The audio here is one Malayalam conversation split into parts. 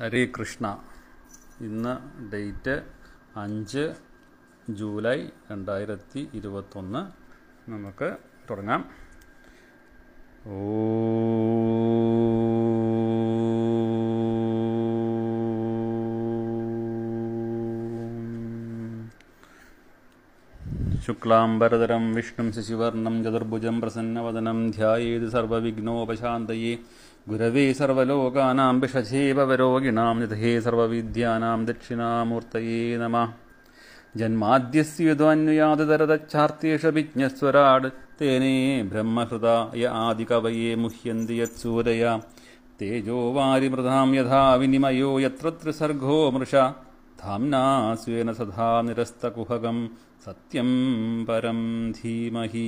ഹരേ കൃഷ്ണ ഇന്ന് ഡേറ്റ് അഞ്ച് ജൂലൈ രണ്ടായിരത്തി ഇരുപത്തൊന്ന് നമുക്ക് തുടങ്ങാം ഓം ശുക്ലാംബരതരം വിഷ്ണും ശശിവർണം ചതുർഭുജം പ്രസന്നവദനം ധ്യായേത് സർവവിഘ്നോപശാന്തയേ ഗുരവേ സർവലോകാനാം വിഷധേവരോഗിണാം നിധേ സർവവിദ്യാനാം ദക്ഷിണാമൂർത്തയേ നമ ജന്മാദ്യസ്യുതന്വയാതരതച്ചാർത്തേഷ വിജ്ഞസ്വരാട് തേനേ ബ്രഹ്മഹൃദായ ആദികവയേ മുഹ്യന്തി യത്സൂരയ തേജോ വാരിമൃതാം യഥാ വിനിമയോ യത്ര ത്രിസർഗോ മൃഷ ധാംനാ സ്വേന സദാ നിരസ്തകുഹകം സത്യം പരം ധീമഹി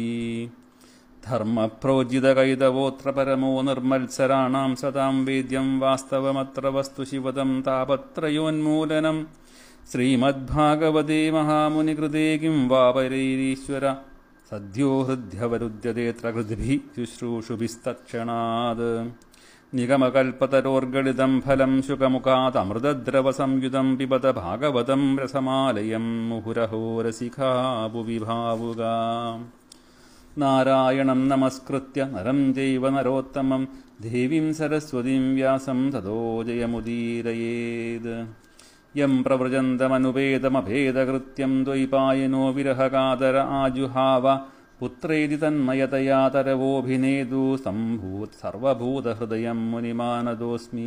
ധർമ്മപ്രോജിതകൈതവോത്ര പരമോ നിർമ്മത്സരാണാം സദാം വേദ്യം വാസ്തവമത്ര വസ്തു ശിവദം താപത്രയോന്മൂലനം ശ്രീമദ്ഭാഗവതേ മഹാമുനികൃതേ കിം വാപരൈരീശ്വര സദ്യോ ഹൃദ്യവരുദ്യതേത്ര ഹൃദ്ഭി ശുശ്രൂഷുഭിസ്തക്ഷണാത് നിഗമകൽപ്പതരോർഗളിതം ഫലം ശുകമുഖാതമൃതദ്രവസംയുതം പിബത ഭാഗവതം രസമാലയം മുഹുരഹോ രസികാ ഭുവി ഭാവുക നാരായണം നമസ്കൃത്യ നരം ചൈവ നരോത്തമം ദേവീം സരസ്വതീം വ്യാസം തതോ ജയമുദീരയേത് യം പ്രവ്രജന്തമനുപേതമഭേദകൃത്യം ദ്വൈപായനോ വിരഹകാതര ആജുഹാവ പുത്രേതി തന്മയതയാ തരവോഭിനേതു സംഭൂത് സർവഭൂതഹൃദയം മുനിമാനദോസ്മി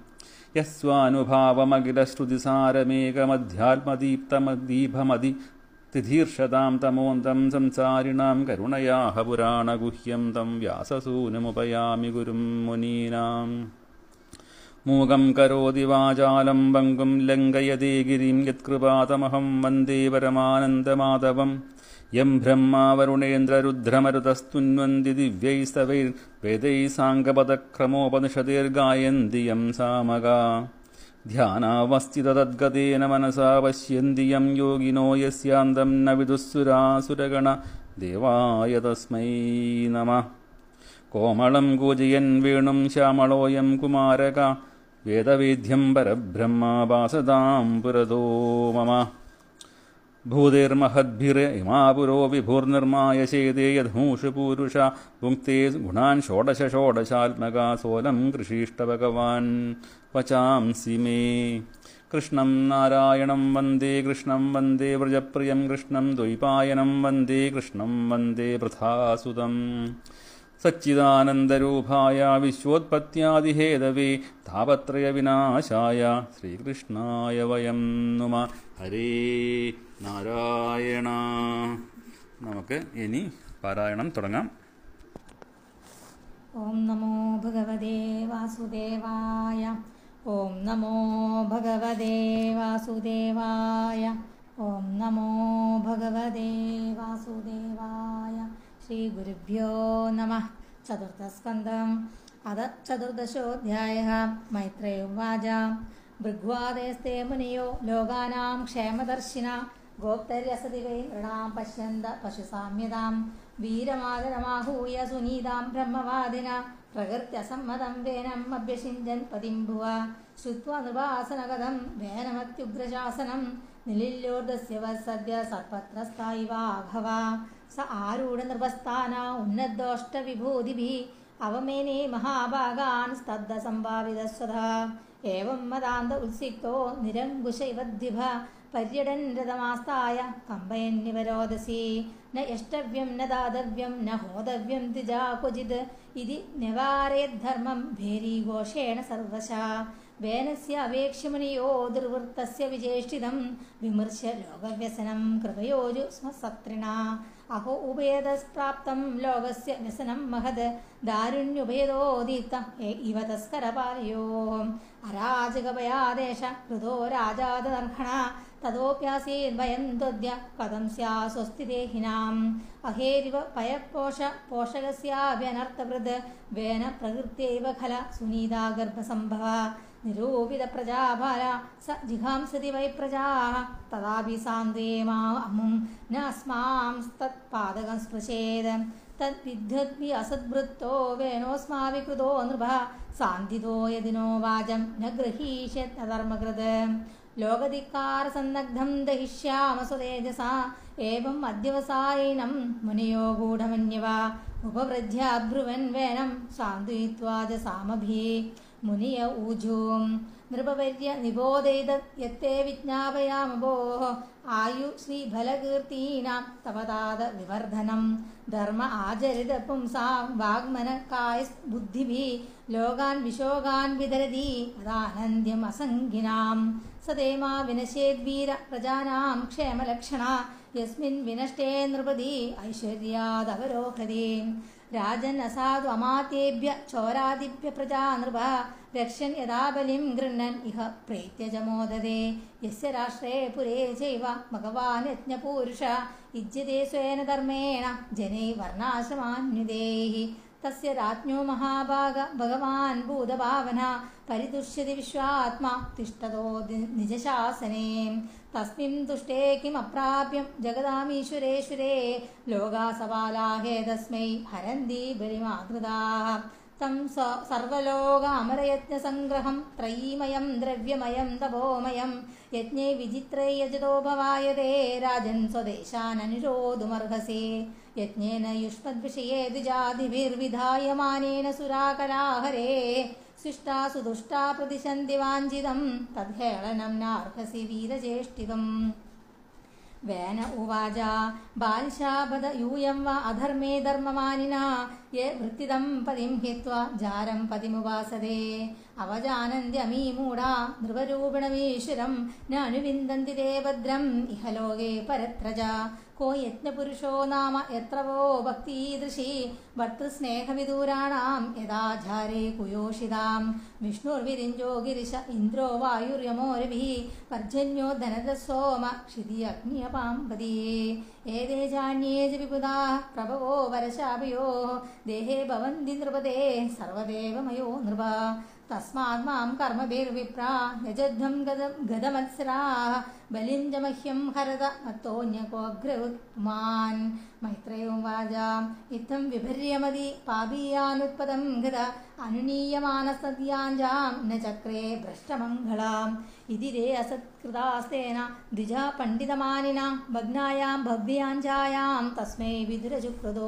യസ്വാനുഭാവമഖിലശ്രുതിസാരമേകമധ്യാത്മദീപ്തമദീപമതി തിധീർഷതാം തമോന്തം സംസാരിണാം കരുണയാഹ പുരാണഗുഹ്യം തം വ്യാസസൂനമുപയാമി ഗുരും മുനീനാം മൂകം കരോതി വാചാലം പങ്കും ലംഘയതേ ഗിരിം യത്കൃപാതമഹം വന്ദേ പരമാനന്ദമാധവം യം ബ്രഹ്മാവരുണേന്ദ്രരുദ്രമരുതസ്തുന്വന്തി ദിവ്യൈസ്തവൈർ വേദൈ സാംഗപദക്രമോപനിഷതൈർഗായന്തി യം സാമഗാ ധ്യാനാവസ്ഥിതദ്ഗതേന മനസാ പശ്യന്തി യം യോഗിനോ യസ്യാന്തം ന വിദുസ്സുരാസുരഗണ ദേവായ തസ്മൈ നമ കോമളം കൂജയൻ വേണും ശ്യാമളോയം കുമാരക വേദവേദ്യം പരബ്രഹ്മാപാസതാം പുരതോ മമ ഭൂതേർമഹദ്ഭിർ ഇമാപുരോ വിഭുർനിർമായ ശേതേ യധൂഷു പൂരുഷ ഭുക്തേ ഗുണാൻ ഷോഡശ ഷോഡശാത്മക സോലം കൃഷീഷ്ട ഭഗവാൻ വചാംസി മേ കൃഷ്ണം നാരായണം വന്ദേ കൃഷ്ണം വന്ദേ വ്രജപ്രിയം കൃഷ്ണം ദ്വൈപായനം വന്ദേ കൃഷ്ണം വന്ദേ പൃഥാസുതം സച്ചിദാനന്ദരൂപായ വിശ്വോത്പത്യാദിഹേതവേ താപത്രയവിനാശായ ശ്രീകൃഷ്ണായ വയം നുമ ഹരേ നാരായണ നമുക്ക് ഇനി പാരായണം തുടങ്ങാം ഓം നമോ ഭഗവതേ വാസുദേവായ ഓം നമോ ഭഗവതേ വാസുദേവായ ഓം നമോ ഭഗവതേ വാസുദേവായ ശ്രീഗുരുഭ്യോ നമ ചതുർത്ഥസ്കന്ധം അത ചതുർദശോധ്യായ മൈത്രേയുവാച ഭൃഗ്വാദേസ്തേ മുനിയോ ലോകാനാം ക്ഷേമദർശിന ഗോപ്തര്യസതി വൈ നൃണാം പശ്യന്ത പശുസാമ്യതാം വീരമാതരമാഹൂയ സുനീതാം ബ്രഹ്മവാദിന പ്രകൃത്യസമ്മതം വേനം അഭ്യഷിഞ്ചൻ പതിം ഭുവ ശ്രുത്വാ നൃപാസനഗതം വേനമത്യുഗ്രശാസനം നിലില്യോർദസ്യ വത്സദ്യ സർപ്പത്രസ്ഥായി വാഘവ സ ആരൂഢ നൃപസ്ഥാന ഉന്നതോഷ്ടവിഭൂതിഭി അവമേനെ മഹാഭാഗാൻ സ്തബ്ധ സംഭാവിതസ്വധ ഏവം മതാന്ത ഉത്സിക്തോ നിരങ്കുശ ഇവദ്വിഭ പര്യടൻ രഥമാസ്തായ കമ്പയന്നിവരോദസി ന യഷ്ടവ്യം ന ദാതവ്യം ന ഹോതവ്യം ദ്വിജാ ക്വചിത് ഇതി നിവാരേദ്ധർമ്മം ഭേരീഘോഷേണ സർവശ വേനസ്യ അപേക്ഷ്യമുനിയോ ദുർവൃത്തസ്യ വിചേഷ്ടിതം വിമർശ്യ ലോകവ്യസനം കൃപയോജു സ്വസത്രിണ അഹോ ഉപേതസ്പ്രാപ്തം ലോകസ്യ വ്യസനം മഹത് ദാരുണ്യുപേതോദീപ്ത ഇവ തസ്കരപാലയോ അരാജകഭയാദേശ ഹൃദോ രാജാതർഹണ തതോപ്യാസീൻ വയം ത്വദ്യ കഥം സ്യാ സ്വസ്തിദേഹിനാം അഹേരിവ പയപോഷ പോഷകസ്യാഭ്യനർത്ഥവൃത് വേന പ്രകൃത്യൈവ ഖല സുനീതാ ഗർഭസംഭവ നിരൂപിത പ്രജാബാല സ ജിഘാംസതി വൈ പ്രജാ തഥാപി സാന്ത്വേ മാ അമും ന അസ്മാം തത്പാദകം സ്പൃശേത് തദ്വിദ്വദ്വി അസദ്വൃത്തോ വേണോസ്മാവികൃതോ നൃഭ സാന്ധിതോ യതിനോ വാചം ന ഗൃഹീഷ്യത് ലോകധിക്കാരസന്നഗ്ധം ദഹിഷ്യാമ സ്വതേജസാ ഏവം അദ്യവസായിനം മുനിയോ ഗൂഢമന്യവ ഉപവൃദ്ധ്യാബ്രുവൻ വേണം സാന്ത്വയിത്വാജ സാമഭി മുനിയ ഊജൂം നൃപപര്യ നിബോധൈത യത്തെ വിജ്ഞാപയാമഭോ ആയു ശ്രീഫലകീർത്തീനാം തവതാത വിവർധനം ധർമ്മ ആചരിത പുംസാം വാഗ്മനക്കായ ബുദ്ധിഭി ലോകാൻ വിശോകാൻ വിതരതി അതാനന്ദ്യം അസംഖിനാം സദേമാ വിനശേദ്വീര പ്രജാനാം ക്ഷേമലക്ഷണ യസ്മിൻ വിനഷ്ടേ നൃപതി ഐശ്വര്യാദവരോഹതി രാജൻ അസാധു അമാത്യേഭ്യ ചോരാദിഭ്യ പ്രജാ നൃപ രക്ഷൻ യഥാ ബലിം ഗൃണ്ണൻ ഇഹ പ്രേത്യജമോദതേ യസ്യ രാഷ്ട്രേ പുരേ ചൈവ ഭഗവാൻ യജ്ഞപൂരുഷ യുജ്യത്തെ സ്വേന ധർമ്മേണ ജനൈ വർണ്ണാശ്രമാന്യുദേഹി തസ്യ രാജ്ഞോ മഹാഭാഗ ഭഗവാൻ ഭൂതഭാവന പരിതുഷ്യതി വിശ്വാത്മാ തിഷ്ടതോ നി- നിജശാസനേ തസ്മിൻ തുഷ്ടേ കിമപ്രാപ്യം ജഗദാമീശ്വരേശ്വരേ ലോകാസവാലാഹേ തസ്മൈ ഹരന്തി ബലിമാതൃതാः തം സ- സർവലോകാമരയജ്ഞസംഗ്രഹം ത്രയീമയം ദ്രവ്യമയം തപോമയം യജ്ഞേ വിചിത്രൈ യജതോ ഭവായതേ രാജൻ സ്വദേശാനനുരോധുമർഹസേ യജ്ഞേന യുഷ്മദ്വിഷയേ ദ്വിജാതിഭിർവിധായമാനേന സുരാകരാഹരേ സുഷ്ടാ സുദുഷ്ടാ പ്രതിശന്തി വാഞ്ചിതം തദ്ഹേളനം നാർഹസി വീരചേഷ്ടിതം വേന ഉവാച ബാലിശാപദ യൂയം വ അധർമ്മേ ധർമ്മമാനിന യെ വൃത്തിദം പതിം ഹിത്വാ ജാരം പതിമുപാസതേ അവജാനന്ത്യമീ മൂഢാ നൃപരൂപിണമീശ്വരം ന അനുവിന്ദന്തി തേ ഭദ്രം ഇഹ ലോകേ പരത്രജ കോ യജ്ഞപുരുഷോ നാമ എത്ര വോ ഭക്തീദൃശി ഭർത്തൃസ്നേഹവിദൂരാണാം യഥാചാരേ കുയോഷിതാം വിഷ്ണുർവിരിഞ്ചോ ഗിരിശ ഇന്ദ്രോ വായുര്യമോരഭി പർജന്യോ ധനത സോമ ക്ഷിതി അഗ്നിയപാമ്പതിയേ ഏതേ ചാന്യേ ച വിപുതാ പ്രഭവോ വരശാപയോ ദേഹേ ഭവന്തി നൃപതേ സർവദേവമയോ നൃപ തസ്മാത് മാം കർമ്മഭിർവിപ്രാ യജധ്വം ഗത ഗതമത്സരാः ബലിം ച മഹ്യം ഹരത മത്തോന്യകോഗ്രമാൻ മൈത്രേയം വാചാം ഇത്തം വിഭര്യമതി പാപീയാനുത്പദം ഗത അനുനീയമാനസദ്യാഞ്ചാം ന ചക്രേ ഭ്രഷ്ടമംഗളാം ഇതി രേ അസത്കൃതാസ്തേന ദ്വിജാ പണ്ഡിതമാനിന ഭഗ്നായാം ഭവ്യാഞ്ചായാം തസ്മൈ വിദുരചുക്രതോ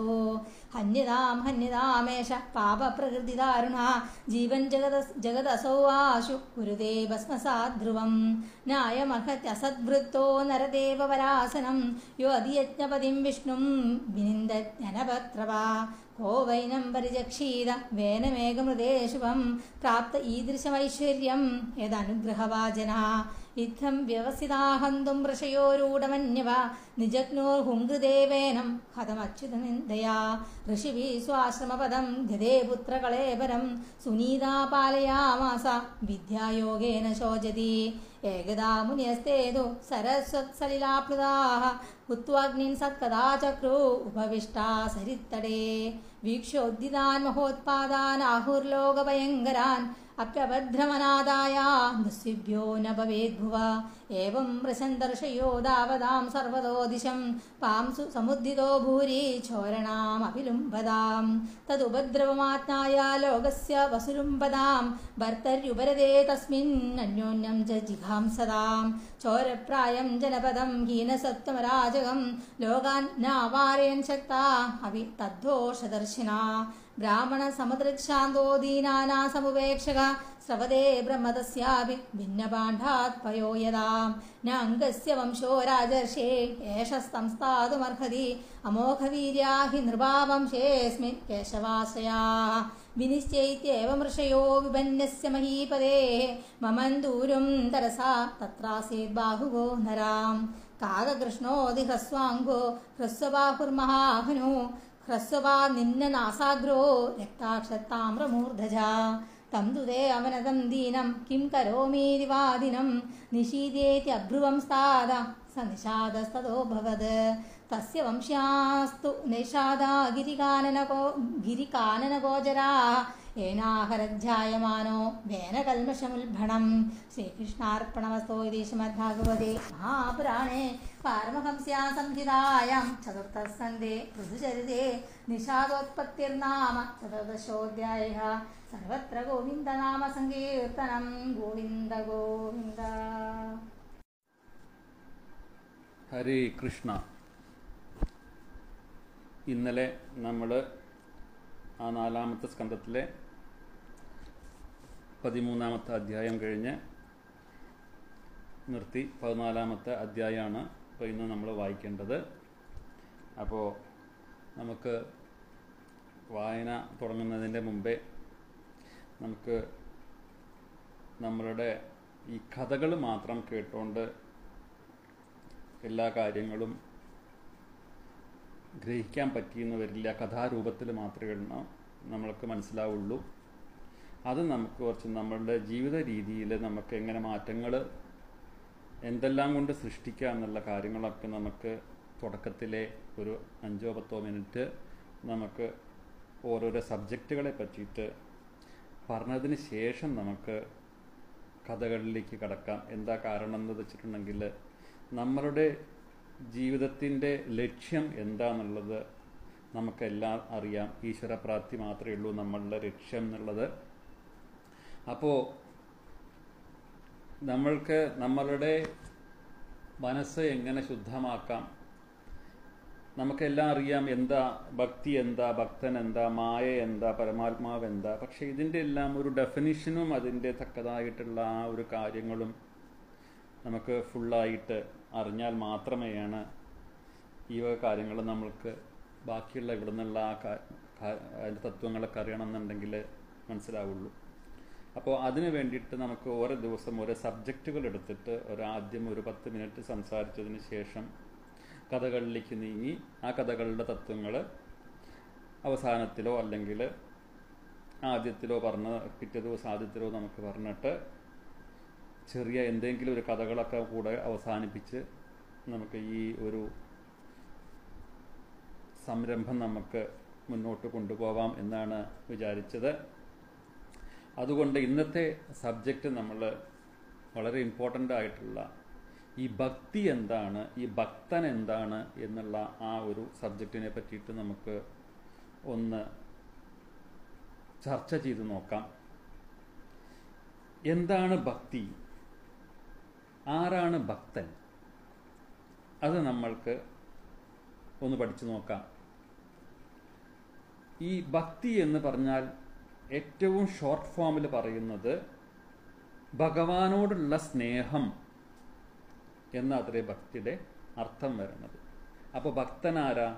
ഹന്യതാം ഹന്യതാമേഷ പാപപ്രകൃതിദാരുണ ജീവൻ ജഗത ജഗദസൗ ആശു കുരുതേ ഭസ്മസാത് ധ്രുവം നായമഹത്യസദ്വൃത്തോ നരദേവപരാസനം യോ അതിയജ്ഞപതിം വിഷ്ണും വിനിന്ദനപത്രവാ കോ വൈനം പരിചക്ഷീത വേനമേകമൃതേ ശുഭം പ്രാപ്ത ഈദൃശമൈശ്വര്യം യദനുഗ്രഹവാചന ഇത്തം വ്യവസിതാഹന്തും ഋഷയോരൂഢമന്യവ നിജഗ്നോർഹുങ്കൃദേവേനം ഹതമച്യുതനിന്ദയാ ഋഷിഭി സ്വാശ്രമപദം ഗതേ പുത്രകളേപരം സുനീതാ പാലയാമാസ വിദ്യായോഗേന ശോചതി ഏകദാ മുനിയസ്തേതു സരസ്വത്സലിലാപ്ലുതാः ഉത്വാഗ്നിൻ സത്കഥാ ചക്രു ഉപവിഷ്ടാ സരിത്തടേ വീക്ഷോദ്ദിതാൻ മഹോത്പാദാൻ ആഹുർലോകഭയങ്കരാൻ അപ്യഭദ്രമനാദായ ദുസ്യുഭ്യോ ന ഭവേദ്ഭുവ ഏവം വൃശന്തർഷയോ ദാവതാം സർവതോ ദിശം പാംസു സമുദ്ധിതോ ഭൂരി ചോരണാമഭിലുംബതാം തതുപദ്രവമാത്നായ ലോകസ്യ വസുലുംബതാം ഭർത്തര്യുപരതേ തസ്മിൻ അന്യോന്യം ച ജിഘാംസതാം ചോരപ്രായം ജനപദം ഹീനസത്വമരാജകം ലോകാൻ നാവാരയൻ ശക്താ അഭി തദ്ദോഷദർശിന ബ്രാഹ്മണ സമദൃക്ഷാന്തോ ദീനാനാ സമുപേക്ഷക സ്രവതേ ബ്രഹ്മതസ്യാപി ഭിന്നപാണ്ഡാത് പയോ യതാം ന അംഗസ്യ വംശോ രാജർഷേ ഏഷ സംസ്ഥാതുമർഹതി അമോഘവീര്യാ ഹി നൃപാവംശേസ്മിൻ കേശവാശ്രയാ വിനിശ്ചൈത്യേവം ഋഷയോ വിപന്നസ്യ മഹീപദേ മമന്തൂരും തരസാ തത്രാസേത് ബാഹുവോ നരാം കാകകൃഷ്ണോതി ഹ്രസ്വാംഗോ ഹ്രസ്വബാഹുർമഹാഹനു ഹ്രസ്വവാ നിന്ന നാസാഗ്രോ രക്താക്ഷത്താമ്രമൂർധജ തം തുതേ അവനതം ദീനം കിം കരോമീതി വാദിനം നിഷീദേത്യഭ്രുവം സ്ഥാത स निषादस्ततोऽभवत् तस्य वंश्यास्तु निषादा गिरिकाननको गिरिकाननगोचराः येनाहरध्यायमानो वेनकल्मषमुल्भणं श्रीकृष्णार्पणमस्तो इति श्रीमद्भागवते महापुराणे पारमहंस्या संहितायां चतुर्थः सन्धे ऋतुचरिते निषादोत्पत्तिर्नाम चतुर्दशोऽध्यायः सर्वत्र गोविन्दनामसङ्कीर्तनं गोविन्द गोविन्द ഹരേ കൃഷ്ണ ഇന്നലെ നമ്മൾ ആ നാലാമത്തെ സ്കന്ധത്തിലെ പതിമൂന്നാമത്തെ അധ്യായം കഴിഞ്ഞ് നിർത്തി പതിനാലാമത്തെ അധ്യായമാണ് ഇപ്പോൾ ഇന്ന് നമ്മൾ വായിക്കേണ്ടത് അപ്പോൾ നമുക്ക് വായന തുടങ്ങുന്നതിൻ്റെ മുമ്പേ നമുക്ക് നമ്മളുടെ ഈ കഥകൾ മാത്രം കേട്ടുകൊണ്ട് എല്ലാ കാര്യങ്ങളും ഗ്രഹിക്കാൻ പറ്റിയെന്ന് വരില്ല കഥാരൂപത്തിൽ മാത്രമേ എണ്ണ നമ്മൾക്ക് മനസ്സിലാവുള്ളൂ അത് നമുക്ക് കുറച്ച് നമ്മളുടെ ജീവിത രീതിയിൽ നമുക്ക് എങ്ങനെ മാറ്റങ്ങൾ എന്തെല്ലാം കൊണ്ട് സൃഷ്ടിക്കാം എന്നുള്ള കാര്യങ്ങളൊക്കെ നമുക്ക് തുടക്കത്തിലെ ഒരു അഞ്ചോ പത്തോ മിനിറ്റ് നമുക്ക് ഓരോരോ സബ്ജക്റ്റുകളെ പറ്റിയിട്ട് പറഞ്ഞതിന് ശേഷം നമുക്ക് കഥകളിലേക്ക് കടക്കാം എന്താ കാരണം എന്ന് വെച്ചിട്ടുണ്ടെങ്കിൽ നമ്മളുടെ ജീവിതത്തിൻ്റെ ലക്ഷ്യം എന്താണെന്നുള്ളത് നമുക്കെല്ലാം അറിയാം ഈശ്വരപ്രാപ്തി മാത്രമേ ഉള്ളൂ നമ്മളുടെ ലക്ഷ്യം എന്നുള്ളത് അപ്പോൾ നമ്മൾക്ക് നമ്മളുടെ മനസ്സ് എങ്ങനെ ശുദ്ധമാക്കാം നമുക്കെല്ലാം അറിയാം എന്താ ഭക്തി എന്താ ഭക്തൻ എന്താ മായ എന്താ പരമാത്മാവ് എന്താ പക്ഷെ ഇതിൻ്റെ എല്ലാം ഒരു ഡെഫിനിഷനും അതിൻ്റെ തക്കതായിട്ടുള്ള ആ ഒരു കാര്യങ്ങളും നമുക്ക് ഫുള്ളായിട്ട് അറിഞ്ഞാൽ മാത്രമേയാണ് ഈ വക കാര്യങ്ങൾ നമ്മൾക്ക് ബാക്കിയുള്ള ഇവിടെ നിന്നുള്ള ആ അതിൻ്റെ തത്വങ്ങളൊക്കെ അറിയണമെന്നുണ്ടെങ്കിൽ മനസ്സിലാവുള്ളൂ അപ്പോൾ അതിന് വേണ്ടിയിട്ട് നമുക്ക് ഓരോ ദിവസം ഓരോ സബ്ജക്റ്റുകൾ എടുത്തിട്ട് ഒരാദ്യം ഒരു പത്ത് മിനിറ്റ് സംസാരിച്ചതിന് ശേഷം കഥകളിലേക്ക് നീങ്ങി ആ കഥകളുടെ തത്വങ്ങൾ അവസാനത്തിലോ അല്ലെങ്കിൽ ആദ്യത്തിലോ പറഞ്ഞ പിറ്റേ ദിവസം ആദ്യത്തിലോ നമുക്ക് പറഞ്ഞിട്ട് ചെറിയ എന്തെങ്കിലും ഒരു കഥകളൊക്കെ കൂടെ അവസാനിപ്പിച്ച് നമുക്ക് ഈ ഒരു സംരംഭം നമുക്ക് മുന്നോട്ട് കൊണ്ടുപോവാം എന്നാണ് വിചാരിച്ചത് അതുകൊണ്ട് ഇന്നത്തെ സബ്ജക്റ്റ് നമ്മൾ വളരെ ഇമ്പോർട്ടൻ്റ് ആയിട്ടുള്ള ഈ ഭക്തി എന്താണ് ഈ ഭക്തൻ എന്താണ് എന്നുള്ള ആ ഒരു സബ്ജക്റ്റിനെ പറ്റിയിട്ട് നമുക്ക് ഒന്ന് ചർച്ച ചെയ്ത് നോക്കാം എന്താണ് ഭക്തി ആരാണ് ഭക്തൻ അത് നമ്മൾക്ക് ഒന്ന് പഠിച്ചു നോക്കാം ഈ ഭക്തി എന്ന് പറഞ്ഞാൽ ഏറ്റവും ഷോർട്ട് ഫോമിൽ പറയുന്നത് ഭഗവാനോടുള്ള സ്നേഹം എന്ന അത്രേ ഭക്തിയുടെ അർത്ഥം വരുന്നത് അപ്പോൾ ഭക്തനാരാ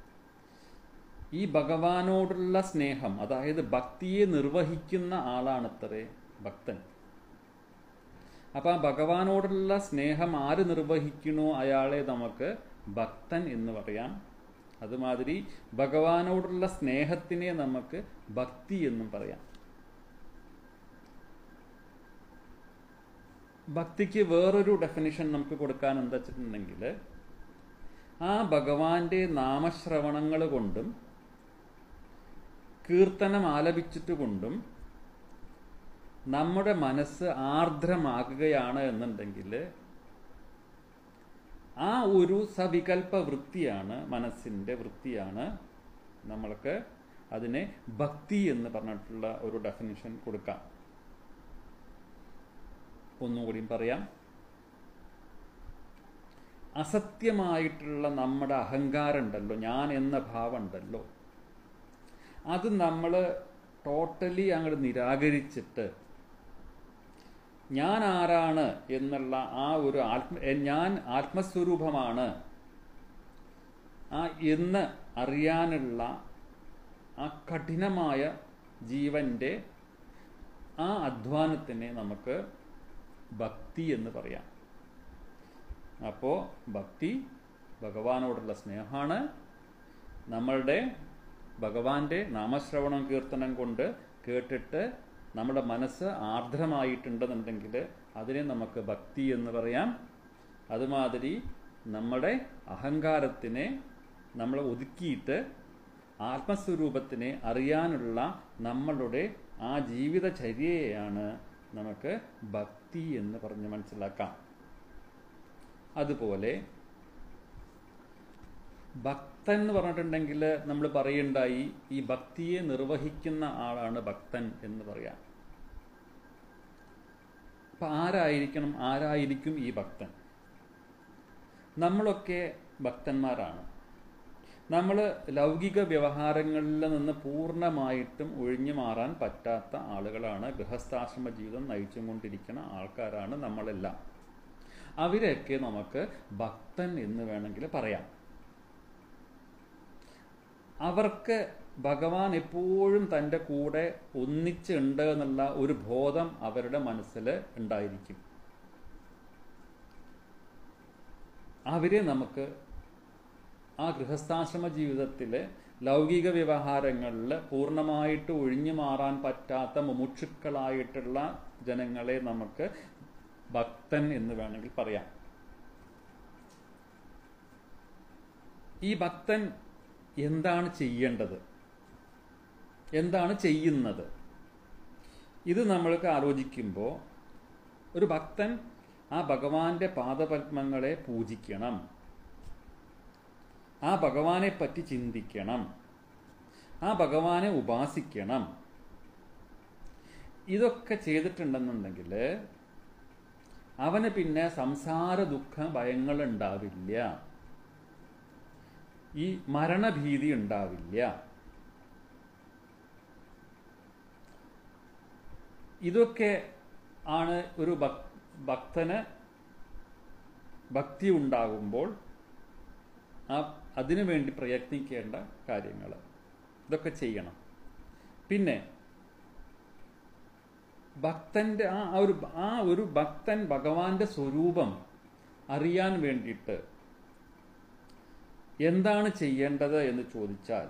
ഈ ഭഗവാനോടുള്ള സ്നേഹം അതായത് ഭക്തിയെ നിർവഹിക്കുന്ന ആളാണത്രേ ഭക്തൻ അപ്പൊ ആ ഭഗവാനോടുള്ള സ്നേഹം ആര് നിർവഹിക്കണോ അയാളെ നമുക്ക് ഭക്തൻ എന്ന് പറയാം അതുമാതിരി ഭഗവാനോടുള്ള സ്നേഹത്തിനെ നമുക്ക് ഭക്തി എന്നും പറയാം ഭക്തിക്ക് വേറൊരു ഡെഫിനിഷൻ നമുക്ക് കൊടുക്കാൻ എന്താ വെച്ചിട്ടുണ്ടെങ്കിൽ ആ ഭഗവാന്റെ നാമശ്രവണങ്ങൾ കൊണ്ടും കീർത്തനം ആലപിച്ചിട്ട് കൊണ്ടും നമ്മുടെ മനസ്സ് ആർദ്രമാകുകയാണ് എന്നുണ്ടെങ്കിൽ ആ ഒരു സവികൽപ്പ വൃത്തിയാണ് മനസ്സിൻ്റെ വൃത്തിയാണ് നമ്മൾക്ക് അതിനെ ഭക്തി എന്ന് പറഞ്ഞിട്ടുള്ള ഒരു ഡെഫിനിഷൻ കൊടുക്കാം ഒന്നുകൂടിയും പറയാം അസത്യമായിട്ടുള്ള നമ്മുടെ അഹങ്കാരം ഉണ്ടല്ലോ ഞാൻ എന്ന ഭാവം ഉണ്ടല്ലോ അത് നമ്മൾ ടോട്ടലി അങ്ങോട്ട് നിരാകരിച്ചിട്ട് ഞാൻ ആരാണ് എന്നുള്ള ആ ഒരു ആത്മ ഞാൻ ആത്മസ്വരൂപമാണ് ആ എന്ന് അറിയാനുള്ള ആ കഠിനമായ ജീവന്റെ ആ അധ്വാനത്തിനെ നമുക്ക് ഭക്തി എന്ന് പറയാം അപ്പോൾ ഭക്തി ഭഗവാനോടുള്ള സ്നേഹമാണ് നമ്മളുടെ ഭഗവാന്റെ നാമശ്രവണം കീർത്തനം കൊണ്ട് കേട്ടിട്ട് നമ്മുടെ മനസ്സ് ആർദ്രമായിട്ടുണ്ടെന്നുണ്ടെങ്കിൽ അതിനെ നമുക്ക് ഭക്തി എന്ന് പറയാം അതുമാതിരി നമ്മുടെ അഹങ്കാരത്തിനെ നമ്മൾ ഒതുക്കിയിട്ട് ആത്മസ്വരൂപത്തിനെ അറിയാനുള്ള നമ്മളുടെ ആ ജീവിതചര്യയാണ് നമുക്ക് ഭക്തി എന്ന് പറഞ്ഞ് മനസ്സിലാക്കാം അതുപോലെ ഭക്തൻ എന്ന് പറഞ്ഞിട്ടുണ്ടെങ്കിൽ നമ്മൾ പറയുണ്ടായി ഈ ഭക്തിയെ നിർവഹിക്കുന്ന ആളാണ് ഭക്തൻ എന്ന് പറയാം അപ്പൊ ആരായിരിക്കണം ആരായിരിക്കും ഈ ഭക്തൻ നമ്മളൊക്കെ ഭക്തന്മാരാണ് നമ്മൾ ലൗകിക വ്യവഹാരങ്ങളിൽ നിന്ന് പൂർണ്ണമായിട്ടും ഒഴിഞ്ഞു മാറാൻ പറ്റാത്ത ആളുകളാണ് ഗൃഹസ്ഥാശ്രമ ജീവിതം നയിച്ചുകൊണ്ടിരിക്കുന്ന ആൾക്കാരാണ് നമ്മളെല്ലാം അവരെയൊക്കെ നമുക്ക് ഭക്തൻ എന്ന് വേണമെങ്കിൽ പറയാം അവർക്ക് ഭഗവാൻ എപ്പോഴും തൻ്റെ കൂടെ ഒന്നിച്ചുണ്ട് എന്നുള്ള ഒരു ബോധം അവരുടെ മനസ്സിൽ ഉണ്ടായിരിക്കും അവരെ നമുക്ക് ആ ഗൃഹസ്ഥാശ്രമ ജീവിതത്തിൽ ലൗകിക വ്യവഹാരങ്ങളിൽ പൂർണ്ണമായിട്ട് ഒഴിഞ്ഞു മാറാൻ പറ്റാത്ത മുമുക്ഷുക്കളായിട്ടുള്ള ജനങ്ങളെ നമുക്ക് ഭക്തൻ എന്ന് വേണമെങ്കിൽ പറയാം ഈ ഭക്തൻ എന്താണ് ചെയ്യേണ്ടത് എന്താണ് ചെയ്യുന്നത് ഇത് നമ്മൾക്ക് ആലോചിക്കുമ്പോൾ ഒരു ഭക്തൻ ആ ഭഗവാന്റെ പാദപത്മങ്ങളെ പൂജിക്കണം ആ ഭഗവാനെ പറ്റി ചിന്തിക്കണം ആ ഭഗവാനെ ഉപാസിക്കണം ഇതൊക്കെ ചെയ്തിട്ടുണ്ടെന്നുണ്ടെങ്കിൽ അവന് പിന്നെ സംസാര ദുഃഖ ഭയങ്ങൾ ഉണ്ടാവില്ല ഈ മരണഭീതി ഉണ്ടാവില്ല ഇതൊക്കെ ആണ് ഒരു ഭക് ഭക്തന് ഭക്തി ഉണ്ടാകുമ്പോൾ ആ അതിനു വേണ്ടി പ്രയത്നിക്കേണ്ട കാര്യങ്ങൾ ഇതൊക്കെ ചെയ്യണം പിന്നെ ഭക്തന്റെ ആ ഒരു ആ ഒരു ഭക്തൻ ഭഗവാന്റെ സ്വരൂപം അറിയാൻ വേണ്ടിയിട്ട് എന്താണ് ചെയ്യേണ്ടത് എന്ന് ചോദിച്ചാൽ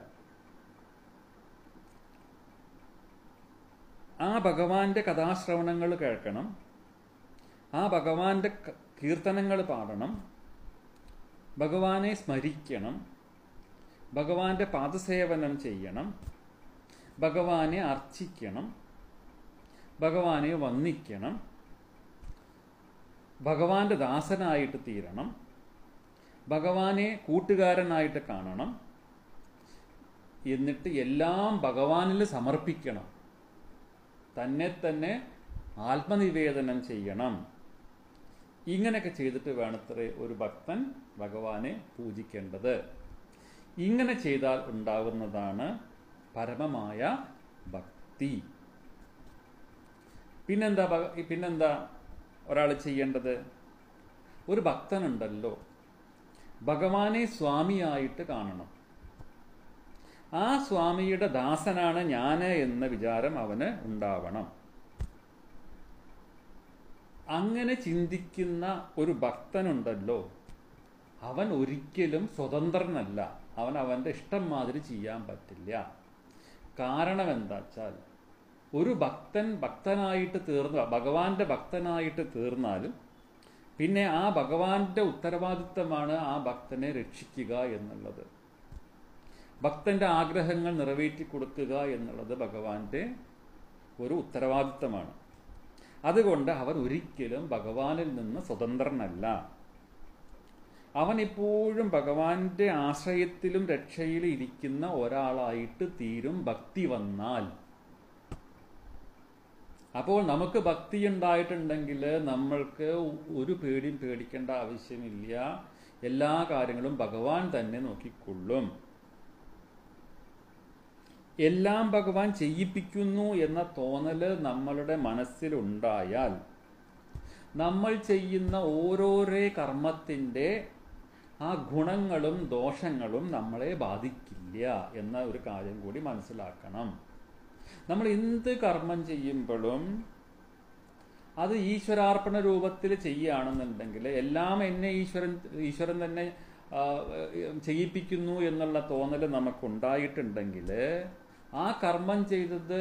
ആ ഭഗവാന്റെ കഥാശ്രവണങ്ങൾ കേൾക്കണം ആ ഭഗവാന്റെ കീർത്തനങ്ങൾ പാടണം ഭഗവാനെ സ്മരിക്കണം ഭഗവാന്റെ പാദസേവനം ചെയ്യണം ഭഗവാനെ അർച്ചിക്കണം ഭഗവാനെ വന്ദിക്കണം ഭഗവാന്റെ ദാസനായിട്ട് തീരണം ഭഗവാനെ കൂട്ടുകാരനായിട്ട് കാണണം എന്നിട്ട് എല്ലാം ഭഗവാനിൽ സമർപ്പിക്കണം തന്നെ തന്നെ ആത്മനിവേദനം ചെയ്യണം ഇങ്ങനെയൊക്കെ ചെയ്തിട്ട് വേണത്രേ ഒരു ഭക്തൻ ഭഗവാനെ പൂജിക്കേണ്ടത് ഇങ്ങനെ ചെയ്താൽ ഉണ്ടാകുന്നതാണ് പരമമായ ഭക്തി പിന്നെന്താ പിന്നെന്താ ഒരാൾ ചെയ്യേണ്ടത് ഒരു ഭക്തനുണ്ടല്ലോ ഭഗവാനെ സ്വാമിയായിട്ട് കാണണം ആ സ്വാമിയുടെ ദാസനാണ് ഞാൻ എന്ന വിചാരം അവന് ഉണ്ടാവണം അങ്ങനെ ചിന്തിക്കുന്ന ഒരു ഭക്തനുണ്ടല്ലോ അവൻ ഒരിക്കലും സ്വതന്ത്രനല്ല അവൻ അവൻ്റെ ഇഷ്ടം മാതിരി ചെയ്യാൻ പറ്റില്ല കാരണം എന്താ വെച്ചാൽ ഒരു ഭക്തൻ ഭക്തനായിട്ട് തീർന്ന ഭഗവാന്റെ ഭക്തനായിട്ട് തീർന്നാലും പിന്നെ ആ ഭഗവാന്റെ ഉത്തരവാദിത്തമാണ് ആ ഭക്തനെ രക്ഷിക്കുക എന്നുള്ളത് ഭക്തന്റെ ആഗ്രഹങ്ങൾ നിറവേറ്റി കൊടുക്കുക എന്നുള്ളത് ഭഗവാന്റെ ഒരു ഉത്തരവാദിത്തമാണ് അതുകൊണ്ട് അവൻ ഒരിക്കലും ഭഗവാനിൽ നിന്ന് സ്വതന്ത്രനല്ല അവൻ എപ്പോഴും ഭഗവാന്റെ ആശ്രയത്തിലും രക്ഷയിലും ഇരിക്കുന്ന ഒരാളായിട്ട് തീരും ഭക്തി വന്നാൽ അപ്പോൾ നമുക്ക് ഭക്തി ഉണ്ടായിട്ടുണ്ടെങ്കിൽ നമ്മൾക്ക് ഒരു പേടിയും പേടിക്കേണ്ട ആവശ്യമില്ല എല്ലാ കാര്യങ്ങളും ഭഗവാൻ തന്നെ നോക്കിക്കൊള്ളും എല്ലാം ഭഗവാൻ ചെയ്യിപ്പിക്കുന്നു എന്ന തോന്നല് നമ്മളുടെ മനസ്സിലുണ്ടായാൽ നമ്മൾ ചെയ്യുന്ന ഓരോരോ കർമ്മത്തിൻ്റെ ആ ഗുണങ്ങളും ദോഷങ്ങളും നമ്മളെ ബാധിക്കില്ല എന്ന ഒരു കാര്യം കൂടി മനസ്സിലാക്കണം നമ്മൾ എന്ത് കർമ്മം ചെയ്യുമ്പോഴും അത് ഈശ്വരാർപ്പണ രൂപത്തിൽ ചെയ്യുകയാണെന്നുണ്ടെങ്കിൽ എല്ലാം എന്നെ ഈശ്വരൻ ഈശ്വരൻ തന്നെ ചെയ്യിപ്പിക്കുന്നു എന്നുള്ള തോന്നൽ നമുക്കുണ്ടായിട്ടുണ്ടെങ്കിൽ ആ കർമ്മം ചെയ്തത്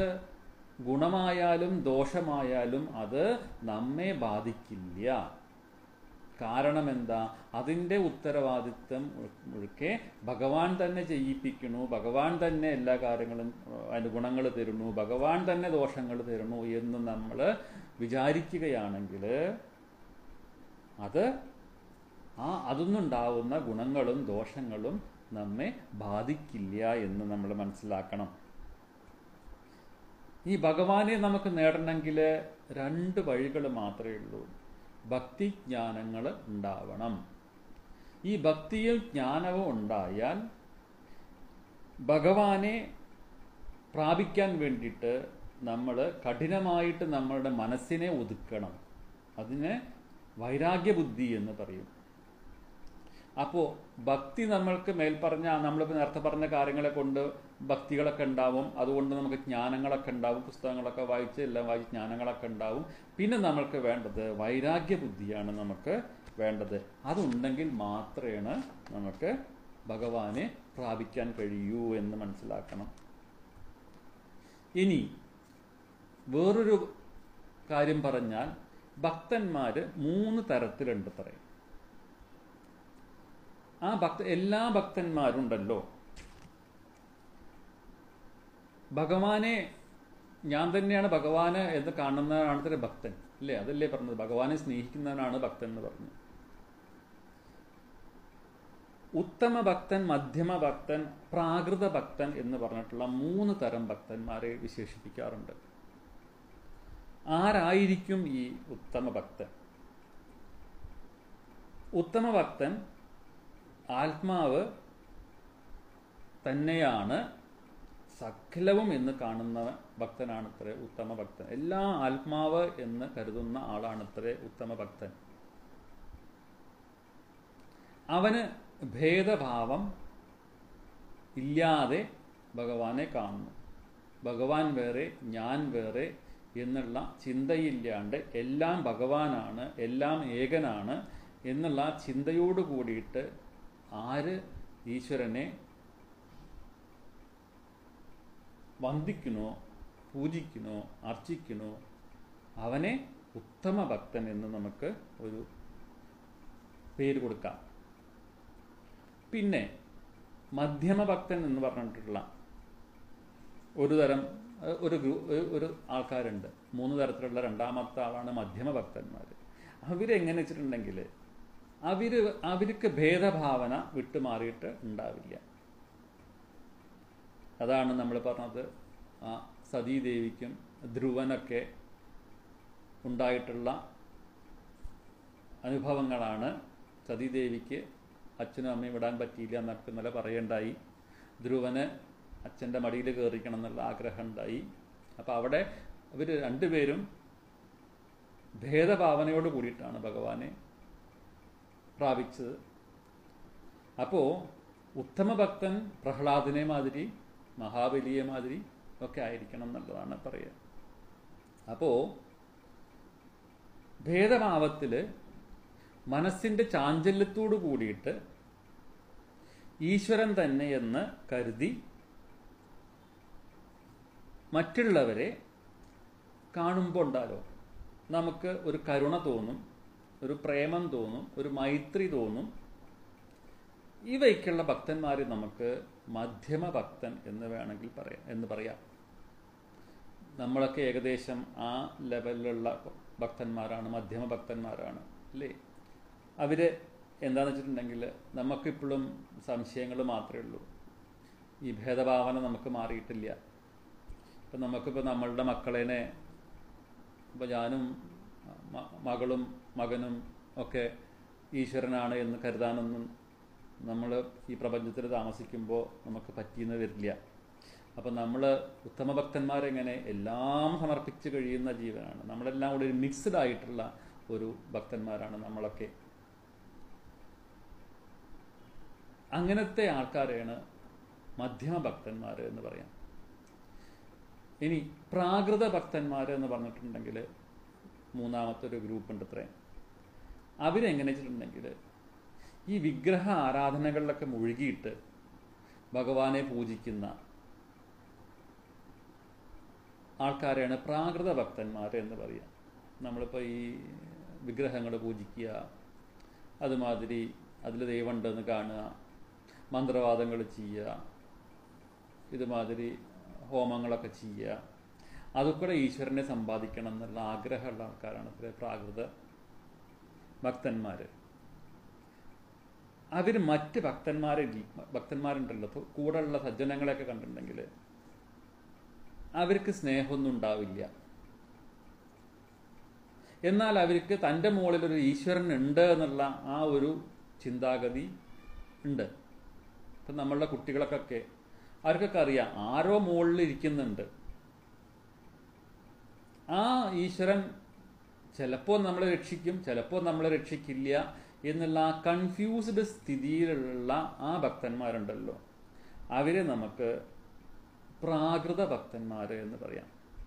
ഗുണമായാലും ദോഷമായാലും അത് നമ്മെ ബാധിക്കില്ല കാരണം എന്താ അതിൻ്റെ ഉത്തരവാദിത്വം മുഴുക്കെ ഭഗവാൻ തന്നെ ചെയ്യിപ്പിക്കണു ഭഗവാൻ തന്നെ എല്ലാ കാര്യങ്ങളും അനുഗുണങ്ങൾ തരുന്നു ഭഗവാൻ തന്നെ ദോഷങ്ങൾ തരുന്നു എന്ന് നമ്മൾ വിചാരിക്കുകയാണെങ്കിൽ അത് ആ അതിന്നുണ്ടാവുന്ന ഗുണങ്ങളും ദോഷങ്ങളും നമ്മെ ബാധിക്കില്ല എന്ന് നമ്മൾ മനസ്സിലാക്കണം ഈ ഭഗവാനെ നമുക്ക് നേടണമെങ്കിൽ രണ്ട് വഴികൾ മാത്രമേ ഉള്ളൂ ഭക്തിജ്ഞാനങ്ങൾ ഉണ്ടാവണം ഈ ഭക്തിയും ജ്ഞാനവും ഉണ്ടായാൽ ഭഗവാനെ പ്രാപിക്കാൻ വേണ്ടിയിട്ട് നമ്മൾ കഠിനമായിട്ട് നമ്മളുടെ മനസ്സിനെ ഒതുക്കണം അതിനെ വൈരാഗ്യബുദ്ധി എന്ന് പറയും അപ്പോൾ ഭക്തി നമ്മൾക്ക് മേൽപ്പറഞ്ഞ നമ്മളിപ്പോൾ നേരത്തെ പറഞ്ഞ കാര്യങ്ങളെ കൊണ്ട് ഭക്തികളൊക്കെ ഉണ്ടാവും അതുകൊണ്ട് നമുക്ക് ജ്ഞാനങ്ങളൊക്കെ ഉണ്ടാവും പുസ്തകങ്ങളൊക്കെ വായിച്ച് എല്ലാം വായിച്ച് ജ്ഞാനങ്ങളൊക്കെ ഉണ്ടാവും പിന്നെ നമ്മൾക്ക് വേണ്ടത് വൈരാഗ്യ ബുദ്ധിയാണ് നമുക്ക് വേണ്ടത് അതുണ്ടെങ്കിൽ മാത്രമേ നമുക്ക് ഭഗവാനെ പ്രാപിക്കാൻ കഴിയൂ എന്ന് മനസ്സിലാക്കണം ഇനി വേറൊരു കാര്യം പറഞ്ഞാൽ ഭക്തന്മാർ മൂന്ന് തരത്തിലുണ്ട് പറയും ആ ഭക്ത എല്ലാ ഭക്തന്മാരുണ്ടല്ലോ ഭഗവാനെ ഞാൻ തന്നെയാണ് ഭഗവാന് എന്ന് കാണുന്നവനാണ് തന്നെ ഭക്തൻ അല്ലേ അതല്ലേ പറഞ്ഞത് ഭഗവാനെ സ്നേഹിക്കുന്നവനാണ് ഭക്തൻ എന്ന് പറഞ്ഞു ഉത്തമ ഭക്തൻ മധ്യമ ഭക്തൻ പ്രാകൃത ഭക്തൻ എന്ന് പറഞ്ഞിട്ടുള്ള മൂന്ന് തരം ഭക്തന്മാരെ വിശേഷിപ്പിക്കാറുണ്ട് ആരായിരിക്കും ഈ ഉത്തമ ഭക്തൻ ഉത്തമ ഭക്തൻ ആത്മാവ് തന്നെയാണ് സകലവും എന്ന് കാണുന്ന ഭക്തനാണ് ഇത്ര ഉത്തമ ഭക്തൻ എല്ലാ ആത്മാവ് എന്ന് കരുതുന്ന ആളാണ് ഇത്ര ഉത്തമ ഭക്തൻ അവന് ഭേദഭാവം ഇല്ലാതെ ഭഗവാനെ കാണുന്നു ഭഗവാൻ വേറെ ഞാൻ വേറെ എന്നുള്ള ചിന്തയില്ലാണ്ട് എല്ലാം ഭഗവാനാണ് എല്ലാം ഏകനാണ് എന്നുള്ള ചിന്തയോട് കൂടിയിട്ട് ആര് ഈശ്വരനെ വന്ദിക്കണോ പൂജിക്കണോ അർച്ചിക്കണോ അവനെ ഉത്തമ ഭക്തൻ എന്ന് നമുക്ക് ഒരു പേര് കൊടുക്കാം പിന്നെ മധ്യമ ഭക്തൻ എന്ന് പറഞ്ഞിട്ടുള്ള ഒരു തരം ഒരു ഗ്രൂ ഒരു ആൾക്കാരുണ്ട് മൂന്ന് തരത്തിലുള്ള രണ്ടാമത്തെ ആളാണ് മധ്യമ ഭക്തന്മാർ അവരെങ്ങനെ വെച്ചിട്ടുണ്ടെങ്കിൽ അവര് അവർക്ക് ഭേദഭാവന വിട്ടുമാറിയിട്ട് ഉണ്ടാവില്ല അതാണ് നമ്മൾ പറഞ്ഞത് ആ സതീദേവിക്കും ധ്രുവനൊക്കെ ഉണ്ടായിട്ടുള്ള അനുഭവങ്ങളാണ് സതീദേവിക്ക് അച്ഛനും അമ്മയും വിടാൻ പറ്റിയില്ല എന്നൊക്കെ ഇന്നലെ പറയണ്ടായി ധ്രുവന് അച്ഛൻ്റെ മടിയിൽ കയറിക്കണം എന്നുള്ള ആഗ്രഹം ഉണ്ടായി അപ്പോൾ അവിടെ അവർ രണ്ടുപേരും ഭേദഭാവനയോട് കൂടിയിട്ടാണ് ഭഗവാനെ പ്രാപിച്ചത് അപ്പോൾ ഉത്തമ ഭക്തൻ പ്രഹ്ലാദിനെ മാതിരി മഹാബലിയെ മാതിരി ഒക്കെ ആയിരിക്കണം എന്നുള്ളതാണ് പറയുക അപ്പോൾ ഭേദഭാവത്തിൽ മനസ്സിൻ്റെ ചാഞ്ചല്യത്തോടു കൂടിയിട്ട് ഈശ്വരൻ തന്നെ എന്ന് കരുതി മറ്റുള്ളവരെ കാണുമ്പോൾ ഉണ്ടാലോ നമുക്ക് ഒരു കരുണ തോന്നും ഒരു പ്രേമം തോന്നും ഒരു മൈത്രി തോന്നും ഇവയ്ക്കുള്ള ഭക്തന്മാരെ നമുക്ക് മധ്യമ ഭക്തൻ എന്ന് വേണമെങ്കിൽ പറയാം എന്ന് പറയാം നമ്മളൊക്കെ ഏകദേശം ആ ലെവലിലുള്ള ഭക്തന്മാരാണ് മധ്യമ ഭക്തന്മാരാണ് അല്ലേ അവർ എന്താണെന്ന് വെച്ചിട്ടുണ്ടെങ്കിൽ നമുക്കിപ്പോഴും സംശയങ്ങൾ മാത്രമേ ഉള്ളൂ ഈ ഭേദഭാവന നമുക്ക് മാറിയിട്ടില്ല ഇപ്പം നമുക്കിപ്പോൾ നമ്മളുടെ മക്കളേനെ ഇപ്പോൾ ഞാനും മകളും മകനും ഒക്കെ ഈശ്വരനാണ് എന്ന് കരുതാനൊന്നും നമ്മൾ ഈ പ്രപഞ്ചത്തിൽ താമസിക്കുമ്പോൾ നമുക്ക് പറ്റിയെന്ന് വരില്ല അപ്പം നമ്മൾ ഉത്തമഭക്തന്മാരെങ്ങനെ എല്ലാം സമർപ്പിച്ച് കഴിയുന്ന ജീവനാണ് നമ്മളെല്ലാം കൂടി ഒരു മിക്സ്ഡ് ആയിട്ടുള്ള ഒരു ഭക്തന്മാരാണ് നമ്മളൊക്കെ അങ്ങനത്തെ ആൾക്കാരെയാണ് മധ്യമ ഭക്തന്മാർ എന്ന് പറയാം ഇനി പ്രാകൃത ഭക്തന്മാർ എന്ന് പറഞ്ഞിട്ടുണ്ടെങ്കിൽ മൂന്നാമത്തെ ഒരു ഗ്രൂപ്പ് ഉണ്ട് അത്രേ അവരെങ്ങനെ വെച്ചിട്ടുണ്ടെങ്കിൽ ഈ വിഗ്രഹ ആരാധനകളിലൊക്കെ മുഴുകിയിട്ട് ഭഗവാനെ പൂജിക്കുന്ന ആൾക്കാരെയാണ് പ്രാകൃത ഭക്തന്മാർ എന്ന് പറയുക നമ്മളിപ്പോൾ ഈ വിഗ്രഹങ്ങൾ പൂജിക്കുക അതുമാതിരി അതിൽ ദൈവമുണ്ടെന്ന് കാണുക മന്ത്രവാദങ്ങൾ ചെയ്യുക ഇതുമാതിരി ഹോമങ്ങളൊക്കെ ചെയ്യുക അതൊക്കെ ഈശ്വരനെ സമ്പാദിക്കണം എന്നുള്ള ആഗ്രഹമുള്ള ആൾക്കാരാണ് അത്ര പ്രാകൃത ഭക്തന്മാർ അവർ മറ്റ് ഭക്തന്മാരെ ഭക്തന്മാരുണ്ടല്ലോ കൂടെയുള്ള സജ്ജനങ്ങളെയൊക്കെ കണ്ടിട്ടുണ്ടെങ്കിൽ അവർക്ക് സ്നേഹമൊന്നും ഉണ്ടാവില്ല എന്നാൽ അവർക്ക് തൻ്റെ മുകളിൽ ഒരു ഈശ്വരൻ ഉണ്ട് എന്നുള്ള ആ ഒരു ചിന്താഗതി ഉണ്ട് ഇപ്പം നമ്മളുടെ കുട്ടികൾക്കൊക്കെ അവർക്കൊക്കെ അറിയാം ആരോ മുകളിൽ ഇരിക്കുന്നുണ്ട് ആ ഈശ്വരൻ ചിലപ്പോൾ നമ്മളെ രക്ഷിക്കും ചിലപ്പോൾ നമ്മളെ രക്ഷിക്കില്ല എന്നുള്ള ആ കൺഫ്യൂസ്ഡ് സ്ഥിതിയിലുള്ള ആ ഭക്തന്മാരുണ്ടല്ലോ അവരെ നമുക്ക് പ്രാകൃത ഭക്തന്മാർ എന്ന് പറയാം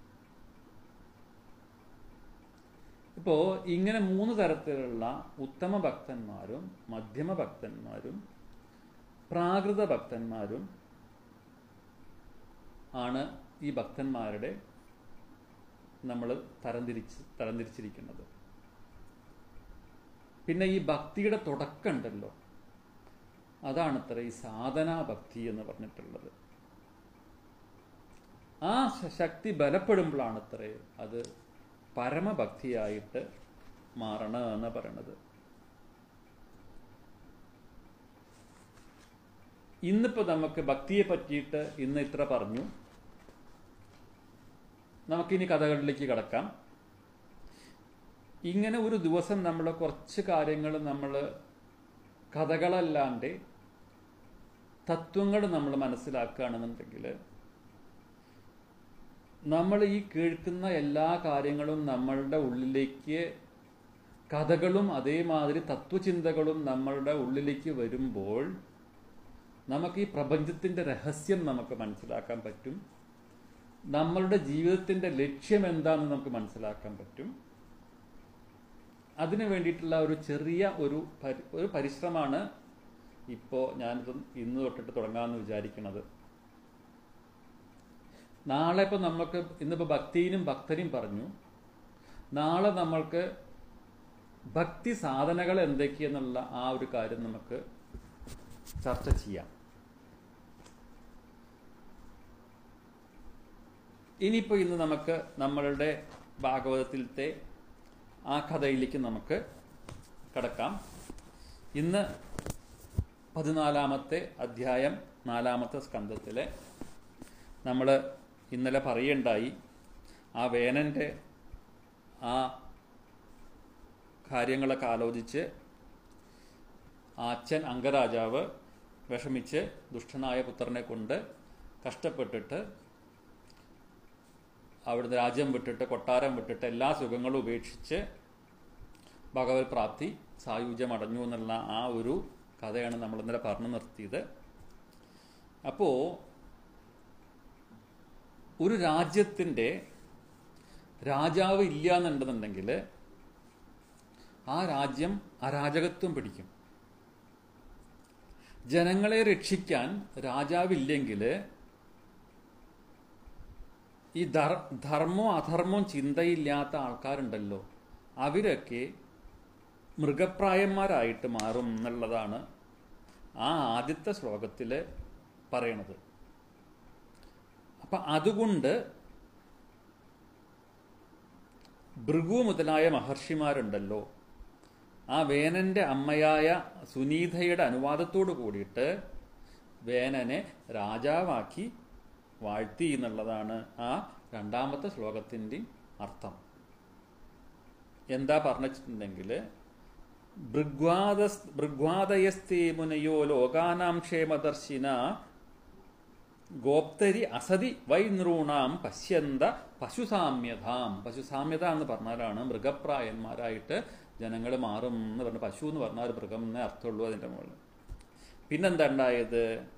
ഇപ്പോൾ ഇങ്ങനെ മൂന്ന് തരത്തിലുള്ള ഉത്തമ ഭക്തന്മാരും മധ്യമ ഭക്തന്മാരും പ്രാകൃത ഭക്തന്മാരും ആണ് ഈ ഭക്തന്മാരുടെ നമ്മൾ തരംതിരിച്ച് തരംതിരിച്ചിരിക്കുന്നത് പിന്നെ ഈ ഭക്തിയുടെ തുടക്കം ഉണ്ടല്ലോ അതാണത്ര ഈ സാധനാ ഭക്തി എന്ന് പറഞ്ഞിട്ടുള്ളത് ആ ശക്തി ബലപ്പെടുമ്പോഴാണ് അത്രേ അത് പരമഭക്തിയായിട്ട് മാറണ എന്ന് പറയണത് ഇന്നിപ്പോ നമുക്ക് ഭക്തിയെ പറ്റിയിട്ട് ഇന്ന് ഇത്ര പറഞ്ഞു നമുക്കിനി കഥകളിലേക്ക് കടക്കാം ഇങ്ങനെ ഒരു ദിവസം നമ്മൾ കുറച്ച് കാര്യങ്ങൾ നമ്മൾ കഥകളല്ലാണ്ട് തത്വങ്ങൾ നമ്മൾ മനസ്സിലാക്കുകയാണെന്നുണ്ടെങ്കിൽ നമ്മൾ ഈ കേൾക്കുന്ന എല്ലാ കാര്യങ്ങളും നമ്മളുടെ ഉള്ളിലേക്ക് കഥകളും അതേമാതിരി തത്വചിന്തകളും നമ്മളുടെ ഉള്ളിലേക്ക് വരുമ്പോൾ നമുക്ക് ഈ പ്രപഞ്ചത്തിൻ്റെ രഹസ്യം നമുക്ക് മനസ്സിലാക്കാൻ പറ്റും നമ്മളുടെ ജീവിതത്തിൻ്റെ ലക്ഷ്യം എന്താണെന്ന് നമുക്ക് മനസ്സിലാക്കാൻ പറ്റും അതിനു വേണ്ടിയിട്ടുള്ള ഒരു ചെറിയ ഒരു ഒരു പരിശ്രമമാണ് ഇപ്പോൾ ഞാനിത് ഇന്ന് തൊട്ടിട്ട് തുടങ്ങാമെന്ന് വിചാരിക്കുന്നത് നാളെ ഇപ്പോൾ നമുക്ക് ഇന്നിപ്പോൾ ഭക്തിനും ഭക്തനും പറഞ്ഞു നാളെ നമ്മൾക്ക് ഭക്തി സാധനകൾ എന്തൊക്കെയെന്നുള്ള ആ ഒരു കാര്യം നമുക്ക് ചർച്ച ചെയ്യാം ഇനിയിപ്പോൾ ഇന്ന് നമുക്ക് നമ്മളുടെ ഭാഗവതത്തിലത്തെ ആ കഥയിലേക്ക് നമുക്ക് കടക്കാം ഇന്ന് പതിനാലാമത്തെ അധ്യായം നാലാമത്തെ സ്കന്ധത്തിലെ നമ്മൾ ഇന്നലെ പറയണ്ടായി ആ വേനൻ്റെ ആ കാര്യങ്ങളൊക്കെ ആലോചിച്ച് ആ അച്ഛൻ അംഗരാജാവ് വിഷമിച്ച് ദുഷ്ടനായ പുത്രനെ കൊണ്ട് കഷ്ടപ്പെട്ടിട്ട് അവിടുന്ന് രാജ്യം വിട്ടിട്ട് കൊട്ടാരം വിട്ടിട്ട് എല്ലാ സുഖങ്ങളും ഉപേക്ഷിച്ച് ഭഗവത് പ്രാപ്തി സായുജ്യം അടഞ്ഞു എന്നുള്ള ആ ഒരു കഥയാണ് നമ്മൾ ഇന്നലെ പറഞ്ഞു നിർത്തിയത് അപ്പോൾ ഒരു രാജ്യത്തിൻ്റെ രാജാവ് ഇല്ല എന്നുണ്ടെന്നുണ്ടെങ്കിൽ ആ രാജ്യം അരാജകത്വം പിടിക്കും ജനങ്ങളെ രക്ഷിക്കാൻ രാജാവില്ലെങ്കിൽ ഈ ധർ ധർമ്മവും അധർമ്മവും ചിന്തയില്ലാത്ത ആൾക്കാരുണ്ടല്ലോ അവരൊക്കെ മൃഗപ്രായന്മാരായിട്ട് മാറും എന്നുള്ളതാണ് ആ ആദ്യത്തെ ശ്ലോകത്തിൽ പറയണത് അപ്പം അതുകൊണ്ട് ഭൃഗു മുതലായ മഹർഷിമാരുണ്ടല്ലോ ആ വേനന്റെ അമ്മയായ സുനീതയുടെ അനുവാദത്തോടു കൂടിയിട്ട് വേനനെ രാജാവാക്കി വാഴ്ത്തി എന്നുള്ളതാണ് ആ രണ്ടാമത്തെ ശ്ലോകത്തിൻ്റെ അർത്ഥം എന്താ പറഞ്ഞിട്ടുണ്ടെങ്കിൽ ഭൃഗ്വാദ ഭൃഗ്വാദയസ്തേ മുനയോ ലോകാനാം ക്ഷേമദർശിന ഗോപ്തരി അസതി വൈനൃണാം പശ്യന്ത പശുസാമ്യതാം പശുസാമ്യത എന്ന് പറഞ്ഞാലാണ് മൃഗപ്രായന്മാരായിട്ട് ജനങ്ങൾ മാറും എന്ന് പറഞ്ഞ പശു എന്ന് പറഞ്ഞാൽ മൃഗം എന്നേ അർത്ഥമുള്ളൂ അതിൻ്റെ മുകളിൽ പിന്നെന്താ ഉണ്ടായത്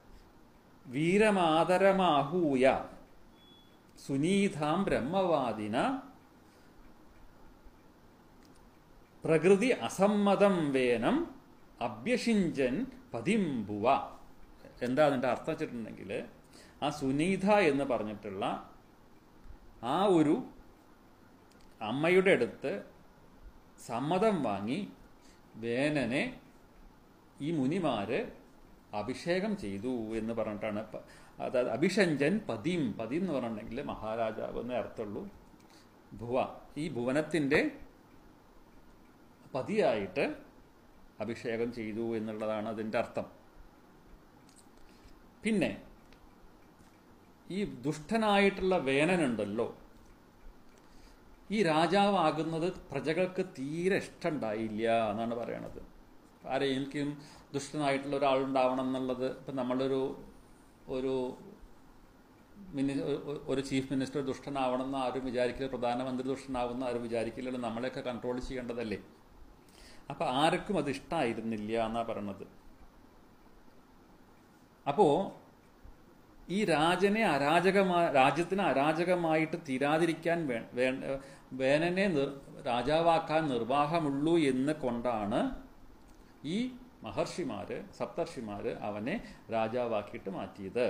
വീരമാതരമാഹൂയ സുനീതാം ബ്രഹ്മവാദിന പ്രകൃതി അസമ്മതം വേനം അഭ്യഷിഞ്ചൻ പതിമ്പുവ എന്താ അതിൻ്റെ അർത്ഥം വെച്ചിട്ടുണ്ടെങ്കിൽ ആ സുനീത എന്ന് പറഞ്ഞിട്ടുള്ള ആ ഒരു അമ്മയുടെ അടുത്ത് സമ്മതം വാങ്ങി വേനനെ ഈ മുനിമാര് അഭിഷേകം ചെയ്തു എന്ന് പറഞ്ഞിട്ടാണ് പ- അതായത് അഭിഷഞ്ചൻ പതിം പതി എന്ന് പറഞ്ഞിട്ടുണ്ടെങ്കിൽ മഹാരാജാവ് എന്നേ അർത്ഥമുള്ളൂ ഭുവ ഈ ഭുവനത്തിൻ്റെ പതിയായിട്ട് അഭിഷേകം ചെയ്തു എന്നുള്ളതാണ് അതിൻ്റെ അർത്ഥം പിന്നെ ഈ ദുഷ്ടനായിട്ടുള്ള വേനനുണ്ടല്ലോ ഈ രാജാവാകുന്നത് പ്രജകൾക്ക് തീരെ ഇഷ്ടമുണ്ടായില്ല എന്നാണ് പറയണത് ആരെങ്കിലും ദുഷ്ടനായിട്ടുള്ള ഒരാളുണ്ടാവണം എന്നുള്ളത് ഇപ്പം നമ്മളൊരു ഒരു മിനി ഒരു- ഒരു ചീഫ് മിനിസ്റ്റർ ദുഷ്ടനാവണം എന്ന് ആരും വിചാരിക്കില്ല പ്രധാനമന്ത്രി ദുഷ്ടനാവുന്ന ആരും വിചാരിക്കില്ലല്ലോ നമ്മളെയൊക്കെ കൺട്രോൾ ചെയ്യേണ്ടതല്ലേ അപ്പം ആർക്കും അത് ഇഷ്ടമായിരുന്നില്ല എന്നാണ് പറയണത് അപ്പോൾ ഈ രാജനെ അരാജകമായി രാജ്യത്തിന് അരാജകമായിട്ട് തീരാതിരിക്കാൻ വേ വേ- വേനനെ നിർ രാജാവാക്കാൻ നിർവാഹമുള്ളൂ എന്ന് കൊണ്ടാണ് ഈ മഹർഷിമാര് സപ്തർഷിമാര് അവനെ രാജാവാക്കിയിട്ട് മാറ്റിയത്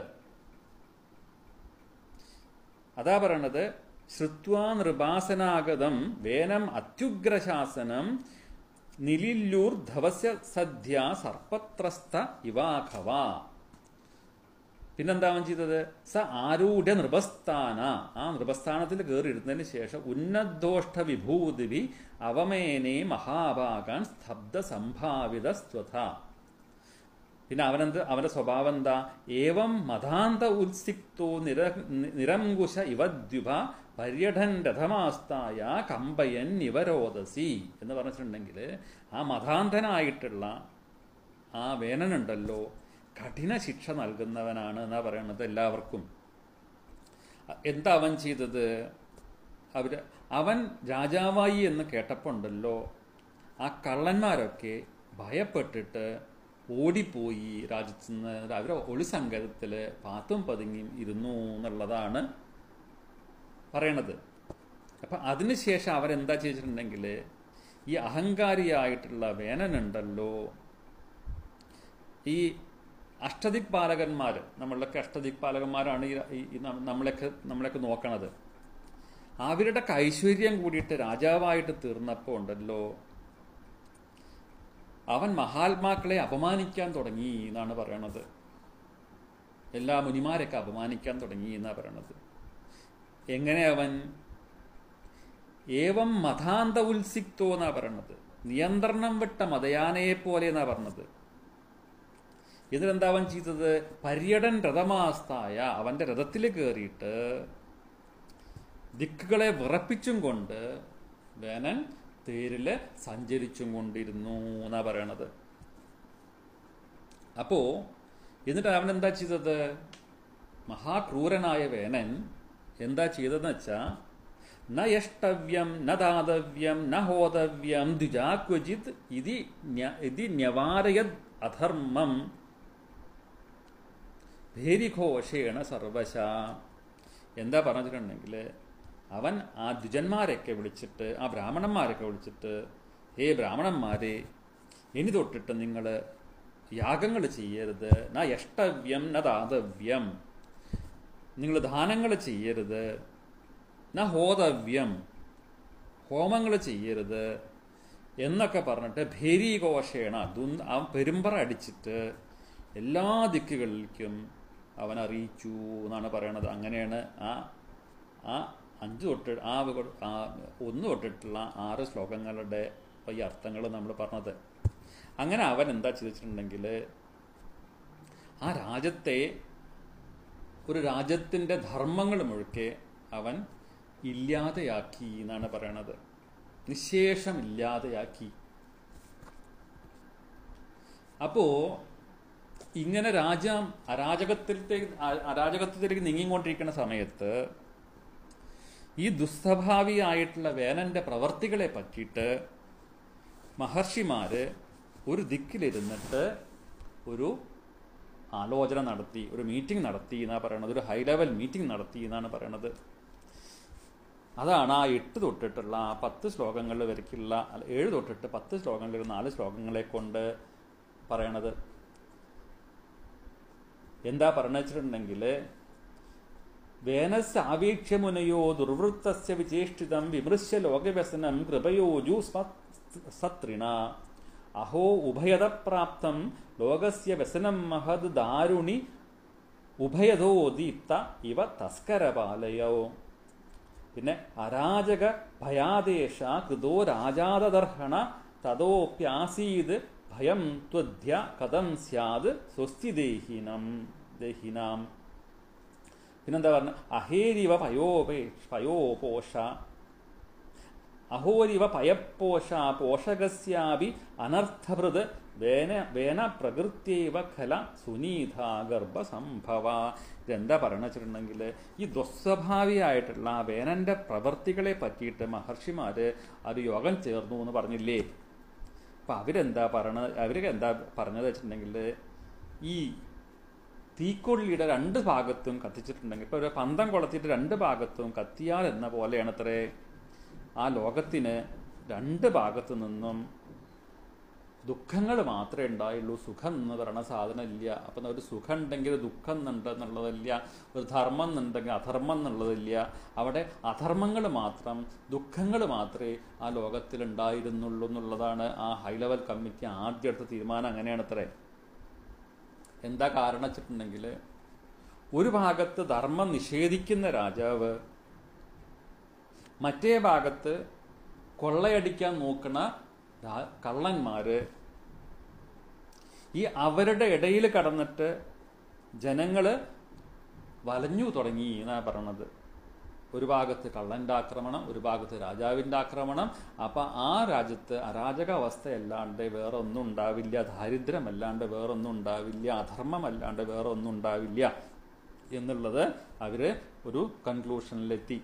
അതാ പറയണത് ശ്രുത്വാ നൃപാസനാഗതം വേനം അത്യുഗ്രശാസനം നിലില്ലൂർ ധവസ്യ സദ്യ സർപ്പത്രസ്ത ഇവാഖവ പിന്നെന്താ അവൻ ചെയ്തത് സ ആരൂഢ നൃപസ്ഥാന ആ നൃപസ്ഥാനത്തിൽ കയറി ഇരുന്നതിന് ശേഷം ഉന്നതോഷ്ട വിഭൂതിഭി അവമേനെ മഹാഭാഗാൻ സ്തബ്ധ സംഭാവിത സ്വഥ പിന്നെ അവനെന്ത് അവന്റെ സ്വഭാവം എന്താ ഏവം മതാന്ത ഉത്സിക്തോ നിര നിരങ്കുശ ഇവദ്യുഭ പര്യടൻ രഥമാസ്തായ കമ്പയൻ നിവരോദസി എന്ന് പറഞ്ഞിട്ടുണ്ടെങ്കിൽ ആ മതാന്തനായിട്ടുള്ള ആ വേനനുണ്ടല്ലോ കഠിന ശിക്ഷ നൽകുന്നവനാണ് എന്നാ പറയണത് എല്ലാവർക്കും എന്താ അവൻ ചെയ്തത് അവര് അവൻ രാജാവായി എന്ന് കേട്ടപ്പോൾ ഉണ്ടല്ലോ ആ കള്ളന്മാരൊക്കെ ഭയപ്പെട്ടിട്ട് ഓടിപ്പോയി രാജ്യത്തു നിന്ന് അവർ ഒളിസങ്കരത്തിൽ പാത്തും പതുങ്ങിയും ഇരുന്നു എന്നുള്ളതാണ് പറയണത് അപ്പം അതിനുശേഷം അവരെന്താ ചെയ്തിട്ടുണ്ടെങ്കിൽ ഈ അഹങ്കാരിയായിട്ടുള്ള വേനനുണ്ടല്ലോ ഈ അഷ്ടദിക്പാലകന്മാർ നമ്മളൊക്കെ അഷ്ടദിക്പാലകന്മാരാണ് ഈ ഈ- ഈ നം- നമ്മളൊക്കെ നമ്മളൊക്കെ നോക്കണത് അവരുടെ ഐശ്വര്യം കൂടിയിട്ട് രാജാവായിട്ട് തീർന്നപ്പോൾ ഉണ്ടല്ലോ അവൻ മഹാത്മാക്കളെ അപമാനിക്കാൻ തുടങ്ങി എന്നാണ് പറയണത് എല്ലാ മുനിമാരെയൊക്കെ അപമാനിക്കാൻ തുടങ്ങി എന്നാണ് പറയണത് എങ്ങനെ അവൻ ഏവം മതാന്ത ഉത്സിക്തോ എന്നാ പറയണത് നിയന്ത്രണം വിട്ട മതയാനയെ പോലെ എന്നാ പറഞ്ഞത് ഇതിലെന്താ അവൻ ചെയ്തത് പര്യടൻ രഥമാസ്തായ അവന്റെ രഥത്തിൽ കയറിയിട്ട് ദിക്കുകളെ വിറപ്പിച്ചും കൊണ്ട് വേനൻ തേരില് സഞ്ചരിച്ചും കൊണ്ടിരുന്നു എന്നാ പറയണത് അപ്പോ എന്നിട്ട് അവൻ എന്താ ചെയ്തത് മഹാക്രൂരനായ വേനൻ എന്താ ചെയ്തതെന്ന് വെച്ചാ ന യഷ്ടവ്യം ന ദാതവ്യം ന ഹോതവ്യം ദ്വിജാക്വചിത് ഇതി ന്യ- ഇതി ന്യവാരയത് അധർമ്മം ഭേരിഘോഷേണ സർവശ എന്താ പറഞ്ഞിട്ടുണ്ടെങ്കിൽ അവൻ ആ ദ്വിജന്മാരെയൊക്കെ വിളിച്ചിട്ട് ആ ബ്രാഹ്മണന്മാരൊക്കെ വിളിച്ചിട്ട് ഹേ ബ്രാഹ്മണന്മാരെ ഇനി തൊട്ടിട്ട് നിങ്ങൾ യാഗങ്ങൾ ചെയ്യരുത് ന യഷ്ടവ്യം ന ദാതവ്യം നിങ്ങൾ ദാനങ്ങൾ ചെയ്യരുത് ന ഹോതവ്യം ഹോമങ്ങൾ ചെയ്യരുത് എന്നൊക്കെ പറഞ്ഞിട്ട് ഭേരീഘോഷേണ ദുൻ ആ പെരുമ്പറ അടിച്ചിട്ട് എല്ലാ ദിക്കുകളിലേക്കും അവൻ അറിയിച്ചു എന്നാണ് പറയണത് അങ്ങനെയാണ് ആ ആ അഞ്ച് തൊട്ട് ആ വ- ആ ഒന്ന് തൊട്ടിട്ടുള്ള ആറ് ശ്ലോകങ്ങളുടെ ഈ അർത്ഥങ്ങൾ നമ്മൾ പറഞ്ഞത് അങ്ങനെ അവൻ എന്താ ചെയ്തിട്ടുണ്ടെങ്കിൽ ആ രാജ്യത്തെ ഒരു രാജ്യത്തിൻ്റെ ധർമ്മങ്ങൾ മുഴുക്കെ അവൻ ഇല്ലാതെയാക്കി എന്നാണ് പറയണത് നിശേഷം ഇല്ലാതെയാക്കി അപ്പോ ഇങ്ങനെ രാജ്യം അരാജകത്തിലേക്ക് അരാജകത്വത്തിലേക്ക് നീങ്ങിക്കൊണ്ടിരിക്കുന്ന സമയത്ത് ഈ ദുസ്വഭാവിയായിട്ടുള്ള വേനന്റെ പ്രവർത്തികളെ പറ്റിയിട്ട് മഹർഷിമാര് ഒരു ദിക്കിലിരുന്നിട്ട് ഒരു ആലോചന നടത്തി ഒരു മീറ്റിംഗ് നടത്തി എന്നാണ് പറയണത് ഒരു ഹൈ ലെവൽ മീറ്റിംഗ് നടത്തി എന്നാണ് പറയണത് അതാണ് ആ എട്ട് തൊട്ടിട്ടുള്ള ആ പത്ത് ശ്ലോകങ്ങൾ വരയ്ക്കുള്ള അല്ല, ഏഴ് തൊട്ടിട്ട് പത്ത് ശ്ലോകങ്ങളിൽ നാല് ശ്ലോകങ്ങളെ കൊണ്ട് പറയണത് എന്താ പറഞ്ഞു വെച്ചിട്ടുണ്ടെങ്കിൽ വേനസ് ആവേക്ഷ്യമുനയോ ദുർവൃത്തസ്യ വിചേഷ്ടിതം വിമൃശ്യ ലോകവ്യസനം കൃപയോജു സ്വ- സത്രിണ അഹോ ഉഭയതപ്രാപ്തം ലോകസ്യ വ്യസനം മഹത് ദാരുണി ഉഭയതോദീപ്ത ഇവ തസ്കരപാലയോ പിന്നെ അരാജക ഭയാദേശ കൃതോ രാജാതദർഹണ തതോപ്യാസീത് ഭയം ത്വദ്യ കഥം സ്യാത് സ്വസ്തിദേഹിനം ദേഹിനാം പിന്നെന്താ പറഞ്ഞ അഹേരിവ പയോപേ പയോപോഷ അഹോരിവ പയപ്പോഷ പോഷകസ്യാപി അനർത്ഥഭൃത് വേന വേന പ്രകൃത്യൈവ ഖല സുനീത ഗർഭസംഭവ ഇതെന്താ പറയണെച്ചിട്ടുണ്ടെങ്കിൽ ഈ ദുസ്വഭാവിയായിട്ടുള്ള ആ വേനന്റെ പ്രവൃത്തികളെ പറ്റിയിട്ട് മഹർഷിമാര് ഒരു യോഗം ചേർന്നു എന്ന് പറഞ്ഞില്ലേ അപ്പൊ അവരെന്താ പറയണ അവർക്ക് എന്താ പറഞ്ഞത് വെച്ചിട്ടുണ്ടെങ്കിൽ ഈ തീക്കൊള്ളിയുടെ രണ്ട് ഭാഗത്തും കത്തിച്ചിട്ടുണ്ടെങ്കിൽ ഇപ്പൊ ഒരു പന്തം കൊളത്തിയിട്ട് രണ്ട് ഭാഗത്തും കത്തിയാൽ എന്ന പോലെയാണ് അത്രേ ആ ലോകത്തിന് രണ്ട് ഭാഗത്തു നിന്നും ദുഃഖങ്ങൾ മാത്രമേ ഉണ്ടായുള്ളൂ സുഖം എന്ന് പറയുന്ന സാധനം ഇല്ല അപ്പം ഒരു സുഖം ഉണ്ടെങ്കിൽ ദുഃഖം ഉണ്ട് എന്നുള്ളതില്ല ഒരു ധർമ്മം എന്നുണ്ടെങ്കിൽ അധർമ്മം എന്നുള്ളതില്ല അവിടെ അധർമ്മങ്ങൾ മാത്രം ദുഃഖങ്ങൾ മാത്രമേ ആ ലോകത്തിൽ ഉണ്ടായിരുന്നുള്ളൂ എന്നുള്ളതാണ് ആ ഹൈ ലെവൽ കമ്മിറ്റി ആദ്യം എടുത്ത തീരുമാനം അങ്ങനെയാണ് അത്രേ എന്താ കാരണം വെച്ചിട്ടുണ്ടെങ്കിൽ ഒരു ഭാഗത്ത് ധർമ്മം നിഷേധിക്കുന്ന രാജാവ് മറ്റേ ഭാഗത്ത് കൊള്ളയടിക്കാൻ നോക്കണ രാ- കള്ളന്മാര് ഈ അവരുടെ ഇടയിൽ കടന്നിട്ട് ജനങ്ങള് വലഞ്ഞു തുടങ്ങി എന്നാ പറയണത് ഒരു ഭാഗത്ത് കള്ളന്റെ ആക്രമണം ഒരു ഭാഗത്ത് രാജാവിന്റെ ആക്രമണം അപ്പൊ ആ രാജ്യത്ത് അരാജക അവസ്ഥയല്ലാണ്ട് വേറെ ഒന്നും ഉണ്ടാവില്ല ദാരിദ്ര്യമല്ലാണ്ട് വേറെ ഒന്നും ഉണ്ടാവില്ല അധർമ്മമല്ലാണ്ട് വേറെ ഒന്നും ഉണ്ടാവില്ല എന്നുള്ളത് അവര് ഒരു കൺക്ലൂഷനിലെത്തി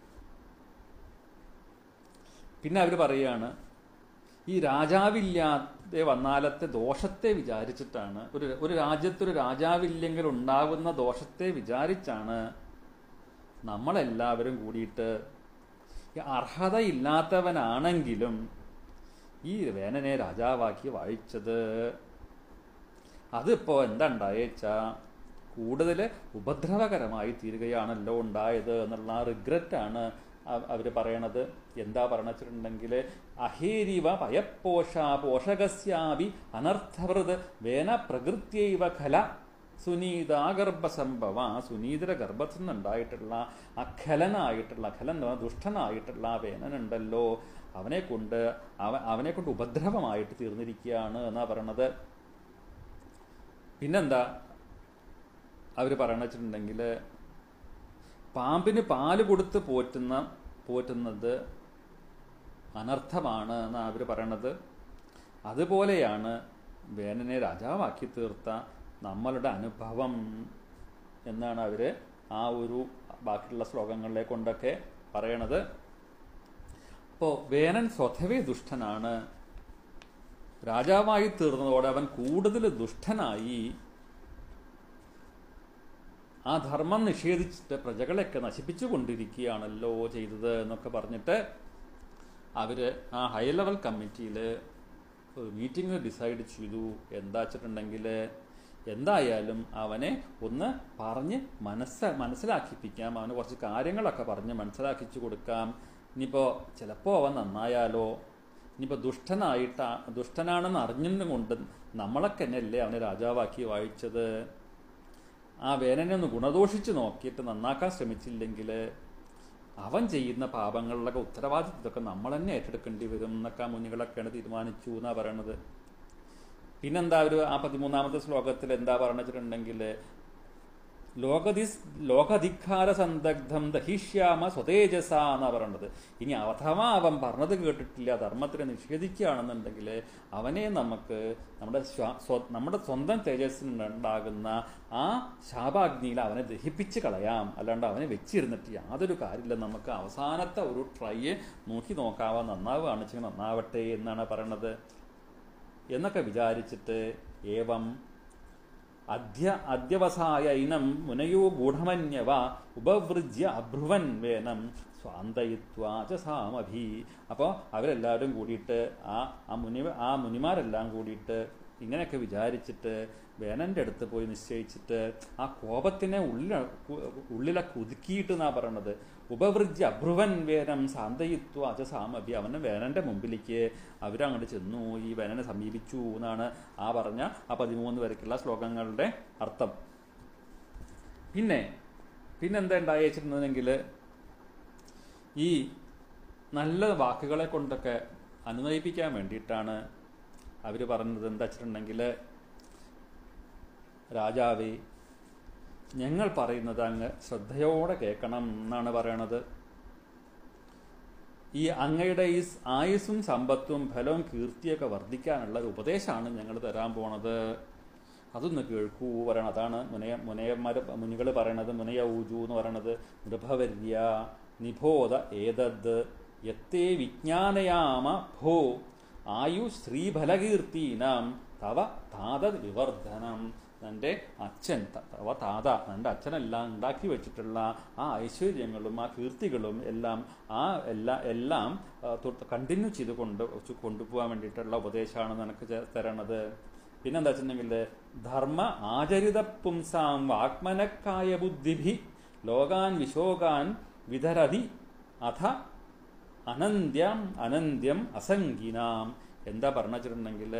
പിന്നെ അവർ പറയുകയാണ് ഈ രാജാവില്ലാതെ വന്നാലത്തെ ദോഷത്തെ വിചാരിച്ചിട്ടാണ് ഒരു ഒരു രാജ്യത്തൊരു രാജാവില്ലെങ്കിൽ ഉണ്ടാവുന്ന ദോഷത്തെ വിചാരിച്ചാണ് നമ്മളെല്ലാവരും കൂടിയിട്ട് ഈ അർഹതയില്ലാത്തവനാണെങ്കിലും ഈ വേനനെ രാജാവാക്കി വാഴിച്ചത് അതിപ്പോ എന്താ ഉണ്ടായേച്ചാ കൂടുതൽ ഉപദ്രവകരമായി തീരുകയാണല്ലോ ഉണ്ടായത് എന്നുള്ള ആ റിഗ്രറ്റാണ് അവർ പറയണത് എന്താ പറഞ്ഞിട്ടുണ്ടെങ്കിൽ അഹേരിവ പയപ്പോഷ പോഷകസ്യാപി അനർത്ഥവൃത് വേന പ്രകൃത്യൈവ ഖല സുനീതാഗർഭസംഭവ സുനീതര ഗർഭത്തിൽ നിന്നുണ്ടായിട്ടുള്ള അഖലനായിട്ടുള്ള അഖലൻ എന്ന് പറഞ്ഞാൽ ദുഷ്ടനായിട്ടുള്ള ആ വേനനുണ്ടല്ലോ അവനെ കൊണ്ട് അവ അവനെ കൊണ്ട് ഉപദ്രവമായിട്ട് തീർന്നിരിക്കുകയാണ് എന്നാ പറയണത് പിന്നെന്താ അവർ പറയണ വെച്ചിട്ടുണ്ടെങ്കിൽ പാമ്പിന് പാല് കൊടുത്ത് പോറ്റുന്ന പോറ്റുന്നത് അനർത്ഥമാണ് എന്നാണ് അവർ പറയണത് അതുപോലെയാണ് വേനനെ രാജാവാക്കി തീർത്ത നമ്മളുടെ അനുഭവം എന്നാണ് അവർ ആ ഒരു ബാക്കിയുള്ള ശ്ലോകങ്ങളിലെ കൊണ്ടൊക്കെ പറയണത് അപ്പോൾ വേനൻ സ്വതവേ ദുഷ്ടനാണ് രാജാവായി തീർന്നതോടെ അവൻ കൂടുതൽ ദുഷ്ടനായി ആ ധർമ്മം നിഷേധിച്ചിട്ട് പ്രജകളെയൊക്കെ നശിപ്പിച്ചു കൊണ്ടിരിക്കുകയാണല്ലോ ചെയ്തത് എന്നൊക്കെ പറഞ്ഞിട്ട് അവര് ആ ഹൈ ലെവൽ കമ്മിറ്റിയിൽ ഒരു മീറ്റിംഗ് ഡിസൈഡ് ചെയ്തു എന്താ വെച്ചിട്ടുണ്ടെങ്കിൽ എന്തായാലും അവനെ ഒന്ന് പറഞ്ഞ് മനസ്സ് മനസ്സിലാക്കിപ്പിക്കാം അവന് കുറച്ച് കാര്യങ്ങളൊക്കെ പറഞ്ഞ് മനസ്സിലാക്കിച്ചു കൊടുക്കാം ഇനിയിപ്പോൾ ചിലപ്പോൾ അവൻ നന്നായാലോ ഇനിയിപ്പോൾ ദുഷ്ടനായിട്ട് ദുഷ്ടനാണെന്ന് അറിഞ്ഞും കൊണ്ട് നമ്മളൊക്കെ തന്നെയല്ലേ അവനെ രാജാവാക്കി വായിച്ചത് ആ വേനനെ ഒന്ന് ഗുണദോഷിച്ച് നോക്കിയിട്ട് നന്നാക്കാൻ ശ്രമിച്ചില്ലെങ്കിൽ അവൻ ചെയ്യുന്ന പാപങ്ങളിലൊക്കെ ഉത്തരവാദിത്വമൊക്കെ നമ്മൾ തന്നെ ഏറ്റെടുക്കേണ്ടി വരും എന്നൊക്കെ ആ മുനികളൊക്കെയാണ് തീരുമാനിച്ചു എന്നാ പറയണത് പിന്നെന്താ ഒരു ആ പതിമൂന്നാമത്തെ ശ്ലോകത്തിൽ എന്താ പറഞ്ഞിട്ടുണ്ടെങ്കിൽ ലോകദിസ് ലോകധിക്കാര സന്ദഗ്ധം ദഹിഷ്യാമ സ്വതേജസ എന്നാ പറയണത് ഇനി അഥവാ അവൻ പറഞ്ഞത് കേട്ടിട്ടില്ല ധർമ്മത്തിനെ നിഷേധിക്കുകയാണെന്നുണ്ടെങ്കിൽ അവനെ നമുക്ക് നമ്മുടെ ശ്വാ- സ്വ- നമ്മുടെ സ്വന്തം തേജസ്സിനുണ്ടാകുന്ന ആ ശാപാഗ്നിയിൽ അവനെ ദഹിപ്പിച്ച് കളയാം അല്ലാണ്ട് അവനെ വെച്ചിരുന്നിട്ട് യാതൊരു കാര്യമില്ല നമുക്ക് അവസാനത്തെ ഒരു ട്രൈയെ നോക്കി നോക്കാവാ നന്നാവുകയാണ് വെച്ചെങ്കിൽ നന്നാവട്ടെ എന്നാണ് പറയണത് എന്നൊക്കെ വിചാരിച്ചിട്ട് ഏവം അദ്യ അദ്യവസായ ഇനം മുനയോ ഗൂഢമന്യവ ഉപവൃജ്യ അഭ്രുവൻ വേനം സ്വാന്തയിത്വാച സാമഭി അപ്പോൾ അവരെല്ലാവരും കൂടിയിട്ട് ആ ആ മുനി ആ മുനിമാരെല്ലാം കൂടിയിട്ട് ഇങ്ങനെയൊക്കെ വിചാരിച്ചിട്ട് വേനൻ്റെ അടുത്ത് പോയി നിശ്ചയിച്ചിട്ട് ആ കോപത്തിനെ ഉള്ളില കു- ഉള്ളിലെ കുതുക്കിയിട്ട് എന്നാ പറയണത് ഉപവൃജ്യ അഭ്രുവൻ വേനം സാന്തയിത്വ അജസാമഭി അവനെ വേനൻ്റെ മുമ്പിലേക്ക് അവരങ്ങോട്ട് ചെന്നു ഈ വേനനെ സമീപിച്ചു എന്നാണ് ആ പറഞ്ഞ ആ പതിമൂന്ന് വരയ്ക്കുള്ള ശ്ലോകങ്ങളുടെ അർത്ഥം പിന്നെ പിന്നെന്താ ഉണ്ടായി വെച്ചിട്ടുണ്ടെങ്കിൽ ഈ നല്ല വാക്കുകളെ കൊണ്ടൊക്കെ അനുനയിപ്പിക്കാൻ വേണ്ടിയിട്ടാണ് അവർ പറഞ്ഞത് എന്താ വെച്ചിട്ടുണ്ടെങ്കിൽ രാജാവേ ഞങ്ങൾ പറയുന്നത് അങ്ങ് ശ്രദ്ധയോടെ കേൾക്കണം എന്നാണ് പറയണത് ഈ അങ്ങയുടെ ഈ സ് ആയുസ്സും സമ്പത്തും ഫലവും കീർത്തിയൊക്കെ വർദ്ധിക്കാനുള്ള ഒരു ഉപദേശമാണ് ഞങ്ങൾ തരാൻ പോണത് അതൊന്ന് കേൾക്കൂ പറയണം അതാണ് മുനയ മുനയന്മാർ മുനികൾ പറയണത് മുനയ ഊജു എന്ന് പറയണത് നൃഭവര്യ നിബോധ ഏതദ് യത്തേ വിജ്ഞാനയാമ ഭോ ആയു ശ്രീഫലകീർത്തീനാം തവ താതത് വിവർദ്ധനം തൻ്റെ അച്ഛൻ ത- തവ താത തൻ്റെ അച്ഛനെല്ലാം ഉണ്ടാക്കി വെച്ചിട്ടുള്ള ആ ഐശ്വര്യങ്ങളും ആ കീർത്തികളും എല്ലാം ആ എല്ലാ എല്ലാം കണ്ടിന്യൂ ചെയ്ത് കൊണ്ട് കൊണ്ടുപോകാൻ വേണ്ടിയിട്ടുള്ള ഉപദേശമാണ് നിനക്ക് ചെ- തരണത് പിന്നെന്താ വെച്ചിട്ടുണ്ടെങ്കിൽ ധർമ്മ ആചരിത പുംസാം വാഗ്മനക്കായ ബുദ്ധിഭി ലോകാൻ വിശോകാൻ വിതരതി അഥ അനന്ത്യം അനന്ത്യം അസംഗിനാം എന്താ പറഞ്ഞു വെച്ചിട്ടുണ്ടെങ്കിൽ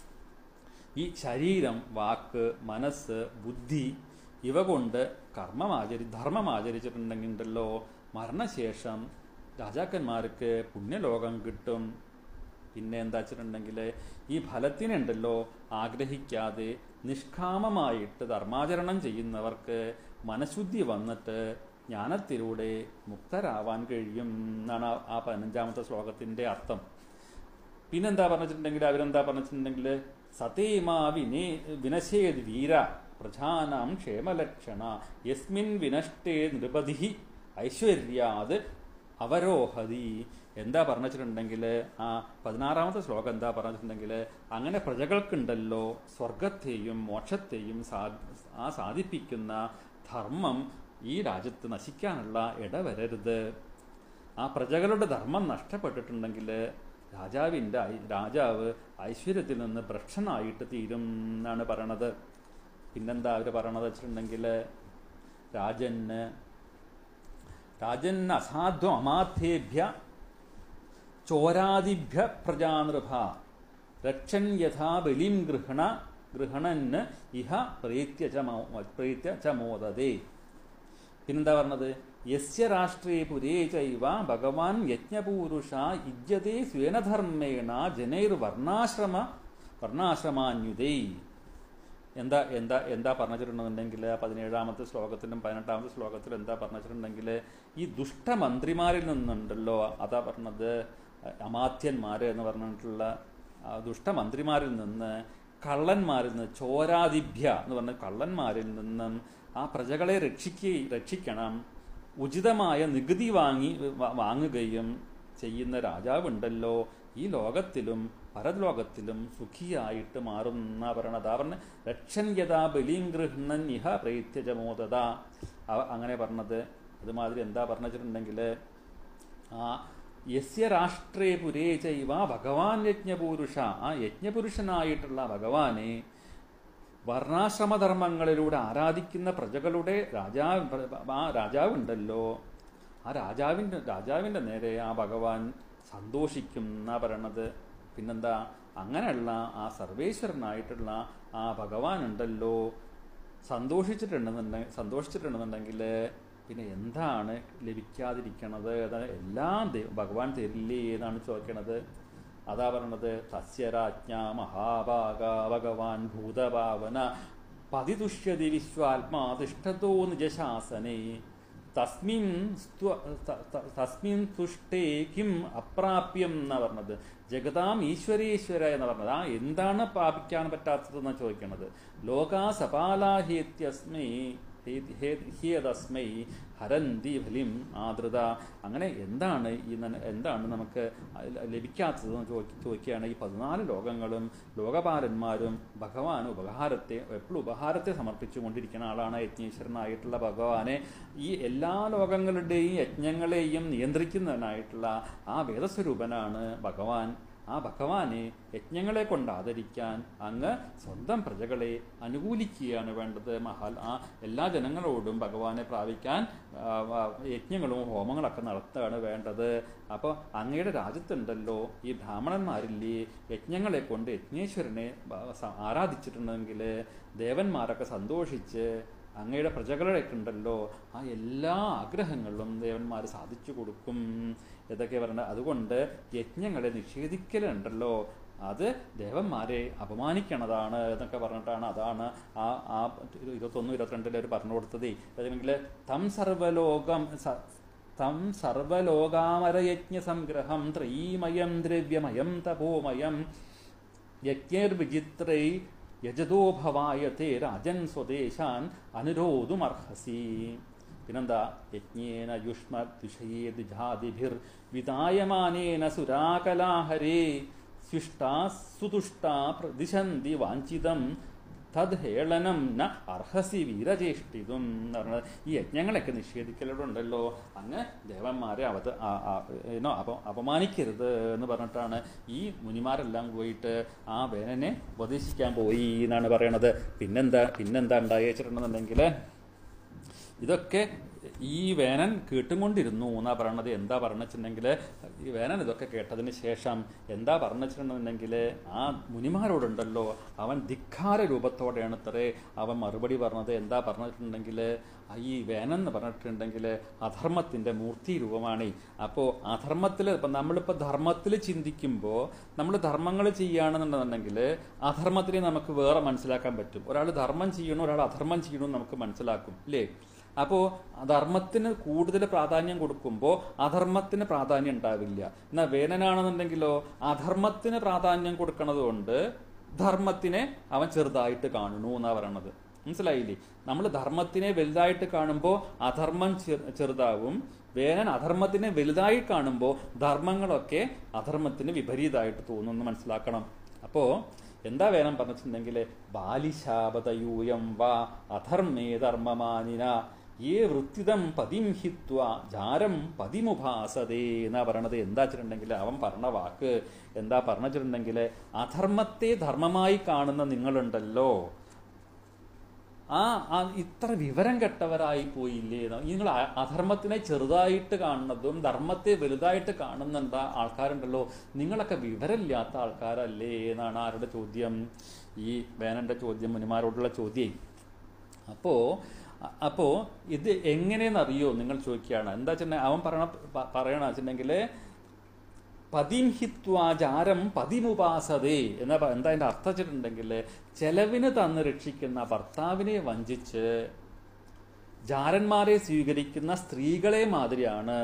ഈ ശരീരം വാക്ക് മനസ്സ് ബുദ്ധി ഇവ കൊണ്ട് കർമ്മം ആചരി ധർമ്മം ആചരിച്ചിട്ടുണ്ടെങ്കിൽ ഉണ്ടല്ലോ മരണശേഷം രാജാക്കന്മാർക്ക് പുണ്യലോകം കിട്ടും പിന്നെ എന്താ വെച്ചിട്ടുണ്ടെങ്കിൽ ഈ ഫലത്തിനുണ്ടല്ലോ ആഗ്രഹിക്കാതെ നിഷ്കാമമായിട്ട് ധർമാചരണം ചെയ്യുന്നവർക്ക് മനഃശുദ്ധി വന്നിട്ട് ജ്ഞാനത്തിലൂടെ മുക്തരാവാൻ കഴിയും എന്നാണ് ആ- ആ പതിനഞ്ചാമത്തെ ശ്ലോകത്തിന്റെ അർത്ഥം പിന്നെന്താ പറഞ്ഞിട്ടുണ്ടെങ്കിൽ അവരെന്താ പറഞ്ഞിട്ടുണ്ടെങ്കിൽ സതേമാ വിനേ വിനശേത് വീര പ്രധാനാം ക്ഷേമലക്ഷണ യസ്മിൻ വിനഷ്ടേ നൃപതി ഐശ്വര്യാത് അവരോഹതി എന്താ പറഞ്ഞിട്ടുണ്ടെങ്കിൽ ആ പതിനാറാമത്തെ ശ്ലോകം എന്താ പറഞ്ഞിട്ടുണ്ടെങ്കിൽ അങ്ങനെ പ്രജകൾക്കുണ്ടല്ലോ സ്വർഗത്തെയും മോക്ഷത്തെയും സാ ആ സാധിപ്പിക്കുന്ന ധർമ്മം ഈ രാജ്യത്ത് നശിക്കാനുള്ള ഇടവരരുത് ആ പ്രജകളുടെ ധർമ്മം നഷ്ടപ്പെട്ടിട്ടുണ്ടെങ്കിൽ രാജാവിൻ്റെ ഐ- രാജാവ് ഐശ്വര്യത്തിൽ നിന്ന് ഭ്രഷ്ടനായിട്ട് തീരും എന്നാണ് പറയണത് പിന്നെന്താ അവർ പറയണത് വെച്ചിട്ടുണ്ടെങ്കിൽ രാജന് രാജൻ അസാധ്വം അമാധ്യേഭ്യ ചോരാദിഭ്യ പ്രജാനൃഭ രക്ഷൻ യഥാ ബലിം ഗൃഹണ ഗൃഹണന് ഇഹ പ്രീത്യ ച മോ- പ്രീത്യ ച മോദതേ പിന്നെന്താ പറഞ്ഞത് യസ്യ രാഷ്ട്രേ പുരേ ചൈവ ഭഗവാൻ യജ്ഞപൂരുഷ ഇജ്യതേ സ്വേനധർമ്മേണ ജനൈർ വർണ്ണാശ്രമ വർണ്ണാശ്രമാന്യുതൈ എന്താ എന്താ എന്താ പറഞ്ഞിട്ടുണ്ടെന്നുണ്ടെങ്കിൽ പതിനേഴാമത്തെ ശ്ലോകത്തിലും പതിനെട്ടാമത്തെ ശ്ലോകത്തിലും എന്താ പറഞ്ഞിട്ടുണ്ടെങ്കിൽ ഈ ദുഷ്ടമന്ത്രിമാരിൽ നിന്നുണ്ടല്ലോ അതാ പറഞ്ഞത് അമാത്യന്മാര് എന്ന് പറഞ്ഞിട്ടുള്ള ആ ദുഷ്ടമന്ത്രിമാരിൽ നിന്ന് കള്ളന്മാരിൽ നിന്ന് ചോരാദിഭ്യ എന്ന് പറഞ്ഞ കള്ളന്മാരിൽ നിന്നും ആ പ്രജകളെ രക്ഷിക്ക രക്ഷിക്കണം ഉചിതമായ നികുതി വാങ്ങി വാ- വാങ്ങുകയും ചെയ്യുന്ന രാജാവുണ്ടല്ലോ ഈ ലോകത്തിലും പരലോകത്തിലും സുഖിയായിട്ട് മാറും എന്നാ പറയണത് അതാ പറഞ്ഞ രക്ഷൻ യഥാ ബലിം ഗൃഹണൻ ഇഹ പ്രൈത്യജമോദത അങ്ങനെ പറഞ്ഞത് അതുമാതിരി എന്താ പറഞ്ഞിട്ടുണ്ടെങ്കിൽ ആ യസ്യ രാഷ്ട്രേ പുരേ ചൈവ ഭഗവാൻ യജ്ഞപുരുഷ ആ യജ്ഞപുരുഷനായിട്ടുള്ള ഭഗവാനെ വർണ്ണാശ്രമധർമ്മങ്ങളിലൂടെ ആരാധിക്കുന്ന പ്രജകളുടെ രാജാവ് ആ രാജാവുണ്ടല്ലോ ആ രാജാവിൻ്റെ രാജാവിൻ്റെ നേരെ ആ ഭഗവാൻ സന്തോഷിക്കും എന്നാ പറയണത് പിന്നെന്താ അങ്ങനെയുള്ള ആ സർവേശ്വരനായിട്ടുള്ള ആ ഭഗവാൻ ഉണ്ടല്ലോ സന്തോഷിച്ചിട്ടുണ്ടെന്നുണ്ടെങ്കിൽ സന്തോഷിച്ചിട്ടുണ്ടെന്നുണ്ടെങ്കിൽ പിന്നെ എന്താണ് ലഭിക്കാതിരിക്കണത് അത് എല്ലാം ദൈവ- ഭഗവാൻ തരില്ലേ എന്നാണ് ചോദിക്കണത് അതാ പറയണത് തസ്യരാജ്ഞ മഹാഭാഗ ഭഗവാൻ ഭൂതഭാവന പതിതുഷ്യതി വിശ്വാത്മാ തിഷ്ഠതോ നിജശാസനേ തസ്മിൻ സ്ത്വ- ത- ത- തസ്മിൻ തുഷ്ടേ കിം അപ്രാപ്യം എന്നാ പറഞ്ഞത് ജഗതാം ഈശ്വരേശ്വര എന്ന് പറഞ്ഞത് ആ എന്താണ് പ്രാപിക്കാൻ പറ്റാത്തതെന്നാണ് ചോദിക്കണത് ലോകാ സപാലാഹേത്യസ്മൈ ഹേതസ്മൈ ഹരന്തി ഫലിം ആദൃത അങ്ങനെ എന്താണ് ഈ നന- എന്താണ് നമുക്ക് ലഭിക്കാത്തതെന്ന് ചോദി ചോദിക്കുകയാണ് ഈ പതിനാല് ലോകങ്ങളും ലോകപാലന്മാരും ഭഗവാൻ ഉപഹാരത്തെ എപ്പോഴും ഉപഹാരത്തെ സമർപ്പിച്ചുകൊണ്ടിരിക്കുന്ന ആളാണ് യജ്ഞേശ്വരനായിട്ടുള്ള ഭഗവാനെ ഈ എല്ലാ ലോകങ്ങളുടെയും യജ്ഞങ്ങളെയും നിയന്ത്രിക്കുന്നവനായിട്ടുള്ള ആ വേദസ്വരൂപനാണ് ഭഗവാൻ ആ ഭഗവാനെ യജ്ഞങ്ങളെ കൊണ്ട് ആദരിക്കാൻ അങ്ങ് സ്വന്തം പ്രജകളെ അനുകൂലിക്കുകയാണ് വേണ്ടത് മഹാൽ ആ എല്ലാ ജനങ്ങളോടും ഭഗവാനെ പ്രാപിക്കാൻ ആ, ആ, യജ്ഞങ്ങളും ഹോമങ്ങളൊക്കെ നടത്തുകയാണ് വേണ്ടത് അപ്പോൾ അങ്ങയുടെ രാജ്യത്തുണ്ടല്ലോ ഈ ബ്രാഹ്മണന്മാരില്ലേ യജ്ഞങ്ങളെ കൊണ്ട് യജ്ഞേശ്വരനെ ബ- സ- ആരാധിച്ചിട്ടുണ്ടെങ്കിൽ ദേവന്മാരൊക്കെ സന്തോഷിച്ച് അങ്ങയുടെ പ്രജകളൊക്കെ ഉണ്ടല്ലോ ആ എല്ലാ ആഗ്രഹങ്ങളും ദേവന്മാർ സാധിച്ചു കൊടുക്കും ഇതൊക്കെ പറയുന്നത് അതുകൊണ്ട് യജ്ഞങ്ങളെ നിഷേധിക്കലുണ്ടല്ലോ അത് ദേവന്മാരെ അപമാനിക്കണതാണ് എന്നൊക്കെ പറഞ്ഞിട്ടാണ് അതാണ് ആ ആ ഇരുപത്തൊന്ന് ഇരുപത്തിരണ്ടിൽ അവർ പറഞ്ഞു കൊടുത്തത് അല്ലെങ്കിൽ തം സർവലോകം സ- തം സർവലോകാമരയജ്ഞ സംഗ്രഹം ത്രയീമയം ദ്രവ്യമയം തപോമയം യജ്ഞൈർവിചിത്രൈ യജതോ ഭവായത്തെ രാജൻ സ്വദേശാൻ അനുരോധുമർഹസി പിന്നെന്താ യജ്ഞേന യുഷ്മ വിഷയേ ദ്വിജാതിഭിർ വിതായമാനേന സുരാകലാഹരേ ശിഷ്ടാ സുതുഷ്ടാ പ്രതിശന്തി വാഞ്ചിതം തദ് ഹേളനം ന അർഹസി വീരചേഷ്ടിതും എന്ന് പറഞ്ഞത് ഈ യജ്ഞങ്ങളൊക്കെ നിഷേധിക്കലുണ്ടല്ലോ അങ്ങ് ദേവന്മാരെ അവത ആ- ആ- ഏനോ അപ അപമാനിക്കരുത് എന്ന് പറഞ്ഞിട്ടാണ് ഈ മുനിമാരെല്ലാം പോയിട്ട് ആ വേനനെ ഉപദേശിക്കാൻ പോയി എന്നാണ് പറയണത് പിന്നെന്താ പിന്നെന്താ ഉണ്ടായി വെച്ചിട്ടുണ്ടെന്നുണ്ടെങ്കിൽ ഇതൊക്കെ ഈ വേനൻ കേട്ടുകൊണ്ടിരുന്നു എന്നാ പറയണത് എന്താ പറഞ്ഞിട്ടുണ്ടെങ്കിൽ ഈ വേനൻ ഇതൊക്കെ കേട്ടതിന് ശേഷം എന്താ പറഞ്ഞിട്ടുണ്ടെന്നുണ്ടെങ്കിൽ ആ മുനിമാരോടുണ്ടല്ലോ അവൻ ധിക്കാര രൂപത്തോടെയാണ് ഇത്രേ അവൻ മറുപടി പറഞ്ഞത് എന്താ പറഞ്ഞിട്ടുണ്ടെങ്കിൽ ഈ വേനൻ എന്ന് പറഞ്ഞിട്ടുണ്ടെങ്കിൽ അധർമ്മത്തിൻ്റെ മൂർത്തി രൂപമാണ് അപ്പോൾ അധർമ്മത്തിൽ ഇപ്പം നമ്മളിപ്പോൾ ധർമ്മത്തിൽ ചിന്തിക്കുമ്പോൾ നമ്മൾ ധർമ്മങ്ങൾ ചെയ്യുകയാണെന്നുണ്ടെന്നുണ്ടെങ്കിൽ അധർമ്മത്തിനെ നമുക്ക് വേറെ മനസ്സിലാക്കാൻ പറ്റും ഒരാൾ ധർമ്മം ചെയ്യണോ ഒരാൾ അധർമ്മം ചെയ്യണമെന്ന് നമുക്ക് മനസ്സിലാക്കും അല്ലേ അപ്പോൾ ധർമ്മത്തിന് കൂടുതൽ പ്രാധാന്യം കൊടുക്കുമ്പോൾ അധർമ്മത്തിന് പ്രാധാന്യം ഉണ്ടാവില്ല എന്നാൽ വേനനാണെന്നുണ്ടെങ്കിലോ അധർമ്മത്തിന് പ്രാധാന്യം കൊടുക്കണത് കൊണ്ട് ധർമ്മത്തിനെ അവൻ ചെറുതായിട്ട് കാണുന്നു എന്നാ പറയണത് മനസ്സിലായില്ലേ നമ്മൾ ധർമ്മത്തിനെ വലുതായിട്ട് കാണുമ്പോൾ അധർമ്മം ചെറു- ചെറുതാവും വേനൻ അധർമ്മത്തിനെ വലുതായി കാണുമ്പോൾ ധർമ്മങ്ങളൊക്കെ അധർമ്മത്തിന് വിപരീതമായിട്ട് തോന്നുന്നു മനസ്സിലാക്കണം അപ്പോൾ എന്താ വേണം പറഞ്ഞിട്ടുണ്ടെങ്കിൽ ബാലിശാപതയൂയം വാ അധർമ്മേ ധർമ്മമാനിന ഏ വൃത്തിതം പതിം ഹിത്വ ജാരം പതിമുഭാസതേ എന്നാ പറയണത് എന്താ വെച്ചിട്ടുണ്ടെങ്കിൽ അവൻ പറഞ്ഞ വാക്ക് എന്താ പറഞ്ഞിട്ടുണ്ടെങ്കിൽ അധർമ്മത്തെ ധർമ്മമായി കാണുന്ന നിങ്ങളുണ്ടല്ലോ ആ ആ ഇത്ര വിവരം കെട്ടവരായി പോയില്ലേ എന്ന്. നിങ്ങൾ അ- അധർമ്മത്തിനെ ചെറുതായിട്ട് കാണുന്നതും ധർമ്മത്തെ വലുതായിട്ട് കാണുന്നുണ്ട ആൾക്കാരുണ്ടല്ലോ നിങ്ങളൊക്കെ വിവരമില്ലാത്ത ആൾക്കാരല്ലേ എന്നാണ് ആരുടെ ചോദ്യം ഈ വേനന്റെ ചോദ്യം മുനിമാരോടുള്ള ചോദ്യം അപ്പോൾ അപ്പോൾ ഇത് എങ്ങനെയെന്നറിയോ നിങ്ങൾ ചോദിക്കുകയാണ് എന്താ വെച്ചിട്ടുണ്ടെങ്കിൽ അവൻ പറയണ പ- പറയണ വെച്ചിട്ടുണ്ടെങ്കിൽ പതിം ഹിത്വാചാരം പതിമുപാസതേ എന്നാ പ- എന്താ അതിൻ്റെ അർത്ഥം വെച്ചിട്ടുണ്ടെങ്കിൽ ചെലവിന് തന്ന് രക്ഷിക്കുന്ന ഭർത്താവിനെ വഞ്ചിച്ച് ജാരന്മാരെ സ്വീകരിക്കുന്ന സ്ത്രീകളെ മാതിരിയാണ്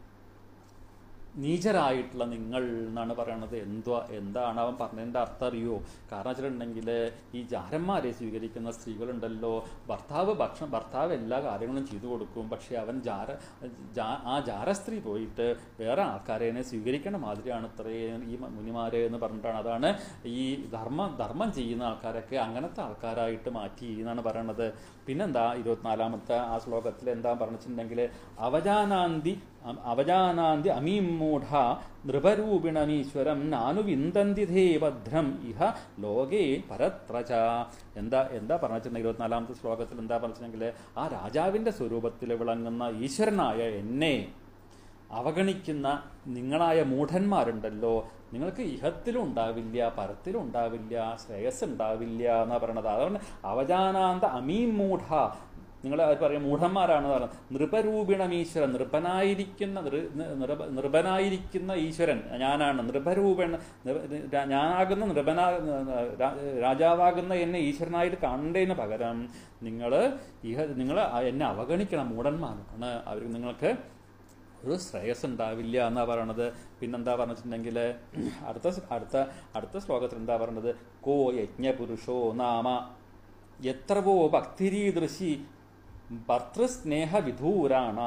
നീചരായിട്ടുള്ള നിങ്ങൾ എന്നാണ് പറയണത് എന്തുവാ എന്താണ് അവൻ പറഞ്ഞതിൻ്റെ അർത്ഥം അറിയോ കാരണം വെച്ചിട്ടുണ്ടെങ്കിൽ ഈ ജാരന്മാരെ സ്വീകരിക്കുന്ന സ്ത്രീകളുണ്ടല്ലോ ഭർത്താവ് ഭക്ഷണം ഭർത്താവ് എല്ലാ കാര്യങ്ങളും ചെയ്തു കൊടുക്കും പക്ഷെ അവൻ ജാര ജാ- ആ ജാരസ്ത്രീ പോയിട്ട് വേറെ ആൾക്കാരെ സ്വീകരിക്കണ മാതിരിയാണ് ഇത്രയും ഈ മുനിമാരെ എന്ന് പറഞ്ഞിട്ടാണ് അതാണ് ഈ ധർമ്മം ധർമ്മം ചെയ്യുന്ന ആൾക്കാരൊക്കെ അങ്ങനത്തെ ആൾക്കാരായിട്ട് മാറ്റി എന്നാണ് പറയണത് പിന്നെന്താ ഇരുപത്തിനാലാമത്തെ ആ ശ്ലോകത്തിൽ എന്താ പറഞ്ഞിട്ടുണ്ടെങ്കിൽ അവജാനാന്തി അ- അവജാനാന്തി അമീം മൂഢ നൃപരൂപിണമീശ്വരം നാനു വിന്ദന്തി ധേ ഭദ്രം ഇഹ ലോകേ പരത്രച എന്താ എന്താ പറഞ്ഞിട്ടുണ്ടെങ്കിൽ ഇരുപത്തിനാലാമത്തെ ശ്ലോകത്തിൽ എന്താ പറഞ്ഞിട്ടുണ്ടെങ്കിൽ ആ രാജാവിൻ്റെ സ്വരൂപത്തിൽ വിളങ്ങുന്ന ഈശ്വരനായ എന്നെ അവഗണിക്കുന്ന നിങ്ങളായ മൂഢന്മാരുണ്ടല്ലോ നിങ്ങൾക്ക് ഇഹത്തിലും ഉണ്ടാവില്ല പരത്തിലും ഉണ്ടാവില്ല ശ്രേയസ് ഉണ്ടാവില്ല എന്നാ പറയണത് അതുകൊണ്ട് അവജാനാന്ത അമീം മൂഢ നിങ്ങൾ പറയും മൂഢന്മാരാണ് പറയുന്നത് നൃപരൂപിണം ഈശ്വരൻ നൃപനായിരിക്കുന്ന നൃ- നൃപ- നൃപനായിരിക്കുന്ന ഈശ്വരൻ ഞാനാണ് നൃപരൂപൻ നൃ- ഞാനാകുന്ന നൃപനാ രാ- രാജാവാകുന്ന എന്നെ ഈശ്വരനായിട്ട് കാണേണ്ടതിന് പകരം നിങ്ങൾ ഇഹ നിങ്ങൾ എന്നെ അവഗണിക്കണം മൂഢന്മാരാണ് അവർ നിങ്ങൾക്ക് ഒരു ശ്രേയസ് ഉണ്ടാവില്ല എന്നാ പറയണത് പിന്നെന്താ പറഞ്ഞിട്ടുണ്ടെങ്കിൽ അടുത്ത സ് അടുത്ത അടുത്ത ശ്ലോകത്തിൽ എന്താ പറയണത് കോ യജ്ഞപുരുഷോ നാമ എത്രവോ ഭക്തിരീദൃശി ഭർത്തൃസ്നേഹവിധൂരാണാം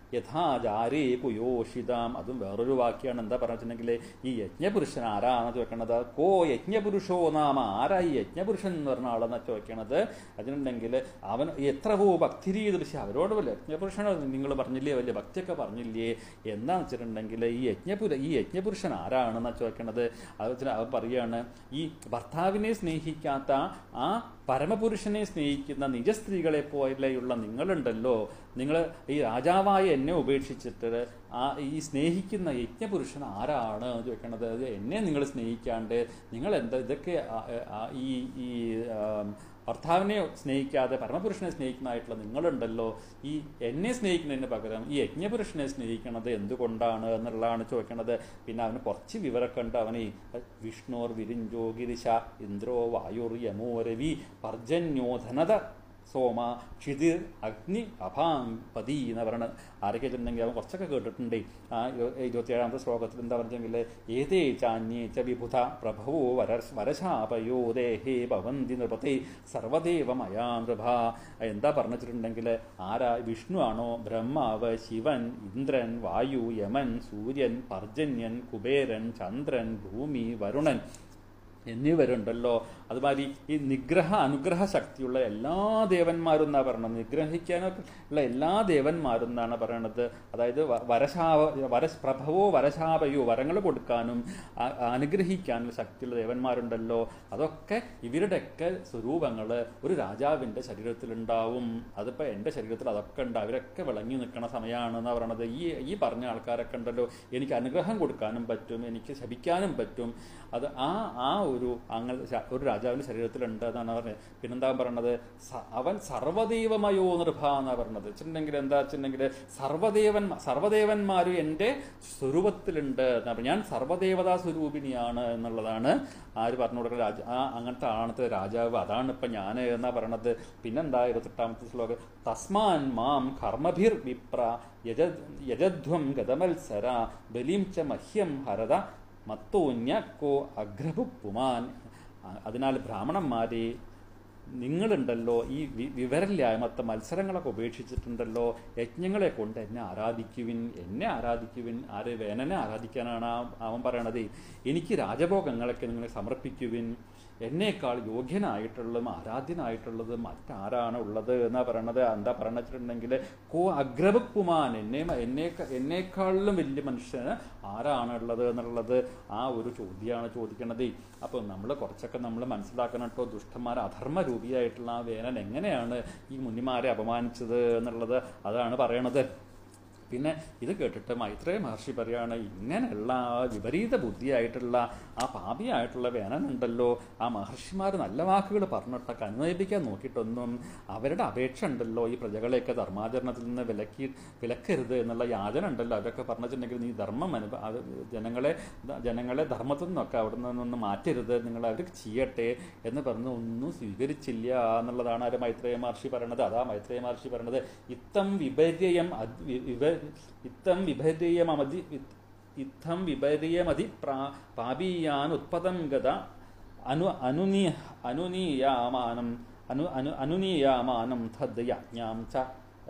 യഥാചാരേ കുയോഷിതാം അതും വേറൊരു വാക്യാണ് എന്താ പറഞ്ഞിട്ടുണ്ടെങ്കിൽ ഈ യജ്ഞപുരുഷൻ ആരാണെന്ന് ചോദിക്കണത് കോ യജ്ഞപുരുഷോ നാമ ആരാ ഈ യജ്ഞപുരുഷൻ എന്ന് പറഞ്ഞ ആളെന്ന് ചോദിക്കണത് അതിനുണ്ടെങ്കിൽ അവൻ എത്രവോ ഭക്തിരീ ദൃശ്യ അവരോട് വല്ല യജ്ഞപുരുഷൻ നിങ്ങൾ പറഞ്ഞില്ലേ വലിയ ഭക്തിയൊക്കെ പറഞ്ഞില്ലേ എന്താന്ന് വെച്ചിട്ടുണ്ടെങ്കിൽ ഈ യജ്ഞപുര ഈ യജ്ഞപുരുഷൻ ആരാണെന്ന് ചോദിക്കണത് അത് വെച്ചാൽ അവൻ പറയാണ് ഈ ഭർത്താവിനെ സ്നേഹിക്കാത്ത ആ പരമപുരുഷനെ സ്നേഹിക്കുന്ന നിജസ്ത്രീകളെ പോലെയുള്ള നിങ്ങളുണ്ടല്ലോ നിങ്ങൾ ഈ രാജാവായ എന്നെ ഉപേക്ഷിച്ചിട്ട് ആ ഈ സ്നേഹിക്കുന്ന യജ്ഞപുരുഷൻ ആരാണ് എന്ന് ചോദിക്കണത് അത് എന്നെ നിങ്ങൾ സ്നേഹിക്കാണ്ട് നിങ്ങൾ എന്താ ഇതൊക്കെ ആ- ആ- ഈ ഈ ആം, ഭർത്താവിനെ സ്നേഹിക്കാതെ പരമപുരുഷനെ സ്നേഹിക്കുന്നതായിട്ടുള്ള നിങ്ങളുണ്ടല്ലോ ഈ എന്നെ സ്നേഹിക്കുന്നതിന് പകരം ഈ യജ്ഞപുരുഷനെ സ്നേഹിക്കണത് എന്തുകൊണ്ടാണ് എന്നുള്ളതാണ് ചോദിക്കണത് പിന്നെ അവന് കുറച്ച് വിവരമൊക്കെ ഉണ്ട് അവന് വിഷ്ണോർ വിരിഞ്ചോ ഗിരിശ ഇന്ദ്രോ വായുർ യമോ രവി പർജന്യോധനത സോമ ക്ഷിതിർ അഗ്നി അഭാംപതി എന്ന് പറയണത് ആരൊക്കെ വെച്ചിട്ടുണ്ടെങ്കിൽ അവൻ കുറച്ചൊക്കെ കേട്ടിട്ടുണ്ട് ആ ഇരു- ഇരുപത്തിയേഴാമത്തെ ശ്ലോകത്തിൽ എന്താ പറഞ്ഞെങ്കിൽ ഏതേ ചാന്യേ ച വിബുധ പ്രഭവോ വര വരശാപയോ ദേഹേ ഭവന്തി നൃപത്തെ സർവദേവമയാ നൃഭ എന്താ പറഞ്ഞിട്ടുണ്ടെങ്കിൽ ആരാ വിഷ്ണു ആണോ ബ്രഹ്മാവ് ശിവൻ ഇന്ദ്രൻ വായു യമൻ സൂര്യൻ പർജന്യൻ കുബേരൻ ചന്ദ്രൻ ഭൂമി വരുണൻ എന്നിവരുണ്ടല്ലോ അതുമാതിരി ഈ നിഗ്രഹ അനുഗ്രഹ ശക്തിയുള്ള എല്ലാ ദേവന്മാരും എന്നാ പറയണത് നിഗ്രഹിക്കാനൊക്കെ ഉള്ള എല്ലാ ദേവന്മാരും എന്നാണ് പറയണത് അതായത് വ- വരശാപ വര പ്രഭവോ വരശാപയോ വരങ്ങൾ കൊടുക്കാനും ആ- അനുഗ്രഹിക്കാനും ശക്തിയുള്ള ദേവന്മാരുണ്ടല്ലോ അതൊക്കെ ഇവരുടെയൊക്കെ സ്വരൂപങ്ങൾ ഒരു രാജാവിൻ്റെ ശരീരത്തിലുണ്ടാവും അതിപ്പോൾ എൻ്റെ ശരീരത്തിൽ അതൊക്കെ ഉണ്ട് അവരൊക്കെ വിളങ്ങി നിൽക്കുന്ന സമയമാണെന്ന് പറയണത് ഈ ഈ പറഞ്ഞ ആൾക്കാരൊക്കെ ഉണ്ടല്ലോ എനിക്ക് അനുഗ്രഹം കൊടുക്കാനും പറ്റും എനിക്ക് ശപിക്കാനും പറ്റും അത് ആ ആ ഒരു അങ്ങനെ ശ- ഒരു രാജാവിൻ്റെ ശരീരത്തിലുണ്ട് എന്നാണ് പറഞ്ഞത് പിന്നെന്താ പറയണത് സ- അവൻ സർവ്വദൈവമയോ നൃഭ എന്നാ പറഞ്ഞത് വെച്ചിട്ടുണ്ടെങ്കിൽ എന്താ വെച്ചിട്ടുണ്ടെങ്കിൽ സർവ്വദേവൻ സർവ്വദേവന്മാരും എൻ്റെ സ്വരൂപത്തിലുണ്ട് എന്നാ പറഞ്ഞത്. ഞാൻ സർവ്വദേവതാ സ്വരൂപിണിയാണ് എന്നുള്ളതാണ് ആര് പറഞ്ഞു കൊടുക്കുന്ന രാജ ആ അങ്ങനത്തെ ആണത്തെ രാജാവ് അതാണ് ഇപ്പം ഞാൻ എന്നാ പറയണത് പിന്നെന്താ ഇരുപത്തെട്ടാമത്തെ ശ്ലോകം തസ്മാൻ മാം കർമ്മഭിർ വിപ്ര യജ യജധ്വം ഗതമത്സര ബലിം ച മഹ്യം ഹരത മത്തോന്യ കോ അഗ്രഭു പുമാൻ അതിനാൽ ബ്രാഹ്മണന്മാരെ നിങ്ങളുണ്ടല്ലോ ഈ വി- വിവരമില്ലായ്മത്തെ മത്സരങ്ങളൊക്കെ ഉപേക്ഷിച്ചിട്ടുണ്ടല്ലോ യജ്ഞങ്ങളെ കൊണ്ട് എന്നെ ആരാധിക്കുവിൻ എന്നെ ആരാധിക്കുവിൻ ആര് വേനനെ ആരാധിക്കാനാണ് ആ- അവൻ പറയണത് എനിക്ക് രാജഭോഗങ്ങളൊക്കെ നിങ്ങൾ സമർപ്പിക്കുവിൻ എന്നേക്കാൾ യോഗ്യനായിട്ടുള്ളതും ആരാധ്യനായിട്ടുള്ളത് മറ്റാരാണ് ഉള്ളത് എന്നാ പറയണത് എന്താ പറയണെച്ചിട്ടുണ്ടെങ്കിൽ കോ അഗ്രഭക്കുമാൻ എന്നെ എന്നെ എന്നേക്കാളിലും വലിയ മനുഷ്യന് ആരാണ് ഉള്ളത് എന്നുള്ളത് ആ ഒരു ചോദ്യമാണ് ചോദിക്കണത് അപ്പോൾ നമ്മൾ കുറച്ചൊക്കെ നമ്മൾ മനസ്സിലാക്കണം കേട്ടോ ദുഷ്ടന്മാർ അധർമ്മ രൂപിയായിട്ടുള്ള ആ വേനൻ എങ്ങനെയാണ് ഈ മുനിമാരെ അപമാനിച്ചത് എന്നുള്ളത് അതാണ് പറയണത് പിന്നെ ഇത് കേട്ടിട്ട് മൈത്രേയ മഹർഷി പറയാണ് ഇങ്ങനെയുള്ള ആ വിപരീത ബുദ്ധിയായിട്ടുള്ള ആ പാപിയായിട്ടുള്ള വേനനുണ്ടല്ലോ ആ മഹർഷിമാർ നല്ല വാക്കുകൾ പറഞ്ഞിട്ടൊക്കെ അനുനയിപ്പിക്കാൻ നോക്കിയിട്ടൊന്നും അവരുടെ അപേക്ഷ ഉണ്ടല്ലോ ഈ പ്രജകളെയൊക്കെ ധർമാചരണത്തിൽ നിന്ന് വിലക്കി വിലക്കരുത് എന്നുള്ള യാചന ഉണ്ടല്ലോ അവരൊക്കെ പറഞ്ഞിട്ടുണ്ടെങ്കിൽ നീ ധർമ്മം അനുഭ അത് ജനങ്ങളെ ജനങ്ങളെ ധർമ്മത്തിൽ നിന്നൊക്കെ അവിടെ നിന്നൊന്ന് മാറ്റരുത് നിങ്ങൾ അവർ ചെയ്യട്ടെ എന്ന് പറഞ്ഞ് ഒന്നും സ്വീകരിച്ചില്ല എന്നുള്ളതാണ് ആര് മൈത്രേയ മഹർഷി പറയണത് അതാ മൈത്രേയ മഹർഷി പറയണത് ഇത്തം വിപര്യം അത് വി- വിപ ഇത്തം വിപര്യമതി ഇത്തം വിപര്യമതി പ്രാ പാപീയാൻ ഉത്പദം ഗത അനു അനുനീ അനുനീയാമാനം അനു അനു അനുനീയാമാനം തദ് യജ്ഞാം ച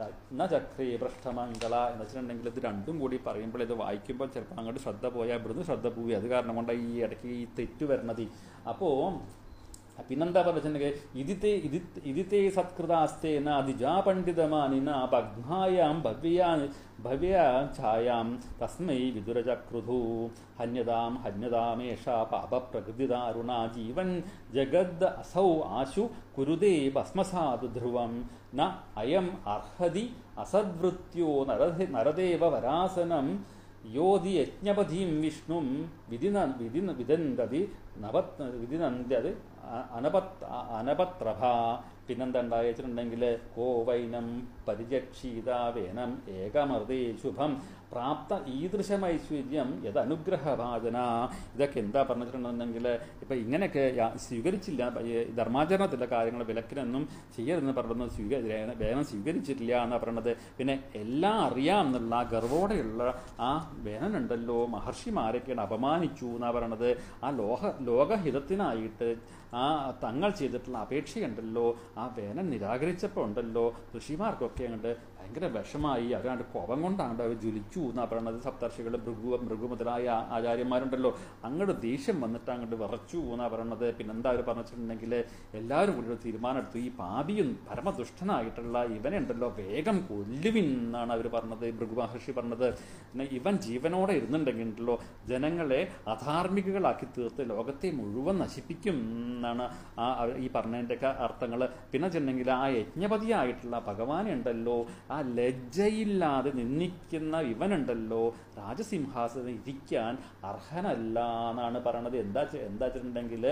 ന ചക്രേ പൃഷ്ഠമംഗള എന്ന് വെച്ചിട്ടുണ്ടെങ്കിൽ ഇത് രണ്ടും കൂടി പറയുമ്പോൾ ഇത് വായിക്കുമ്പോൾ ചിലപ്പോൾ അങ്ങോട്ട് ശ്രദ്ധ പോയാൽ ഇവിടുന്ന് ശ്രദ്ധ പോയി അത് കാരണം കൊണ്ട് ഈ ഇടയ്ക്ക് ഈ തെറ്റ് വരണത് അപ്പോൾ പിന്നെന്താ പറഞ്ഞിട്ടുണ്ടെങ്കിൽ ഇതിത്തെ ഇതി ഇതിത്തെ സത്കൃതാസ്തേന അതിജാ പണ്ഡിതമാനിന ഭഗ്നായാം ഭവ്യാ ഭവ്യാ ഛായാം തസ്മൈ വിദുരചക്രുധു ഹന്യതാം ഹന്യതാമേഷ പാപപ്രകൃതിദാരുണ ജീവൻ ജഗദ് അസൗ ആശു കുരുതേ ഭസ്മസാദ് ധ്രുവം ന അയം അർഹതി അസദ്വൃത്യോ നരധ നരദേവ വരാസനം യോധി യജ്ഞപതിം വിഷ്ണും വിധിന വിധി വിദന്തതി നവത് വിധിനന്ദത് അനപത് അനപത്രഭ പിന്നെന്താ ഉണ്ടായിട്ടുണ്ടെങ്കിൽ കോവൈനം പരിചക്ഷീത വേനം ഏകമൃതേ ശുഭം പ്രാപ്ത ഈദൃശമൈശ്വര്യം യദനുഗ്രഹഭാജന ഇതൊക്കെ എന്താ പറഞ്ഞിട്ടുണ്ടെങ്കിൽ ഇപ്പം ഇങ്ങനെയൊക്കെ യാ- സ്വീകരിച്ചില്ല ഈ ധർമാചരണത്തിലെ കാര്യങ്ങൾ വിലക്കിനൊന്നും ചെയ്യരുതെന്ന് പറഞ്ഞൊന്നും സ്വീക വേദന സ്വീകരിച്ചിട്ടില്ല എന്നാണ് പറയണത് പിന്നെ എല്ലാം അറിയാം എന്നുള്ള ആ ഗർവോടെയുള്ള ആ വേനനുണ്ടല്ലോ മഹർഷിമാരൊക്കെയാണ് അപമാനിച്ചു എന്നാണ് പറയണത് ആ ലോക ലോകഹിതത്തിനായിട്ട് ആ തങ്ങൾ ചെയ്തിട്ടുള്ള അപേക്ഷയുണ്ടല്ലോ ആ വേനൻ നിരാകരിച്ചപ്പോൾ ഉണ്ടല്ലോ ഋഷിമാർക്കൊക്കെ അങ്ങോട്ട് ഭയങ്കര വിഷമായി അവരാണ്ട് കോപം കൊണ്ടാണ്ട് അവർ ജ്വലിച്ചു എന്നാ പറയണത് സപ്തർഷികൾ ഭൃഗു ഭൃഗു മുതലായ ആ- ആചാര്യന്മാരുണ്ടല്ലോ അങ്ങോട്ട് ദേഷ്യം വന്നിട്ട് അങ്ങോട്ട് വിറച്ചു എന്നാ പറയണത് പിന്നെന്താ അവർ പറഞ്ഞിട്ടുണ്ടെങ്കിൽ എല്ലാവരും കൂടി ഒരു തീരുമാനം എടുത്തു ഈ പാപിയും പരമദുഷ്ടനായിട്ടുള്ള ഇവനുണ്ടല്ലോ വേഗം കൊല്ലുവിൻ എന്നാണ് അവർ പറഞ്ഞത് ഭൃഗു മഹർഷി പറഞ്ഞത് പിന്നെ ഇവൻ ജീവനോടെ ഇരുന്നുണ്ടെങ്കിൽ ഉണ്ടല്ലോ ജനങ്ങളെ അധാർമികകളാക്കി തീർത്ത് ലോകത്തെ മുഴുവൻ നശിപ്പിക്കും എന്നാണ് ആ ആ- ഈ പറഞ്ഞതിൻ്റെയൊക്കെ അർത്ഥങ്ങൾ പിന്നെ വെച്ചിട്ടുണ്ടെങ്കിൽ ആ യജ്ഞപതിയായിട്ടുള്ള ഭഗവാനെ ഉണ്ടല്ലോ ആ ലജ്ജയില്ലാതെ നിന്ദിക്കുന്ന ഇവനുണ്ടല്ലോ രാജസിംഹാസനം ഇരിക്കാൻ അർഹനല്ല എന്നാണ് പറയണത് എന്താ ചെ- എന്താ വെച്ചിട്ടുണ്ടെങ്കിൽ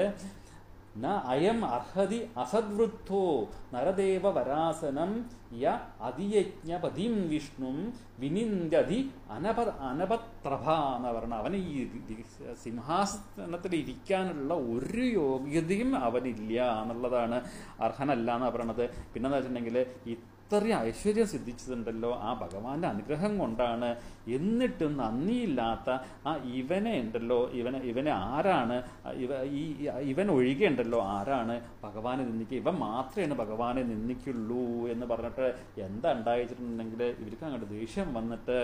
ന അയം അർഹതി അസദ്വൃദ്ധോ നരദേവ വരാസനം യ അതിയജ്ഞപതിം വിഷ്ണും വിനിന്ദതി അനപ അനപത്രഭ എന്ന് പറഞ്ഞ അവന് ഈ ഇ- സിംഹാസനത്തിൽ ഇരിക്കാനുള്ള ഒരു യോഗ്യതയും അവനില്ല എന്നുള്ളതാണ് അർഹനല്ല എന്നാണ് പറയണത് പിന്നെന്താ വെച്ചിട്ടുണ്ടെങ്കിൽ ഇത്രയും ഐശ്വര്യം സിദ്ധിച്ചതുണ്ടല്ലോ ആ ഭഗവാന്റെ അനുഗ്രഹം കൊണ്ടാണ് എന്നിട്ടും നന്ദിയില്ലാത്ത ആ ഇവനെ ഉണ്ടല്ലോ ഇവനെ ഇവനെ ആരാണ് ഇവ ഈ ഇവൻ ഒഴികെ ഉണ്ടല്ലോ ആരാണ് ഭഗവാനെ നിന്ദിക്കുക ഇവൻ മാത്രമേ ഭഗവാനെ നിന്ദിക്കുള്ളൂ എന്ന് പറഞ്ഞിട്ട് എന്താ ഉണ്ടായിട്ടുണ്ടെങ്കിൽ ഇവർക്ക് അങ്ങോട്ട് ദേഷ്യം വന്നിട്ട്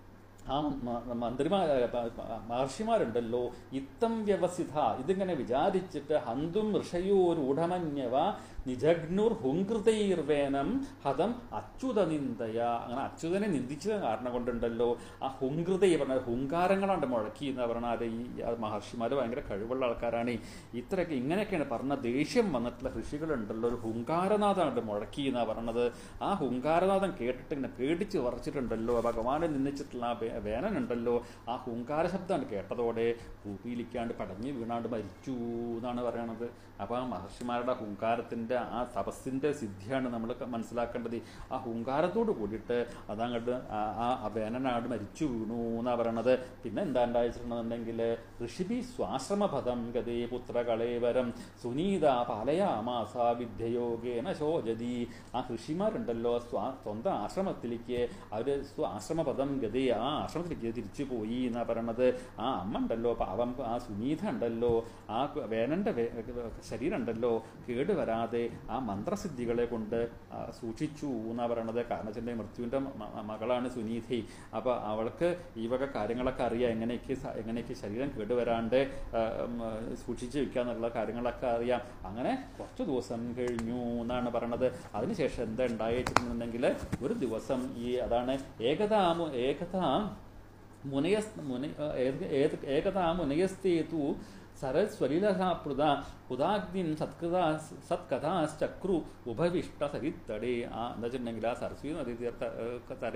ആ മ- മന്ത്രിമാർ മഹർഷിമാരുണ്ടല്ലോ ഇത്തം വ്യവസിത ഇതിങ്ങനെ വിചാരിച്ചിട്ട് ഹന്തും ഋഷയോരൂഢമന്യവ നിജഗ്നുർ ഹുങ്കൃതൈർവേനം ഹതം അച്യുത നിന്ദയ അങ്ങനെ അച്യുതനെ നിന്ദിച്ചത് കാരണം കൊണ്ടുണ്ടല്ലോ ആ ഹുങ്കൃതൈ പറഞ്ഞ ഹുങ്കാരങ്ങളാണ്ട് മുഴക്കി എന്ന് പറഞ്ഞാൽ ഈ മഹർഷിമാർ ഭയങ്കര കഴിവുള്ള ആൾക്കാരാണ് ഇത്രയൊക്കെ ഇങ്ങനെയൊക്കെയാണ് പറഞ്ഞ ദേഷ്യം വന്നിട്ടുള്ള ഋഷികളുണ്ടല്ലോ ഒരു ഹുങ്കാരനാഥാണ്ട് മുഴക്കി എന്നാ പറഞ്ഞത് ആ ഹുങ്കാരനാഥം കേട്ടിട്ട് ഇങ്ങനെ പേടിച്ച് വറച്ചിട്ടുണ്ടല്ലോ ഭഗവാനെ നിന്ദിച്ചിട്ടുള്ള ആ വേ- വേനനുണ്ടല്ലോ ആ ഹുങ്കാര ശബ്ദമാണ് കേട്ടതോടെ ഭൂമിയിലിക്കാണ്ട് പടഞ്ഞ് വീണാണ്ട് മരിച്ചു എന്നാണ് പറയണത് അപ്പോൾ ആ മഹർഷിമാരുടെ ഹുങ്കാരത്തിൻ്റെ ആ തപസ്സിൻ്റെ സിദ്ധിയാണ് നമ്മൾ മനസ്സിലാക്കേണ്ടത് ആ ഹുങ്കാരത്തോട് കൂടിയിട്ട് അതങ്ങോട്ട് ആ- ആ ആ വേനനാട് മരിച്ചു വീണു എന്നാ പറയണത് പിന്നെ എന്താ ഉണ്ടായിട്ടുണ്ടെന്നുണ്ടെങ്കിൽ ഋഷിഭി സ്വാശ്രമപദം ഗതേ പുത്ര കളേവരം സുനീത പാലയാമാസ വിദ്യയോഗേന ശോചതി ആ ഋഷിമാരുണ്ടല്ലോ സ്വാ സ്വന്തം ആശ്രമത്തിലേക്ക് അവർ ആശ്രമപദം ഗതി ആ ആശ്രമത്തിലേക്ക് തിരിച്ചു പോയി എന്നാ പറയണത് ആ അമ്മ ഉണ്ടല്ലോ പാവം ആ സുനീത ഉണ്ടല്ലോ ആ വേനന്റെ വേ- ശരീരം ഉണ്ടല്ലോ കേടുവരാതെ ആ മന്ത്രസിദ്ധികളെ കൊണ്ട് ആ, സൂക്ഷിച്ചു എന്നാ പറയണത് കാരണം വെച്ചിട്ടുണ്ടെങ്കിൽ മൃത്യുവിൻ്റെ മകളാണ് സുനീതി അപ്പോൾ അവൾക്ക് ഈ വക കാര്യങ്ങളൊക്കെ അറിയാം എങ്ങനെയൊക്കെ സ- എങ്ങനെയൊക്കെ ശരീരം കേടുവരാണ്ട് ആ, ഉം, സൂക്ഷിച്ച് വെക്കുക എന്നുള്ള കാര്യങ്ങളൊക്കെ അറിയാം അങ്ങനെ കുറച്ച് ദിവസം കഴിഞ്ഞു എന്നാണ് പറയണത് അതിനുശേഷം എന്താ ഉണ്ടായിട്ടുണ്ടെന്നുണ്ടെങ്കിൽ ഒരു ദിവസം ഈ അതാണ് ഏകതാമു ഏകതാ മുനയസ് മുന ഏത് ഏത് ഏകതാ മുനയസ്തേതു സരസ്വലിലഹാപൃത ഉദാഗ്നിൻ സത്കൃതാ സത്കഥാശ്ചക്രു ഉപവിഷ്ട സരിത്തടേ ആ എന്താ വെച്ചിട്ടുണ്ടെങ്കിൽ ആ സരസ്വതി നദി തീർത്ത തര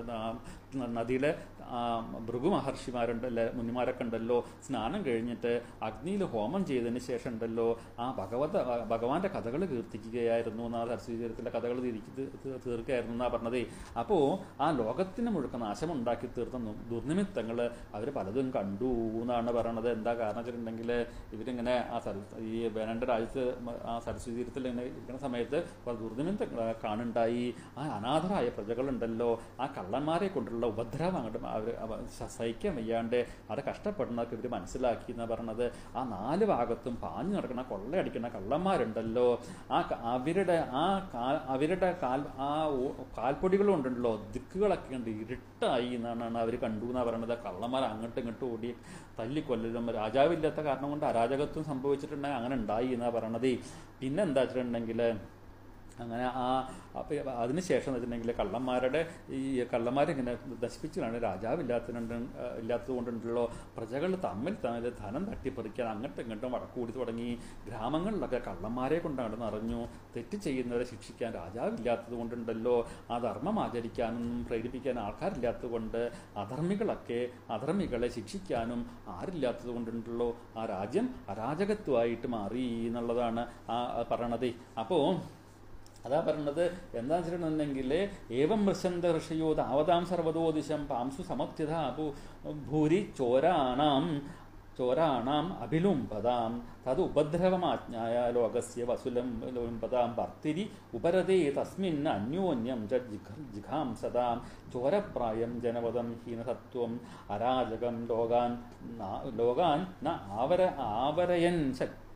നദിയിലെ ആ, ഭൃഗു മഹർഷിമാരുണ്ടല്ലോ മുനിമാരൊക്കെ ഉണ്ടല്ലോ സ്നാനം കഴിഞ്ഞിട്ട് അഗ്നിയിൽ ഹോമം ചെയ്തതിന് ശേഷം ഉണ്ടല്ലോ ആ ഭഗവത ഭഗവാന്റെ കഥകൾ കീർത്തിക്കുകയായിരുന്നു എന്നാ സരസ്വതി തീരത്തിലെ കഥകൾ തീർക്കുകയായിരുന്നു എന്നാ പറഞ്ഞതേ അപ്പോൾ ആ ലോകത്തിന് മുഴുക്ക നാശമുണ്ടാക്കി തീർത്ത നു- ദുർനിമിത്തങ്ങൾ അവർ പലതും കണ്ടു എന്നാണ് പറയണത് എന്താ കാരണം വെച്ചിട്ടുണ്ടെങ്കിൽ ഇവരിങ്ങനെ ആ സര ഈ വേനന്റെ രാജ്യത്ത് മ- ആ സരസ്വതി തീരത്തിൽ ഇങ്ങനെ ഇരിക്കുന്ന സമയത്ത് പല ദുർനിമിത്തങ്ങൾ കാണുണ്ടായി ആ അനാഥരായ പ്രജകളുണ്ടല്ലോ ആ കള്ളന്മാരെ കൊണ്ടുള്ള ഉപദ്രവം അങ്ങോട്ട് അവർ സഹിക്കാൻ വയ്യാണ്ട് അവിടെ കഷ്ടപ്പെടുന്നതൊക്കെ ഇവർ മനസ്സിലാക്കി എന്നാ പറഞ്ഞത് ആ നാല് ഭാഗത്തും പാഞ്ഞു നടക്കുന്ന കൊള്ളയടിക്കുന്ന കള്ളന്മാരുണ്ടല്ലോ ആ ക- അവരുടെ ആ കാ- അവരുടെ കാൽ ആ ഓ- കാൽപ്പൊടികൾ കൊണ്ടുണ്ടല്ലോ ദിക്കുകളൊക്കെ ഉണ്ട് ഇരുട്ടായി എന്നാണ് അവർ കണ്ടു എന്നാ പറയണത് കള്ളന്മാർ അങ്ങോട്ടും ഇങ്ങോട്ടും ഓടി തല്ലിക്കൊല്ലലും രാജാവില്ലാത്ത കാരണം കൊണ്ട് അരാജകത്വം സംഭവിച്ചിട്ടുണ്ടെങ്കിൽ അങ്ങനെ ഉണ്ടായി എന്നാ പറയണത് പിന്നെ എന്താ വെച്ചിട്ടുണ്ടെങ്കിൽ അങ്ങനെ ആ അപ്പൊ അതിനുശേഷം എന്ന് വെച്ചിട്ടുണ്ടെങ്കിൽ കള്ളന്മാരുടെ ഈ കള്ളന്മാരിങ്ങനെ നശിപ്പിച്ചാണ് രാജാവില്ലാത്തതുകൊണ്ട് ഇല്ലാത്തത് കൊണ്ടുണ്ടല്ലോ പ്രജകൾ തമ്മിൽ തമ്മിൽ ധനം തട്ടിപ്പറിക്കാൻ അങ്ങോട്ടും ഇങ്ങോട്ടും വടക്കൂടി തുടങ്ങി ഗ്രാമങ്ങളിലൊക്കെ കള്ളന്മാരെ കൊണ്ടാണ് നിറഞ്ഞു തെറ്റ് ചെയ്യുന്നവരെ ശിക്ഷിക്കാൻ രാജാവില്ലാത്തത് കൊണ്ടുണ്ടല്ലോ ആ ധർമ്മം ആചരിക്കാനൊന്നും പ്രേരിപ്പിക്കാൻ ആൾക്കാരില്ലാത്തത് കൊണ്ട് അധർമ്മികളൊക്കെ അധർമ്മികളെ ശിക്ഷിക്കാനും ആരില്ലാത്തത് കൊണ്ടുണ്ടല്ലോ ആ രാജ്യം അരാജകത്വമായിട്ട് മാറി എന്നുള്ളതാണ് ആ പറയണത് അപ്പോൾ അതാ പറഞ്ഞത് എന്താ വെച്ചിട്ടുണ്ടെങ്കിൽ ഏവം മൃശന്ത ഋഷയോ താവതാം സർവതോ ദിശം പാംസു സമത്യത അപു ഭൂരി ചോരാണാം ചോരാണാം അഭിലുംപതാം തത് ഉപദ്രവമാജ്ഞായ ലോകസ്യ വസുലം ലുംപതാം ഭർത്തിരി ഉപരതേ തസ്മിൻ അന്യോന്യം ച ജിഘ ജിഘാംസതാം ചോരപ്രായം ജനപദം ഹീനസത്വം അരാജകം ലോകാൻ നാ- ലോകാൻ ന ആവര ആവരയൻ ശക്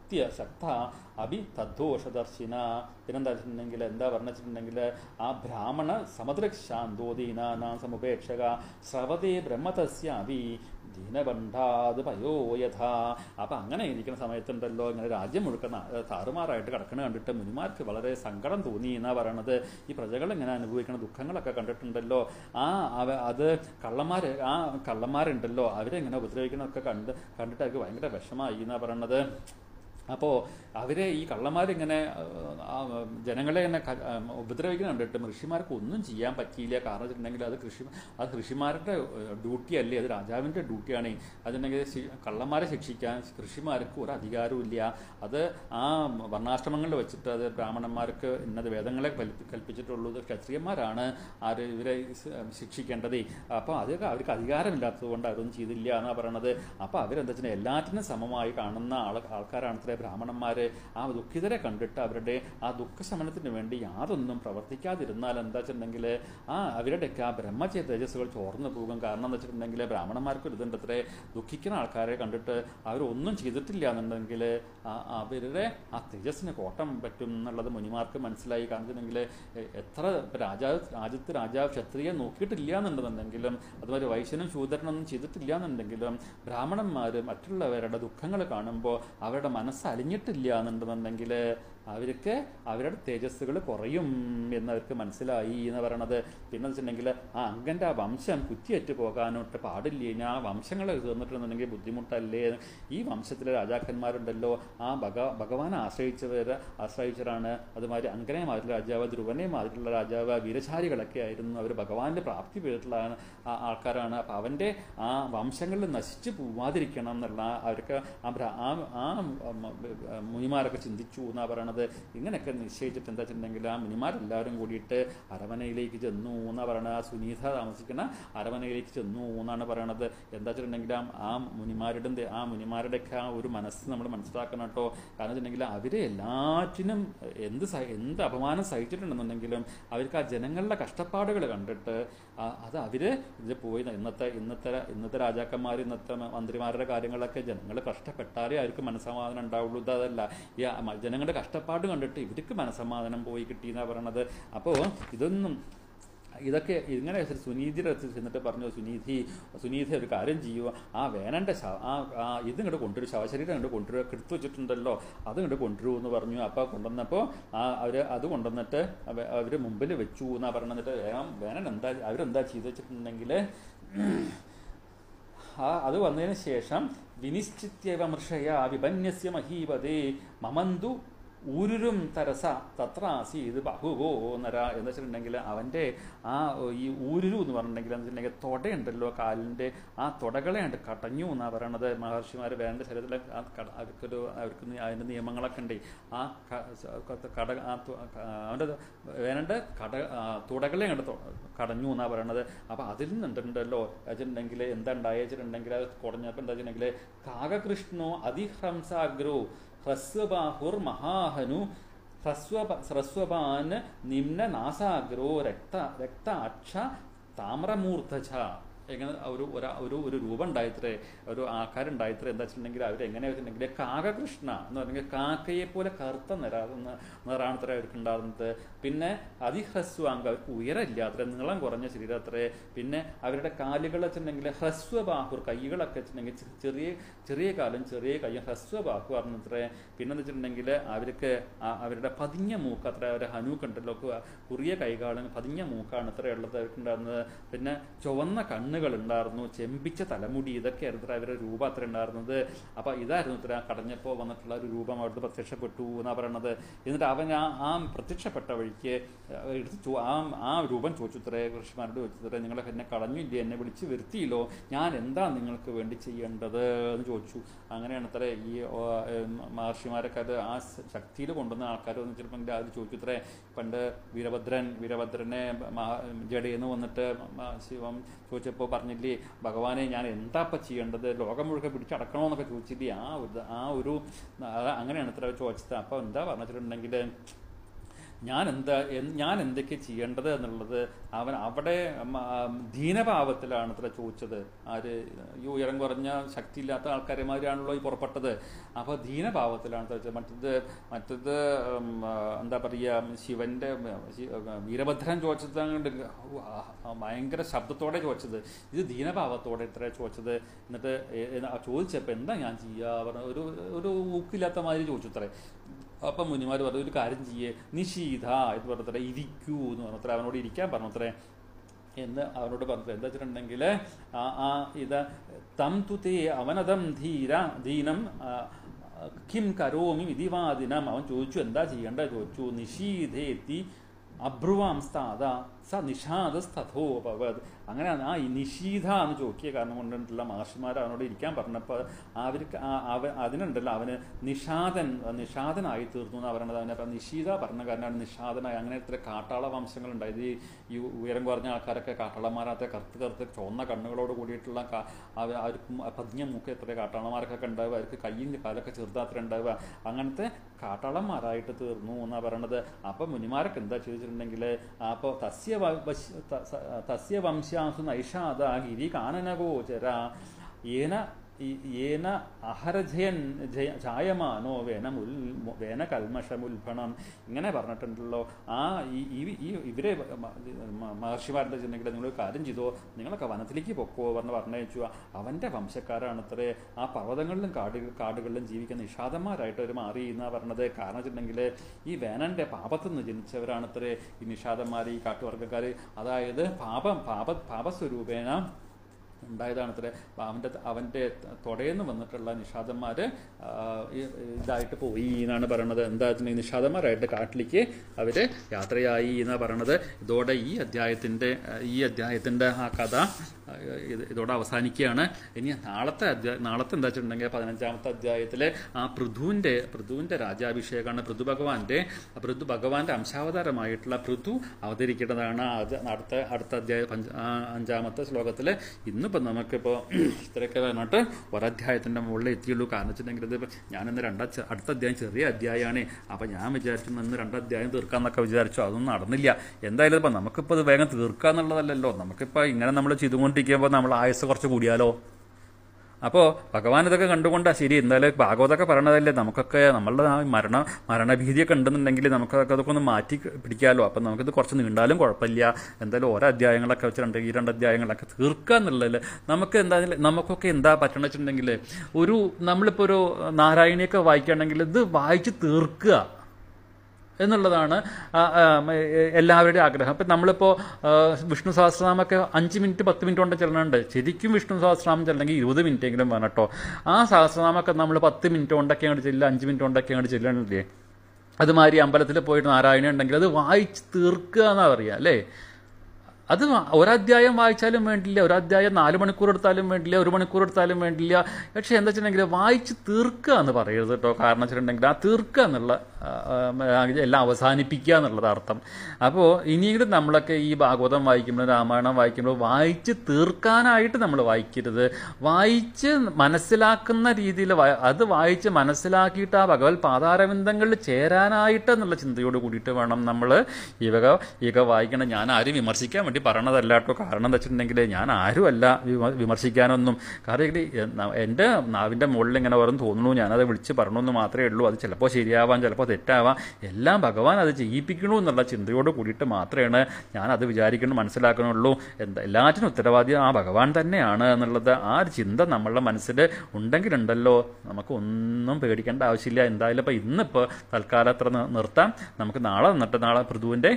ശക്തിയ ശക്ത അഭി തദ്ദോഷദർശിന പിന്നെന്താ വെച്ചിട്ടുണ്ടെങ്കിൽ എന്താ പറഞ്ഞിട്ടുണ്ടെങ്കിൽ ആ ബ്രാഹ്മണ സമദ്രശാന്തോദീനാ സമുപേക്ഷക സ്രവതേ ബ്രഹ്മതസ്യാഭി ദീനബണ്ഡാത് പയോയഥ അപ്പം അങ്ങനെ ഇരിക്കുന്ന സമയത്തുണ്ടല്ലോ ഇങ്ങനെ രാജ്യം മുഴുക്ക താറുമാറായിട്ട് കിടക്കണ കണ്ടിട്ട് മുനിമാർക്ക് വളരെ സങ്കടം തോന്നി എന്നാ പറയണത് ഈ പ്രജകൾ ഇങ്ങനെ അനുഭവിക്കുന്ന ദുഃഖങ്ങളൊക്കെ കണ്ടിട്ടുണ്ടല്ലോ ആ അവ അത് കള്ളന്മാർ ആ കള്ളന്മാരുണ്ടല്ലോ അവരെങ്ങനെ ഉപദ്രവിക്കണമൊക്കെ കണ്ട് കണ്ടിട്ട് അവർക്ക് ഭയങ്കര വിഷമായി എന്നാ പറയണത് അപ്പോൾ അവരെ ഈ കള്ളന്മാരിങ്ങനെ ആ, ജനങ്ങളെ ഇങ്ങനെ ക- ആ, ഉപദ്രവിക്കുന്ന കണ്ടിട്ട് ഋഷിമാർക്ക് ഒന്നും ചെയ്യാൻ പറ്റിയില്ല കാരണം വെച്ചിട്ടുണ്ടെങ്കിൽ അത് കൃഷി അത് കൃഷിമാരുടെ ഡ്യൂട്ടി അല്ലേ അത് രാജാവിൻ്റെ ഡ്യൂട്ടിയാണ് അതുണ്ടെങ്കിൽ ശി- കള്ളന്മാരെ ശിക്ഷിക്കാൻ കൃഷിമാർക്ക് ഒരു അധികാരവും ഇല്ല അത് ആ വർണ്ണാശ്രമങ്ങളിൽ വെച്ചിട്ട് അത് ബ്രാഹ്മണന്മാർക്ക് ഇന്നത് വേദങ്ങളെ കൽപ്പി- കൽപ്പിച്ചിട്ടുള്ളൂ ഇത് ക്ഷത്രിയന്മാരാണ് ആര് ഇവരെ സ് ശിക്ഷിക്കേണ്ടത് അപ്പോൾ അത് അവർക്ക് അധികാരമില്ലാത്തത് കൊണ്ട് അവരൊന്നും ചെയ്തില്ല എന്നാണ് പറയണത് അപ്പോൾ അവരെന്താ വെച്ചാൽ എല്ലാറ്റിനും സമമായി കാണുന്ന ആൾ ആൾക്കാരാണ് ഇത്ര ബ്രാഹ്മണന്മാർ ആ ദുഃഖിതരെ കണ്ടിട്ട് അവരുടെ ആ ദുഃഖശമനത്തിന് വേണ്ടി യാതൊന്നും പ്രവർത്തിക്കാതിരുന്നാൽ എന്താ വെച്ചിട്ടുണ്ടെങ്കിൽ ആ അവരുടെയൊക്കെ ആ ബ്രഹ്മചേ തേജസ്സുകൾ ചോർന്നു പോകും കാരണം എന്ന് വെച്ചിട്ടുണ്ടെങ്കിൽ ബ്രാഹ്മണന്മാർക്ക് ഒരു ഇതുണ്ട് അത്രേ ദുഃഖിക്കുന്ന ആൾക്കാരെ കണ്ടിട്ട് അവരൊന്നും ചെയ്തിട്ടില്ല എന്നുണ്ടെങ്കിൽ ആ അവരുടെ ആ തേജസ്സിന് കോട്ടം പറ്റും എന്നുള്ളത് മുനിമാർക്ക് മനസ്സിലായി കാരണം വെച്ചിട്ടുണ്ടെങ്കിൽ എത്ര ഇപ്പൊ രാജാവ് രാജ്യത്ത് രാജാവ് ക്ഷത്രിയെ നോക്കിയിട്ടില്ല എന്നുണ്ടെന്നുണ്ടെങ്കിലും അതുമാതിരി വൈശ്യനും ശൂദ്രനൊന്നും ചെയ്തിട്ടില്ല എന്നുണ്ടെങ്കിലും ബ്രാഹ്മണന്മാർ മറ്റുള്ളവരുടെ ദുഃഖങ്ങൾ കാണുമ്പോൾ അവരുടെ മനസ്സ് അലിഞ്ഞിട്ടില്ല എന്നുണ്ടെന്നുണ്ടെങ്കിൽ അവർക്ക് അവരുടെ തേജസ്സുകൾ കുറയും എന്നവർക്ക് മനസ്സിലായി എന്ന് പറയണത് പിന്നെ വെച്ചിട്ടുണ്ടെങ്കിൽ ആ അങ്കൻ്റെ ആ വംശം കുറ്റിയറ്റ് പോകാനോട്ട് പാടില്ല ഇനി ആ വംശങ്ങൾ തീർന്നിട്ടുണ്ടെന്നുണ്ടെങ്കിൽ ബുദ്ധിമുട്ടല്ലേ ഈ വംശത്തിലെ രാജാക്കന്മാരുണ്ടല്ലോ ആ ഭഗ ഭഗവാനെ ആശ്രയിച്ചവർ ആശ്രയിച്ചവരാണ് അതുമാതിരി അങ്കനെ മാതിരി രാജാവ് ധ്രുവനെ മാതിരിയുള്ള രാജാവ് വീരശാലികളൊക്കെ ആയിരുന്നു അവർ ഭഗവാന്റെ പ്രാപ്തി പേരിട്ടുള്ള ആ ആൾക്കാരാണ് അപ്പം അവൻ്റെ ആ വംശങ്ങളിൽ നശിച്ചു പോവാതിരിക്കണം എന്നുള്ള അവർക്ക് ആ ബ്ര- ആ ആ മുനിമാരൊക്കെ ചിന്തിച്ചു എന്നാ പറയണത് ഇങ്ങനെയൊക്കെ നിശ്ചയിച്ചിട്ട് എന്താ വെച്ചിട്ടുണ്ടെങ്കിൽ ആ മുനിമാരെല്ലാവരും കൂടിയിട്ട് അരമനയിലേക്ക് ചെന്നു എന്നാ പറയണത് ആ സുനീത താമസിക്കുന്ന അരമനയിലേക്ക് ചെന്നു എന്നാണ് പറയണത് എന്താ വെച്ചിട്ടുണ്ടെങ്കിൽ ആ- ആ മുനിമാരുടെ ദേ- ആ മുനിമാരുടെയൊക്കെ ആ ഒരു മനസ്സ് നമ്മൾ മനസ്സിലാക്കണം കേട്ടോ കാരണം വെച്ചിട്ടുണ്ടെങ്കിൽ അവരെ എല്ലാറ്റിനും എന്ത് സഹ- എന്ത് അപമാനം സഹിച്ചിട്ടുണ്ടെന്നുണ്ടെങ്കിലും അവർക്ക് ആ ജനങ്ങളുടെ കഷ്ടപ്പാടുകൾ കണ്ടിട്ട് ആ- അത് അവര് ഇത് പോയി ഇന്നത്തെ ഇന്നത്തെ ഇന്നത്തെ രാജാക്കന്മാർ ഇന്നത്തെ മന്ത്രിമാരുടെ കാര്യങ്ങളൊക്കെ ജനങ്ങൾ കഷ്ടപ്പെട്ടാലേ അവർക്ക് മനസ്സമാധാനം ഉണ്ടാവുള്ളൂ ഇതല്ല ഈ ആ മ- ജനങ്ങളുടെ കഷ്ടപ്പാട് കണ്ടിട്ട് ഇവർക്ക് മനസ്സമാധാനം പോയി കിട്ടി എന്നാ പറയണത് അപ്പോൾ ഇതൊന്നും ഇതൊക്കെ ഇങ്ങനെ സുനീതിയുടെ അടുത്ത് ചെന്നിട്ട് പറഞ്ഞു സുനീതി സുനീതി ഒരു കാര്യം ചെയ്യുക ആ വേനൻ്റെ ശവ ആ ആ ഇത് ഇങ്ങോട്ട് കൊണ്ടുവരും ശവശരീരം ഇങ്ങോട്ട് കൊണ്ടുവരിക എടുത്തു വെച്ചിട്ടുണ്ടല്ലോ അത് ഇങ്ങോട്ട് കൊണ്ടുവരൂ എന്ന് പറഞ്ഞു അപ്പോൾ കൊണ്ടുവന്നപ്പോൾ ആ അവർ അത് കൊണ്ടുവന്നിട്ട് അവർ മുമ്പിൽ വെച്ചു എന്നാ പറഞ്ഞിട്ട് വേഗം വേനൻ എന്താ അവരെന്താ ചെയ്ത് വെച്ചിട്ടുണ്ടെങ്കിൽ ആ അത് വന്നതിന് ശേഷം വിനിശ്ചിത്യവമർഷയ വിപന്യസ്യ മഹീപതേ മമന്തു ഊരുരും തരസ തത്രാസി ഇത് ബഹുവോ നര എന്ന് വെച്ചിട്ടുണ്ടെങ്കിൽ അവൻ്റെ ആ ഈ ഊരുരു എന്ന് പറഞ്ഞിട്ടുണ്ടെങ്കിൽ എന്ന് വെച്ചിട്ടുണ്ടെങ്കിൽ തൊടയുണ്ടല്ലോ കാലിൻ്റെ ആ തൊടകളെ ഉണ്ട് കടഞ്ഞു എന്നാണ് പറയണത് മഹർഷിമാർ വേണ്ട ശരീരത്തിലെ ആ കട അവർക്കൊരു അവർക്ക് നി- അതിൻ്റെ നിയമങ്ങളൊക്കെ ഉണ്ട് ആ ക- സ- ക- കട ആ തു- ആ അവൻ്റെ വേണ്ട കട ആ തുടകളെ കണ്ട് കടഞ്ഞു എന്നാണ് പറയണത് അപ്പോൾ അതിൽ നിന്നുണ്ടല്ലോ വെച്ചിട്ടുണ്ടെങ്കിൽ എന്താ ഉണ്ടായെച്ചിട്ടുണ്ടെങ്കിൽ അത് കുടഞ്ഞപ്പോൾ എന്താ വെച്ചിട്ടുണ്ടെങ്കിൽ കാകകൃഷ്ണോ അതിഹംസാഗ്രോ ഹ്രസ്വബാഹുർ മഹാഹനു ഹ്രസ്വ ഹ്രസ്വപാൻ നിമ്ന നാസാഗ്രോ രക്ത രക്താക്ഷ താമ്രമൂർധച എങ്ങനെ ഒരു ഒരാ ഒരു ഒരു രൂപം ഉണ്ടായിത്രേ ഒരു ആൾക്കാരുണ്ടായിത്രേ എന്താ വെച്ചിട്ടുണ്ടെങ്കിൽ അവരെങ്ങനെ വെച്ചിട്ടുണ്ടെങ്കിൽ കാകകൃഷ്ണ എന്ന് പറഞ്ഞെങ്കിൽ കാക്കയെ പോലെ കറുത്ത നിറ നിറാണത്രേ അവർക്ക് ഉണ്ടാകുന്നത് പിന്നെ അതിഹ്രസ്വാങ്ക അവർക്ക് ഉയരമില്ലാത്ര നീളം കുറഞ്ഞ ശരീരത്രേ പിന്നെ അവരുടെ കാലുകൾ വെച്ചിട്ടുണ്ടെങ്കിൽ ഹ്രസ്വബാഹുർ കൈകളൊക്കെ വെച്ചിട്ടുണ്ടെങ്കിൽ ചെ- ചെറിയ ചെറിയ കാലും ചെറിയ കൈയും ഹ്രസ്വബാഹു പറഞ്ഞത്രേ പിന്നെന്ന് വെച്ചിട്ടുണ്ടെങ്കിൽ അവർക്ക് ആ- അവരുടെ പതിഞ്ഞ മൂക്ക് അത്ര അവരുടെ ഹനൂക്ക് ഉണ്ടല്ലോ കു- കുറിയ കൈകാലും പതിഞ്ഞ മൂക്കാണ് അത്ര ഉള്ളത് അവർക്കുണ്ടായിരുന്നത് പിന്നെ ചുവന്ന കണ്ണുകൾ ഉണ്ടായിരുന്നു ചെമ്പിച്ച തലമുടി ഇതൊക്കെയായിരുന്നു ഇത്ര അവരുടെ രൂപം അത്ര ഉണ്ടായിരുന്നത് അപ്പൊ ഇതായിരുന്നു ഇത്ര കടഞ്ഞപ്പോൾ വന്നിട്ടുള്ള ഒരു രൂപം അവിടുത്തെ പ്രത്യക്ഷപ്പെട്ടു എന്നാ പറയണത് എന്നിട്ട് അവൻ ആ ആ പ്രത്യക്ഷപ്പെട്ട വഴിക്ക് എടുത്ത് ചോ- ആ ആ രൂപം ചോദിച്ചുത്രേ ഋഷിമാരോട് ചോദിച്ചുത്രേ നിങ്ങൾ എന്നെ കളഞ്ഞില്ലേ എന്നെ വിളിച്ച് വരുത്തിയില്ലോ ഞാൻ എന്താ നിങ്ങൾക്ക് വേണ്ടി ചെയ്യേണ്ടത് എന്ന് ചോദിച്ചു അങ്ങനെയാണ് അത്ര ഈ ഓ, ഏം, മഹർഷിമാരൊക്കെ അത് ആ ശക്തിയിൽ കൊണ്ടുവന്ന ആൾക്കാർ വന്ന് ചിലപ്പോൾ അത് ചോദിച്ചുത്രേ പണ്ട് വീരഭദ്രൻ വീരഭദ്രനെ മഹാ ജഡയെന്ന് വന്നിട്ട് മ- ശിവം ചോദിച്ചപ്പോൾ പറഞ്ഞില്ലേ ഭഗവാനെ ഞാൻ എന്താ ഇപ്പം ചെയ്യേണ്ടത് ലോകം മുഴുവൻ പിടിച്ചടക്കണമെന്നൊക്കെ ചോദിച്ചില്ലേ ആ ഒരു ആ ഒരു ആ- അങ്ങനെയാണ് ഇത്ര ചോദിച്ചത് അപ്പോൾ എന്താ പറഞ്ഞിട്ടുണ്ടെങ്കിൽ ഞാൻ എന്താ എൻ- ഞാൻ എന്തൊക്കെ ചെയ്യേണ്ടത് എന്നുള്ളത് അവൻ അവിടെ മ- ദീനഭാവത്തിലാണ് അത്ര ചോദിച്ചത് ആര് ഈ ഉയരം കുറഞ്ഞ ശക്തിയില്ലാത്ത ആൾക്കാരെമാരാണല്ലോ ഈ പുറപ്പെട്ടത് അപ്പോൾ ദീനഭാവത്തിലാണ് ചോദിച്ചത് മറ്റത് മറ്റത് ഉം, ആ, എന്താ പറയുക ശിവന്റെ ഉം, ശി- വീരഭദ്രൻ ചോദിച്ചത് അങ്ങോട്ട് ഭയങ്കര ശബ്ദത്തോടെ ചോദിച്ചത് ഇത് ദീനഭാവത്തോടെ ഇത്ര ചോദിച്ചത് എന്നിട്ട് ഏ- ഏ- ആ ചോദിച്ചപ്പോൾ എന്താ ഞാൻ ചെയ്യുക പറഞ്ഞ ഒരു ഒരു ഊക്കില്ലാത്ത മാതിരി ചോദിച്ചു അത്രേ അപ്പം മുനിമാർ പറഞ്ഞു ഒരു കാര്യം ചെയ്യേ നിശീത എന്ന് പറഞ്ഞത്ര ഇരിക്കൂ എന്ന് പറഞ്ഞത്ര അവനോട് ഇരിക്കാൻ പറഞ്ഞത്രേ എന്ന് അവനോട് പറഞ്ഞത് എന്താ വെച്ചിട്ടുണ്ടെങ്കിൽ ആ ആ ഇത് തം തുതേ അവനതം ധീര ധീനം ആ, കിം കരോമി വിധിവാദിനം അവൻ ചോദിച്ചു എന്താ ചെയ്യേണ്ടത് ചോദിച്ചു നിഷീധേത്തി അബ്രുവാം സ്ഥാത സ നിഷാദസ്തഥോ ഭവത് അങ്ങനെ ആ ഈ നിഷീധ എന്ന് ചോദിക്കിയ കാരണം കൊണ്ടിട്ടുള്ള മാഷിമാർ അവനോട് ഇരിക്കാൻ പറഞ്ഞപ്പോൾ അവർക്ക് ആ- അവ അതിനുണ്ടല്ലോ അവന് നിഷാദൻ നിഷാദനായി തീർന്നു എന്ന് പറയണത് അവനെ അപ്പം നിഷീധ പറഞ്ഞ കാരണമാണ് നിഷാദനായി അങ്ങനെ ഇത്ര കാട്ടാള വംശങ്ങളുണ്ടായത് ഈ ഈ ഉയരം കുറഞ്ഞ ആൾക്കാരൊക്കെ കാട്ടാളന്മാരത്തെ കറുത്ത് കറുത്ത് ചുവന്ന കണ്ണുകളോട് കൂടിയിട്ടുള്ള കാ- അവ- അവർക്ക് പതിഞ്ഞ മൂക്ക് എത്ര കാട്ടാളന്മാരൊക്കെ ഉണ്ടാവുക അവർക്ക് കയ്യും കാലൊക്കെ ചെറുതാത്ര ഉണ്ടാവുക അങ്ങനത്തെ കാട്ടാളന്മാരായിട്ട് തീർന്നു എന്നാ പറയണത് അപ്പം മുനിമാരൊക്കെ എന്താ ചെയ്തിട്ടുണ്ടെങ്കിൽ അപ്പോൾ തസ്യ വ- വശ്- ത- സ- തസ്യ വംശാസു നൈഷാദ ഗിരി കാനനഗോചര ഏന ഈ- ഏന അഹരജയൻ ജയ ജായമാനോ വേനമുൽ വേന കൽമഷമുൽഭണം ഇങ്ങനെ പറഞ്ഞിട്ടുണ്ടല്ലോ ആ ഈ ഈ- ഈ ഇവരെ മ- മ- മഹർഷിമാരുടെ ചെന്നെങ്കിൽ നിങ്ങൾ ഒരു കാര്യം ചെയ്തോ നിങ്ങളൊക്കെ വനത്തിലേക്ക് പൊക്കോ പറഞ്ഞ് പറഞ്ഞയച്ചു അവൻ്റെ വംശക്കാരാണത്രേ ആ പർവ്വതങ്ങളിലും കാട് കാടുകളിലും ജീവിക്കുന്ന നിഷാദന്മാരായിട്ട് അവർ മാറി എന്നാ പറഞ്ഞത് കാരണം വെച്ചിട്ടുണ്ടെങ്കിൽ ഈ വേനന്റെ പാപത്തിൽ നിന്ന് ജനിച്ചവരാണത്രേ ഈ നിഷാദന്മാർ ഈ കാട്ടുവർഗ്ഗക്കാർ അതായത് പാപം പാപ പാപസ്വരൂപേണ ഉണ്ടായതാണത്രേ അവൻ്റെ അവൻ്റെ തൊടയെന്ന് വന്നിട്ടുള്ള നിഷാദന്മാർ ഇതായിട്ട് പോയി എന്നാണ് പറയണത് എന്താ വെച്ചിട്ടുണ്ടെങ്കിൽ നിഷാദന്മാരായിട്ട് കാട്ടിലേക്ക് അവർ യാത്രയായി എന്നാണ് പറയണത് ഇതോടെ ഈ അധ്യായത്തിൻ്റെ ഈ അധ്യായത്തിൻ്റെ ആ കഥ ആ, ഇത് ഇതോടെ അവസാനിക്കുകയാണ് ഇനി നാളത്തെ അധ്യായ നാളത്തെ എന്താ വെച്ചിട്ടുണ്ടെങ്കിൽ പതിനഞ്ചാമത്തെ അധ്യായത്തിലെ ആ പൃഥുവിൻ്റെ പൃഥുവിൻ്റെ രാജാഭിഷേകമാണ് പൃഥു ഭഗവാന്റെ പൃഥു ഭഗവാന്റെ അംശാവതാരമായിട്ടുള്ള പൃഥു അവതരിക്കേണ്ടതാണ് അത് അടുത്ത അടുത്ത അധ്യായ പഞ്ച ആ അഞ്ചാമത്തെ ശ്ലോകത്തിൽ ഇന്നിപ്പോൾ നമുക്കിപ്പോൾ ഇത്രയൊക്കെ വന്നിട്ട് ഒരധ്യായത്തിൻ്റെ മുകളിൽ എത്തിയുള്ളൂ കാരണം വെച്ചിട്ടുണ്ടെങ്കിൽ ഇത് ഞാനിന്ന് രണ്ട അടുത്ത അധ്യായം ചെറിയ അധ്യായമാണ് അപ്പോൾ ഞാൻ വിചാരിച്ചു ഇന്ന് രണ്ട് അധ്യായം തീർക്കാമെന്നൊക്കെ വിചാരിച്ചു അതൊന്നും നടന്നില്ല എന്തായാലും ഇപ്പം നമുക്കിപ്പോൾ ഇത് വേഗം തീർക്കുക എന്നുള്ളതല്ലല്ലോ നമുക്കിപ്പോൾ ഇങ്ങനെ നമ്മൾ ചെയ്തുകൊണ്ടിരിക്കുമ്പോൾ നമ്മൾ ആയുസ് കുറച്ച് കൂടിയാലോ അപ്പോൾ ഭഗവാൻ ഇതൊക്കെ കണ്ടുകൊണ്ടാ ശരി എന്തായാലും ഭാഗവതമൊക്കെ പറയണതല്ലേ നമുക്കൊക്കെ നമ്മളുടെ ആ മരണ മരണഭീതിയൊക്കെ ഉണ്ടെന്നുണ്ടെങ്കിൽ നമുക്കതൊക്കെ അതൊക്കെ ഒന്ന് മാറ്റി പിടിക്കാമല്ലോ അപ്പം നമുക്കിത് കുറച്ച് നീണ്ടാലും കുഴപ്പമില്ല എന്തായാലും ഓരോ അധ്യായങ്ങളൊക്കെ വെച്ചിട്ടുണ്ട് ഈ രണ്ട് അധ്യായങ്ങളൊക്കെ തീർക്കുക എന്നുള്ളതിൽ നമുക്ക് എന്തായാലും നമുക്കൊക്കെ എന്താ പറ്റണമെന്ന് വെച്ചിട്ടുണ്ടെങ്കിൽ ഒരു നമ്മളിപ്പോൾ ഒരു നാരായണിയൊക്കെ വായിക്കുകയാണെങ്കിൽ ഇത് വായിച്ച് തീർക്കുക എന്നുള്ളതാണ് ആ, ആ, എ- എല്ലാവരുടെയും ആഗ്രഹം അപ്പം നമ്മളിപ്പോൾ ആ, വിഷ്ണു സഹസ്രനാമൊക്കെ അഞ്ച് മിനിറ്റ് പത്ത് മിനിറ്റ് കൊണ്ട് ചെല്ലണുണ്ട് ശരിക്കും വിഷ്ണു സഹസ്രനാമം ചെല്ലണമെങ്കിൽ ഇരുപത് മിനിറ്റ് എങ്കിലും വേണം കേട്ടോ ആ സഹസ്രനാമൊക്കെ നമ്മൾ പത്ത് മിനിറ്റ് കൊണ്ടൊക്കെ അങ്ങോട്ട് ചെല്ലുക അഞ്ച് മിനിറ്റ് കൊണ്ടൊക്കെ അങ്ങോട്ട് ചെല്ലണില്ലേ അതുമാതിരി അമ്പലത്തിൽ പോയിട്ട് നാരായണ ഉണ്ടെങ്കിൽ അത് വായിച്ച് തീർക്കുക എന്നാ പറയുക അല്ലേ അത് വ- ഒരധ്യായം വായിച്ചാലും വേണ്ടില്ല ഒരധ്യായം നാല് മണിക്കൂർ എടുത്താലും വേണ്ടില്ല ഒരു മണിക്കൂർ എടുത്താലും വേണ്ടില്ല പക്ഷേ എന്താ വെച്ചിട്ടുണ്ടെങ്കിൽ വായിച്ച് തീർക്കുക എന്ന് പറയരുത് കേട്ടോ കാരണം വെച്ചിട്ടുണ്ടെങ്കിൽ ആ തീർക്കുക എന്നുള്ള ആ, ആ, എല്ലാം അവസാനിപ്പിക്കുക എന്നുള്ളത് അർത്ഥം അപ്പോൾ ഇനിയെങ്കിലും നമ്മളൊക്കെ ഈ ഭാഗവതം വായിക്കുമ്പോൾ രാമായണം വായിക്കുമ്പോൾ വായിച്ച് തീർക്കാനായിട്ട് നമ്മൾ വായിക്കരുത് വായിച്ച് മനസ്സിലാക്കുന്ന രീതിയിൽ വാ- അത് വായിച്ച് മനസ്സിലാക്കിയിട്ട് ആ ഭഗവത് പാതാരവിന്ദങ്ങളിൽ ചേരാനായിട്ട് എന്നുള്ള ചിന്തയോട് കൂടിയിട്ട് വേണം നമ്മൾ ഇവക ഇവക വായിക്കണം ഞാൻ ആരും വിമർശിക്കാൻ വേണ്ടി പറയണതല്ല കേട്ടോ കാരണം എന്താ വെച്ചിട്ടുണ്ടെങ്കിൽ ഞാൻ ആരുമല്ല വിമ- വിമർശിക്കാനൊന്നും കാരണം ഇത് എൻ്റെ നാവിൻ്റെ മുകളിൽ ഇങ്ങനെ ഓരോന്ന് തോന്നുന്നു ഞാനത് വിളിച്ച് പറഞ്ഞെന്ന് മാത്രമേ ഉള്ളൂ അത് ചിലപ്പോൾ ശരിയാവാം ചിലപ്പോൾ തെറ്റാവാം എല്ലാം ഭഗവാൻ അത് ചെയ്യിപ്പിക്കണു എന്നുള്ള ചിന്തയോട് കൂടിയിട്ട് മാത്രമേ ഞാൻ അത് വിചാരിക്കണം മനസ്സിലാക്കണുള്ളൂ എന്താ എല്ലാറ്റിനും ഉത്തരവാദി ആ ഭഗവാൻ തന്നെയാണ് എന്നുള്ളത് ആ ഒരു ചിന്ത നമ്മളുടെ മനസ്സിൽ ഉണ്ടെങ്കിലുണ്ടല്ലോ നമുക്ക് ഒന്നും പേടിക്കേണ്ട ആവശ്യമില്ല എന്തായാലും ഇപ്പോൾ ഇന്നിപ്പോൾ തൽക്കാലം അത്ര നി- നിർത്താം നമുക്ക് നാളെ നിന്നിട്ട് നാളെ പൃഥുവിൻ്റെ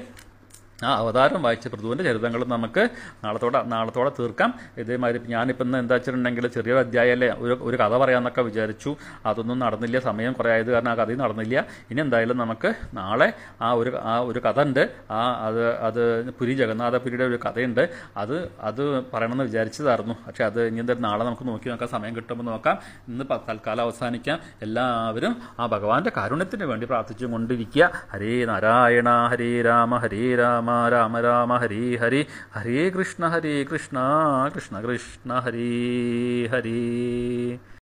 ആ അവതാരം വായിച്ച പൃഥുവിൻ്റെ ചരിതങ്ങളും നമുക്ക് നാളത്തോടെ നാളത്തോടെ തീർക്കാം ഇതേമാതിരി ഞാനിപ്പോൾ ഇന്ന് എന്താ വെച്ചിട്ടുണ്ടെങ്കിൽ ചെറിയൊരു അധ്യായമല്ലേ ഒരു ഒരു കഥ പറയാമെന്നൊക്കെ വിചാരിച്ചു അതൊന്നും നടന്നില്ല സമയം കുറേ ആയത് കാരണം ആ കഥയും നടന്നില്ല ഇനി എന്തായാലും നമുക്ക് നാളെ ആ ഒരു ആ ഒരു കഥ ഉണ്ട് ആ അത് അത് പുരി ജഗന്നാഥപുരിയുടെ ഒരു കഥയുണ്ട് അത് അത് പറയണമെന്ന് വിചാരിച്ചതായിരുന്നു പക്ഷെ അത് ഇനി എന്തായാലും നാളെ നമുക്ക് നോക്കി നോക്കാം സമയം കിട്ടുമ്പോൾ നോക്കാം ഇന്ന് പ- തൽക്കാലം അവസാനിക്കാം എല്ലാവരും ആ ഭഗവാന്റെ കാരുണ്യത്തിന് വേണ്ടി പ്രാർത്ഥിച്ചു കൊണ്ടിരിക്കുക ഹരേ നാരായണ ഹരേ രാമ ഹരേ രാമ രാമ രാമ ഹരേ ഹരേ ഹരേ കൃഷ്ണ ഹരേ കൃഷ്ണ കൃഷ്ണ കൃഷ്ണ ഹരേ ഹരേ